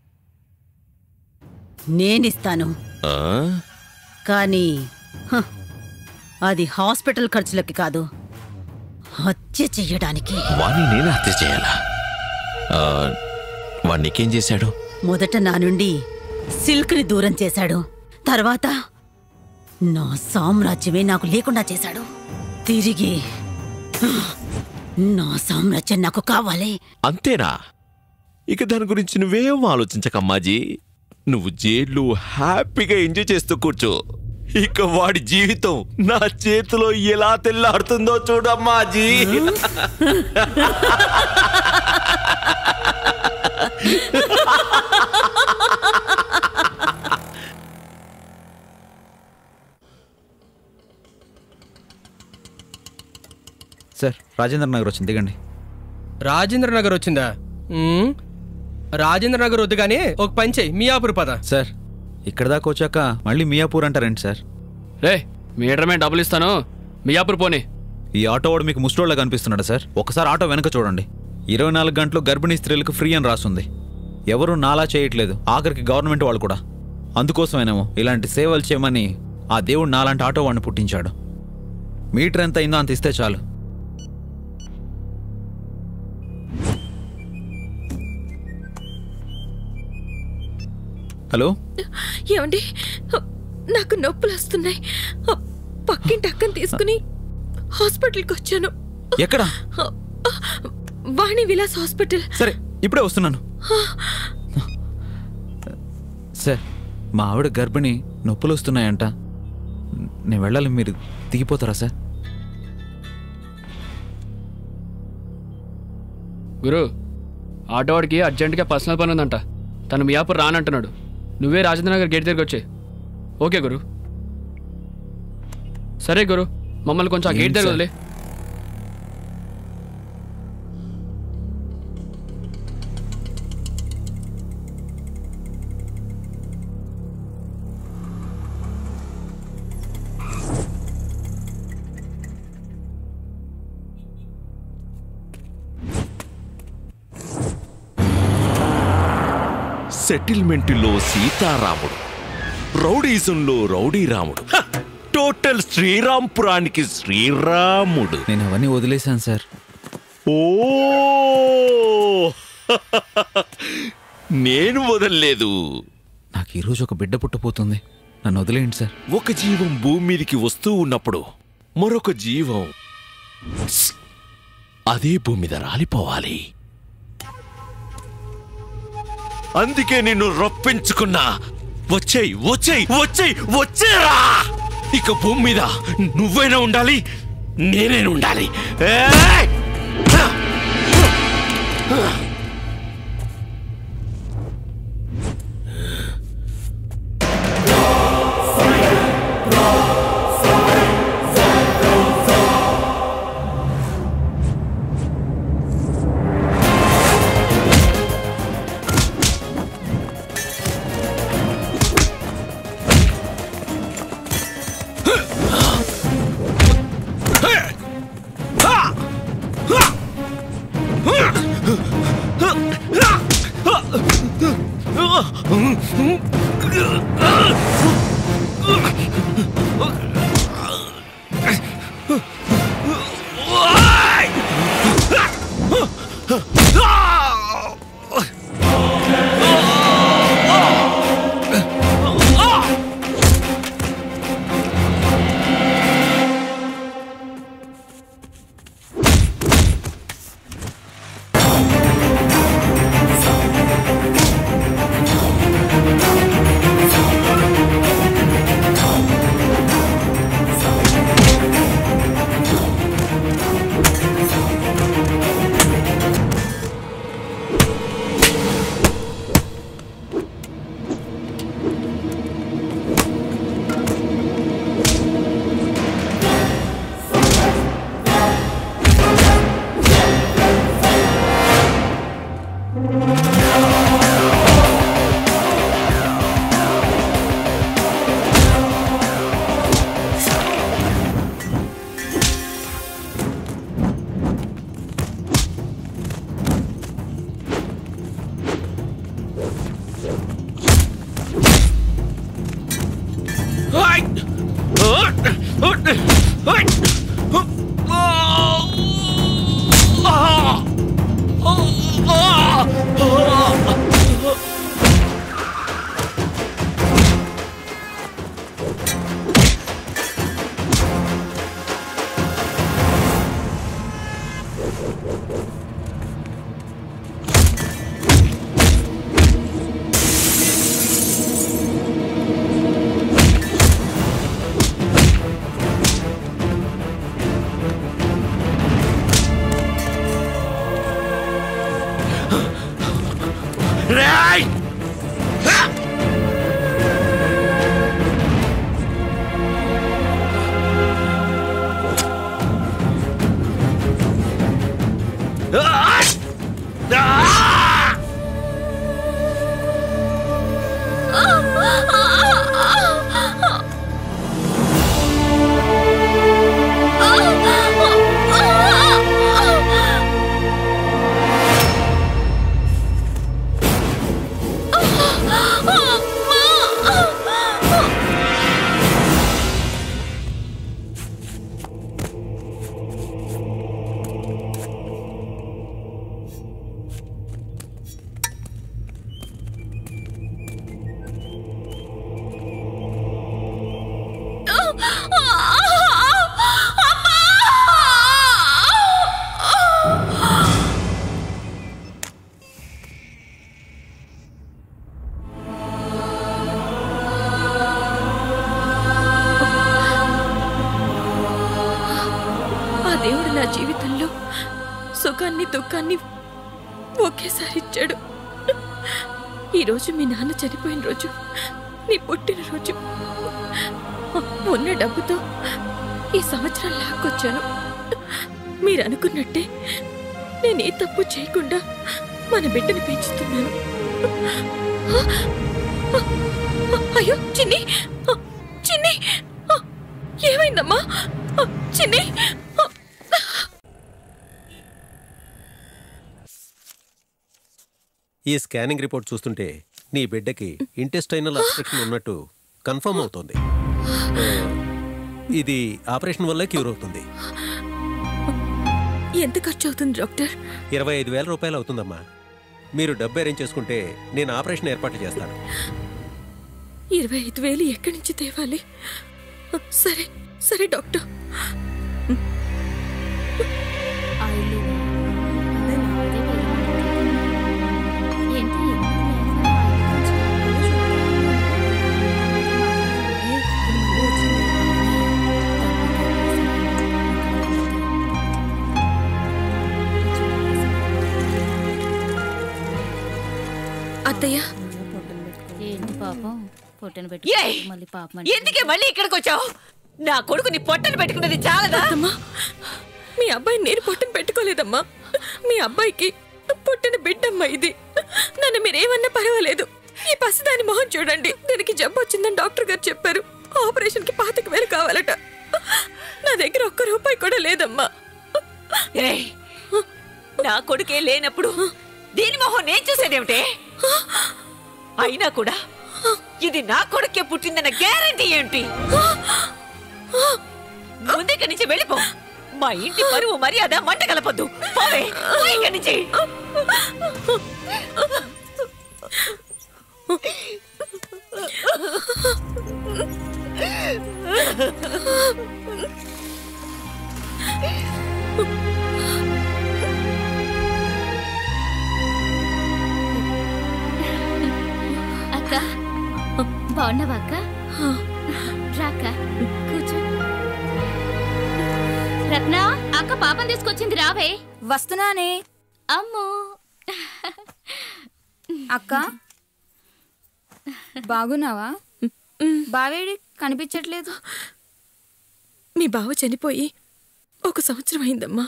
[SPEAKER 6] నేనిస్తాను
[SPEAKER 20] ఆ?
[SPEAKER 6] కానీ హ, అది హాస్పిటల్ ఖర్చులకి కాదు హత్య చెయ్యడానికి
[SPEAKER 20] వాణ్ణి నేను హత్య చేయాలా ఆ, వాడు నీకేం చేశాడు
[SPEAKER 6] మొదట నా నుండి సిల్క్ని దూరం చేశాడు తర్వాత నా సామ్రాజ్యమే నాకు లేకుండా చేశాడు తిరిగి హ, నా సామ్రాజ్యం నాకు కావాలి
[SPEAKER 20] అంతేనా ఇక దాని గురించి నువ్వేం ఆలోచించకమ్మాజీ నువ్వు జైలు హ్యాపీగా ఎంజాయ్ చేస్తూ కూర్చో ఇక వాడి జీవితం నా చేతిలో ఎలా తెల్లాడుతుందో చూడమ్మాజీ
[SPEAKER 4] సార్ రాజేంద్ర నగర్ వచ్చింది దిగండి
[SPEAKER 3] రాజేంద్ర నగర్ వచ్చిందా మ్మ్. రాజేంద్ర నగర్ వద్దు కానీ ఒక పని చెయ్యి మియాపూర్ పద
[SPEAKER 4] సార్ ఇక్కడ దాకా వచ్చాక మళ్ళీ మియాపూర్ అంటారేంటి సార్
[SPEAKER 11] రే మీటర్ మేము డబ్బులు ఇస్తాను మియాపూర్ పోనీ
[SPEAKER 4] ఈ ఆటో వాడు మీకు ముస్టోళ్ళ కనిపిస్తున్నాడు సార్ ఒకసారి ఆటో వెనక చూడండి ఇరవై నాలుగు గంటలు గర్భిణీ స్త్రీలకు ఫ్రీ అని రాస్తుంది ఎవరు నాలా చేయట్లేదు ఆఖరికి గవర్నమెంట్ వాళ్ళు కూడా అందుకోసమేనేమో ఇలాంటి సేవలు చేయమని ఆ దేవుడు నాలాంటి ఆటో వాడిని పుట్టించాడు మీటర్ ఎంత అయిందో అంత ఇస్తే చాలు హలో
[SPEAKER 13] ఏమండి నాకు నొప్పులు వస్తున్నాయి పక్కింటి అక్కని తీసుకుని హాస్పిటల్కి వచ్చాను
[SPEAKER 4] ఎక్కడ
[SPEAKER 13] వాణి విలాస్ హాస్పిటల్
[SPEAKER 4] సరే ఇప్పుడే వస్తున్నాను సార్ మా ఆవిడ గర్భిణి నొప్పులు వస్తున్నాయంట నేను వెళ్ళాలి మీరు దిగిపోతారా సార్
[SPEAKER 11] గురు ఆటోవాడికి అర్జెంటుగా పర్సనల్ పని ఉందంట తను మియాపూర్ రానంటున్నాడు నువ్వే రాజేంద్ర నగర్ గేట్ దగ్గరికి వచ్చే ఓకే గురు సరే గురు మమ్మల్ని కొంచెం ఆ గేట్
[SPEAKER 4] ఏంటి
[SPEAKER 11] దగ్గర
[SPEAKER 4] సార్?
[SPEAKER 11] వదిలే
[SPEAKER 20] సెటిల్మెంట్లో సీతారాముడు రౌడీజంలో రౌడీ రాముడు హ! టోటల్ శ్రీరాంపురానికి శ్రీరాముడు
[SPEAKER 4] నేను అవన్నీ వదిలేశాను సార్
[SPEAKER 20] ఓ నేను వదల్లేదు
[SPEAKER 4] నాకు ఈరోజు ఒక బిడ్డ పుట్టపోతుంది నన్ను వదిలేయండి సార్
[SPEAKER 20] ఒక జీవం భూమి మీదకి వస్తూ ఉన్నప్పుడు మరొక జీవం స్! అదే భూమి మీద రాలిపోవాలి అందుకే నిన్ను రప్పించుకున్నా వచ్చేయ్ వచ్చేయ్ వచ్చేయ్ వచ్చేరా ఇక భూమి మీద నువ్వైనా ఉండాలి నేనైనా ఉండాలి ఏయ్!
[SPEAKER 21] రేయ్!
[SPEAKER 13] ఆ దేవుడు నా జీవితంలో సుఖాన్ని దుఃఖాన్ని ఒకేసారి ఇచ్చాడు ఈరోజు మీ నాన్న చనిపోయిన రోజు నీ పుట్టినరోజు ఉన్న డబ్బుతో ఈ సంవత్సరం లాక్కొచ్చాను మీరు అనుకున్నట్టే నేను ఏ తప్పు చేయకుండా మన బిడ్డని పెంచుతున్నాను అయ్యో చిన్ని చిన్ని ఏమైందమ్మా చిన్ని
[SPEAKER 1] ఈ స్కానింగ్ రిపోర్ట్ చూస్తుంటే నీ బిడ్డకి ఇంటెస్టైనల్ అబ్స్ట్రక్షన్ ఉన్నట్టు కన్ఫర్మ్ అవుతోంది ఆ, ఇది ఆపరేషన్ వల్ల క్యూర్ అవుతుంది
[SPEAKER 13] ఎంత ఖర్చు అవుతుంది డాక్టర్
[SPEAKER 1] ఇరవై ఐదు వేల రూపాయలు అవుతుందమ్మా మీరు డబ్బు అరేంజ్ చేసుకుంటే నేను ఆపరేషన్ ఏర్పాటు చేస్తాను
[SPEAKER 13] ఇరవై ఐదు వేలు ఎక్కడి నుంచి తేవాలి సరే సరే డాక్టర్ అత్తయ్య
[SPEAKER 17] ఏంటి పాపం పొట్టను
[SPEAKER 18] ఏయ్!
[SPEAKER 17] పెట్టి మళ్ళీ పాపం
[SPEAKER 18] ఎందుకే మళ్ళీ ఇక్కడికి వచ్చావు నా కొడుకు నీ పొట్టను పెట్టుకున్నది చాలదా
[SPEAKER 13] మీ అబ్బాయి నేను పొట్టను పెట్టుకోలేదమ్మా మీ అబ్బాయికి పుట్టిన బిడ్డమ్మా ఇది నన్ను మీరేమన్నా పర్వాలేదు ఈ పసిదాని మొహం చూడండి దీనికి జబ్బు వచ్చిందని డాక్టర్ గారు చెప్పారు ఆపరేషన్ కి పాతిక వేలు కావాలట నా దగ్గర ఒక్క రూపాయి కూడా లేదమ్మా
[SPEAKER 18] ఏయ్! నా కొడుకే లేనప్పుడు దీని మొహం నేను చూసేదేమిటే అయినా కూడా ఇది నా కొడుకే పుట్టిందన్న గ్యారంటీ ఏంటి ముందుకి నుంచి వెళ్ళిపో మా ఇంటి పరువు మర్యాద మంట కలపొద్దు పోవే పో ఇక్కడి నుంచి
[SPEAKER 17] అక్క బాగున్నావా అక్క రాక్క కూర్చో రత్న అక్క పాపం తీసుకొచ్చింది రావే
[SPEAKER 14] వస్తున్నానే
[SPEAKER 17] అమ్మో
[SPEAKER 14] అక్క బాగున్నావా బావేడి కనిపించట్లేదు
[SPEAKER 13] మీ బావ చనిపోయి ఒక సంవత్సరం అయిందమ్మా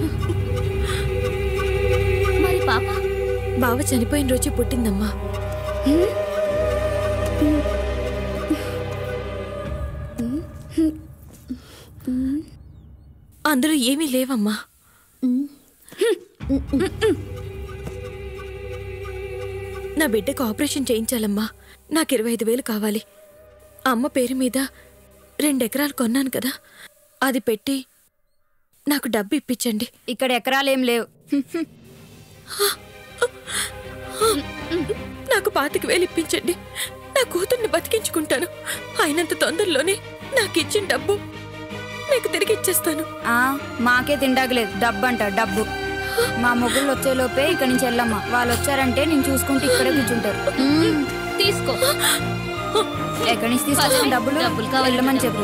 [SPEAKER 17] మరి పాప
[SPEAKER 13] బావ చనిపోయిన రోజు పుట్టిందమ్మా అందులో ఏమీ లేవమ్మా నా బిడ్డకు ఆపరేషన్ చేయించాలమ్మా నాకు ఇరవై ఐదు వేలు కావాలి అమ్మ పేరు మీద రెండు ఎకరాలు కొన్నాను కదా అది పెట్టి నాకు డబ్బు ఇప్పించండి
[SPEAKER 14] ఇక్కడ ఎకరాలేం లేవు
[SPEAKER 13] నాకు పాతిక వేలు ఇప్పించండి నా కూతుర్ని బతికించుకుంటాను అయినంత తొందరలోనే నాకు ఇచ్చిన డబ్బు మీకు తిరిగి ఇచ్చేస్తాను
[SPEAKER 14] ఆ మాకే తిండాగలేదు డబ్బు అంట డబ్బు మా మొగుళ్ళు వచ్చేలోపే ఇక్కడి నుంచి వెళ్ళమ్మా వాళ్ళు వచ్చారంటే నేను చూసుకుంటూ ఇక్కడే కూర్చుంటారు
[SPEAKER 17] తీసుకో
[SPEAKER 14] ఎక్కడి నుంచి తీసుకొచ్చిన డబ్బులు
[SPEAKER 17] డబ్బులు కావాలి
[SPEAKER 14] వెళ్ళమని చెప్పు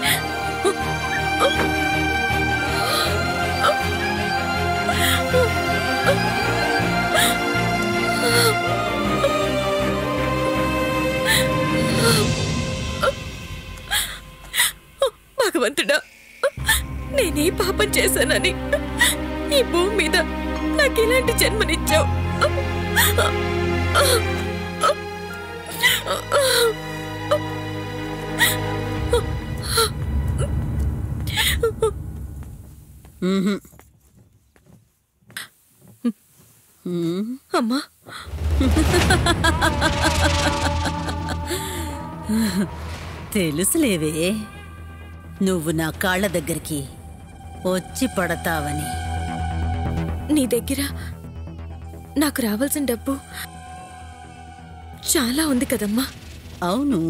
[SPEAKER 13] భగవంతుడా నేనే పాపం చేశానని ఈ భూమి మీద నాకు ఇలాంటి జన్మనిచ్చావు అమ్మా
[SPEAKER 6] తెలుసులేవే నువ్వు నా కాళ్ళ దగ్గరికి వచ్చి పడతావని
[SPEAKER 13] నీ దగ్గర నాకు రావాల్సిన డబ్బు చాలా ఉంది కదమ్మా
[SPEAKER 6] అవును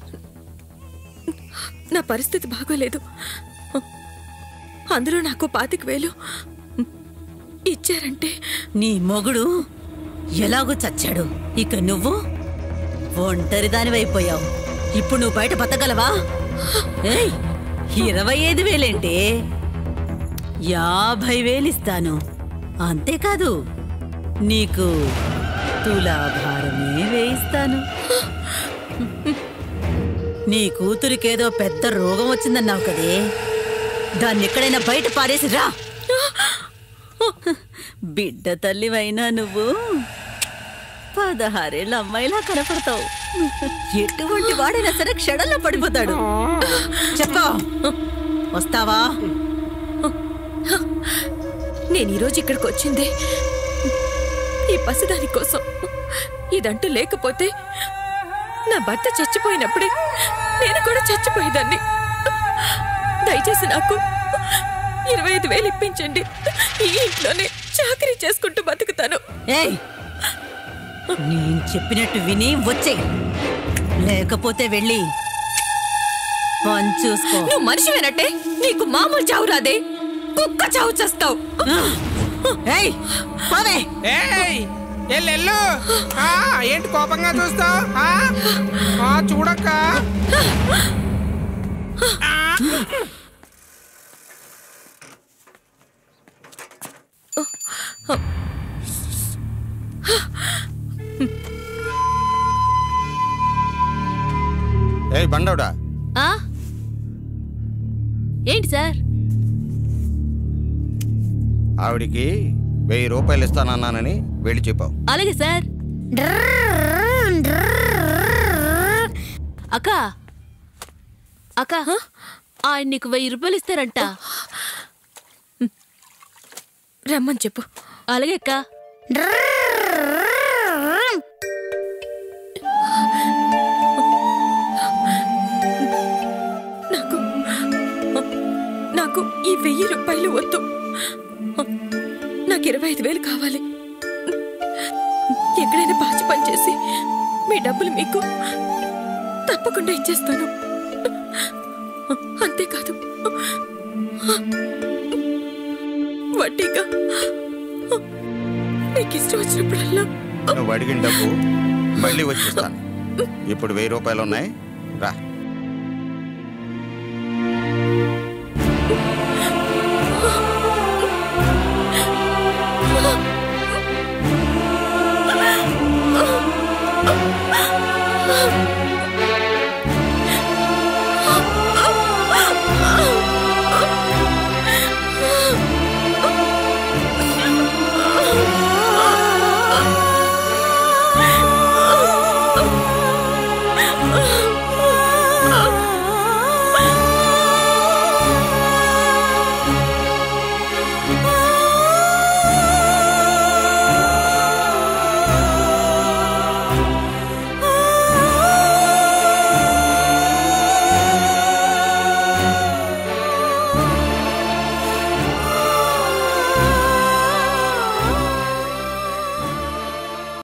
[SPEAKER 13] నా పరిస్థితి బాగోలేదు అందులో నాకు పాతిక వేలు ఇచ్చారంటే
[SPEAKER 6] నీ మొగుడు ఎలాగో చచ్చాడు ఇక నువ్వు ఒంటరిదానివైపోయావు ఇప్పుడు నువ్వు బయట బతకగలవా ఏయ్ ఇరవై ఐదు వేలేంటే యాభై వేలిస్తాను అంతేకాదు నీకు తులాభారమే వేయిస్తాను నీ కూతురికేదో పెద్ద రోగం వచ్చిందన్నావు కదే దాన్ని ఎక్కడైనా బయట పారేసి రా బిడ్డ తల్లివైనా నువ్వు పదహారేళ్ళ అమ్మాయిలా కనపడతావు ఎటువంటి వాడైనా సరే క్షణంలో పడిపోతాడు చెప్పా వస్తావా
[SPEAKER 13] నేను ఈరోజు ఇక్కడికి వచ్చిందే ఈ పసిదాని కోసం ఇదంటూ లేకపోతే నా భర్త చచ్చిపోయినప్పుడే నేను కూడా చచ్చిపోయేదాన్ని దయచేసి నాకు ఇరవై ఐదు వేలు ఇప్పించండి ఈ ఇంట్లోనే చాకరీ చేసుకుంటూ బతుకుతాను
[SPEAKER 6] ఏయ్ నేను చెప్పినట్టు విని వచ్చే లేకపోతే వెళ్ళి పని చూసుకో
[SPEAKER 13] నువ్వు మనిషివేనట్టే నీకు మామూలు చావు రాదే కుక్క చావు చేస్తావు
[SPEAKER 6] ఏయ్ పోవే
[SPEAKER 5] ఏయ్ ఎల్లెల్లు ఆ, ఏంటి కోపంగా చూస్తావు ఆ? ఆ, చూడక్క
[SPEAKER 7] ఏయ్ బండవుడా
[SPEAKER 8] ఆ ఏంటి సార్
[SPEAKER 7] ఆవిడికి వెయ్యి రూపాయలు ఇస్తానన్నానని వెళ్ళి చెప్పావు
[SPEAKER 8] అలాగే సార్ అక్క అక్క ఆయన నీకు వెయ్యి రూపాయలు ఇస్తారంట
[SPEAKER 13] రమ్మని చెప్పు
[SPEAKER 8] అలాగే అక్క
[SPEAKER 13] నాకు నాకు ఈ వెయ్యి రూపాయలు వద్దు నాకు ఇరవై ఐదు వేలు కావాలి ఎక్కడైనా పాచి పని చేసి మీ డబ్బులు మీకు తప్పకుండా ఇచ్చేస్తాను అంతేకాదు వడ్డీగా మీకు ఇష్టం వచ్చినప్పుడల్లా
[SPEAKER 7] నువ్వు అడిగిన డబ్బు మళ్ళీ వచ్చిస్తాను ఇప్పుడు వెయ్యి రూపాయలు ఉన్నాయి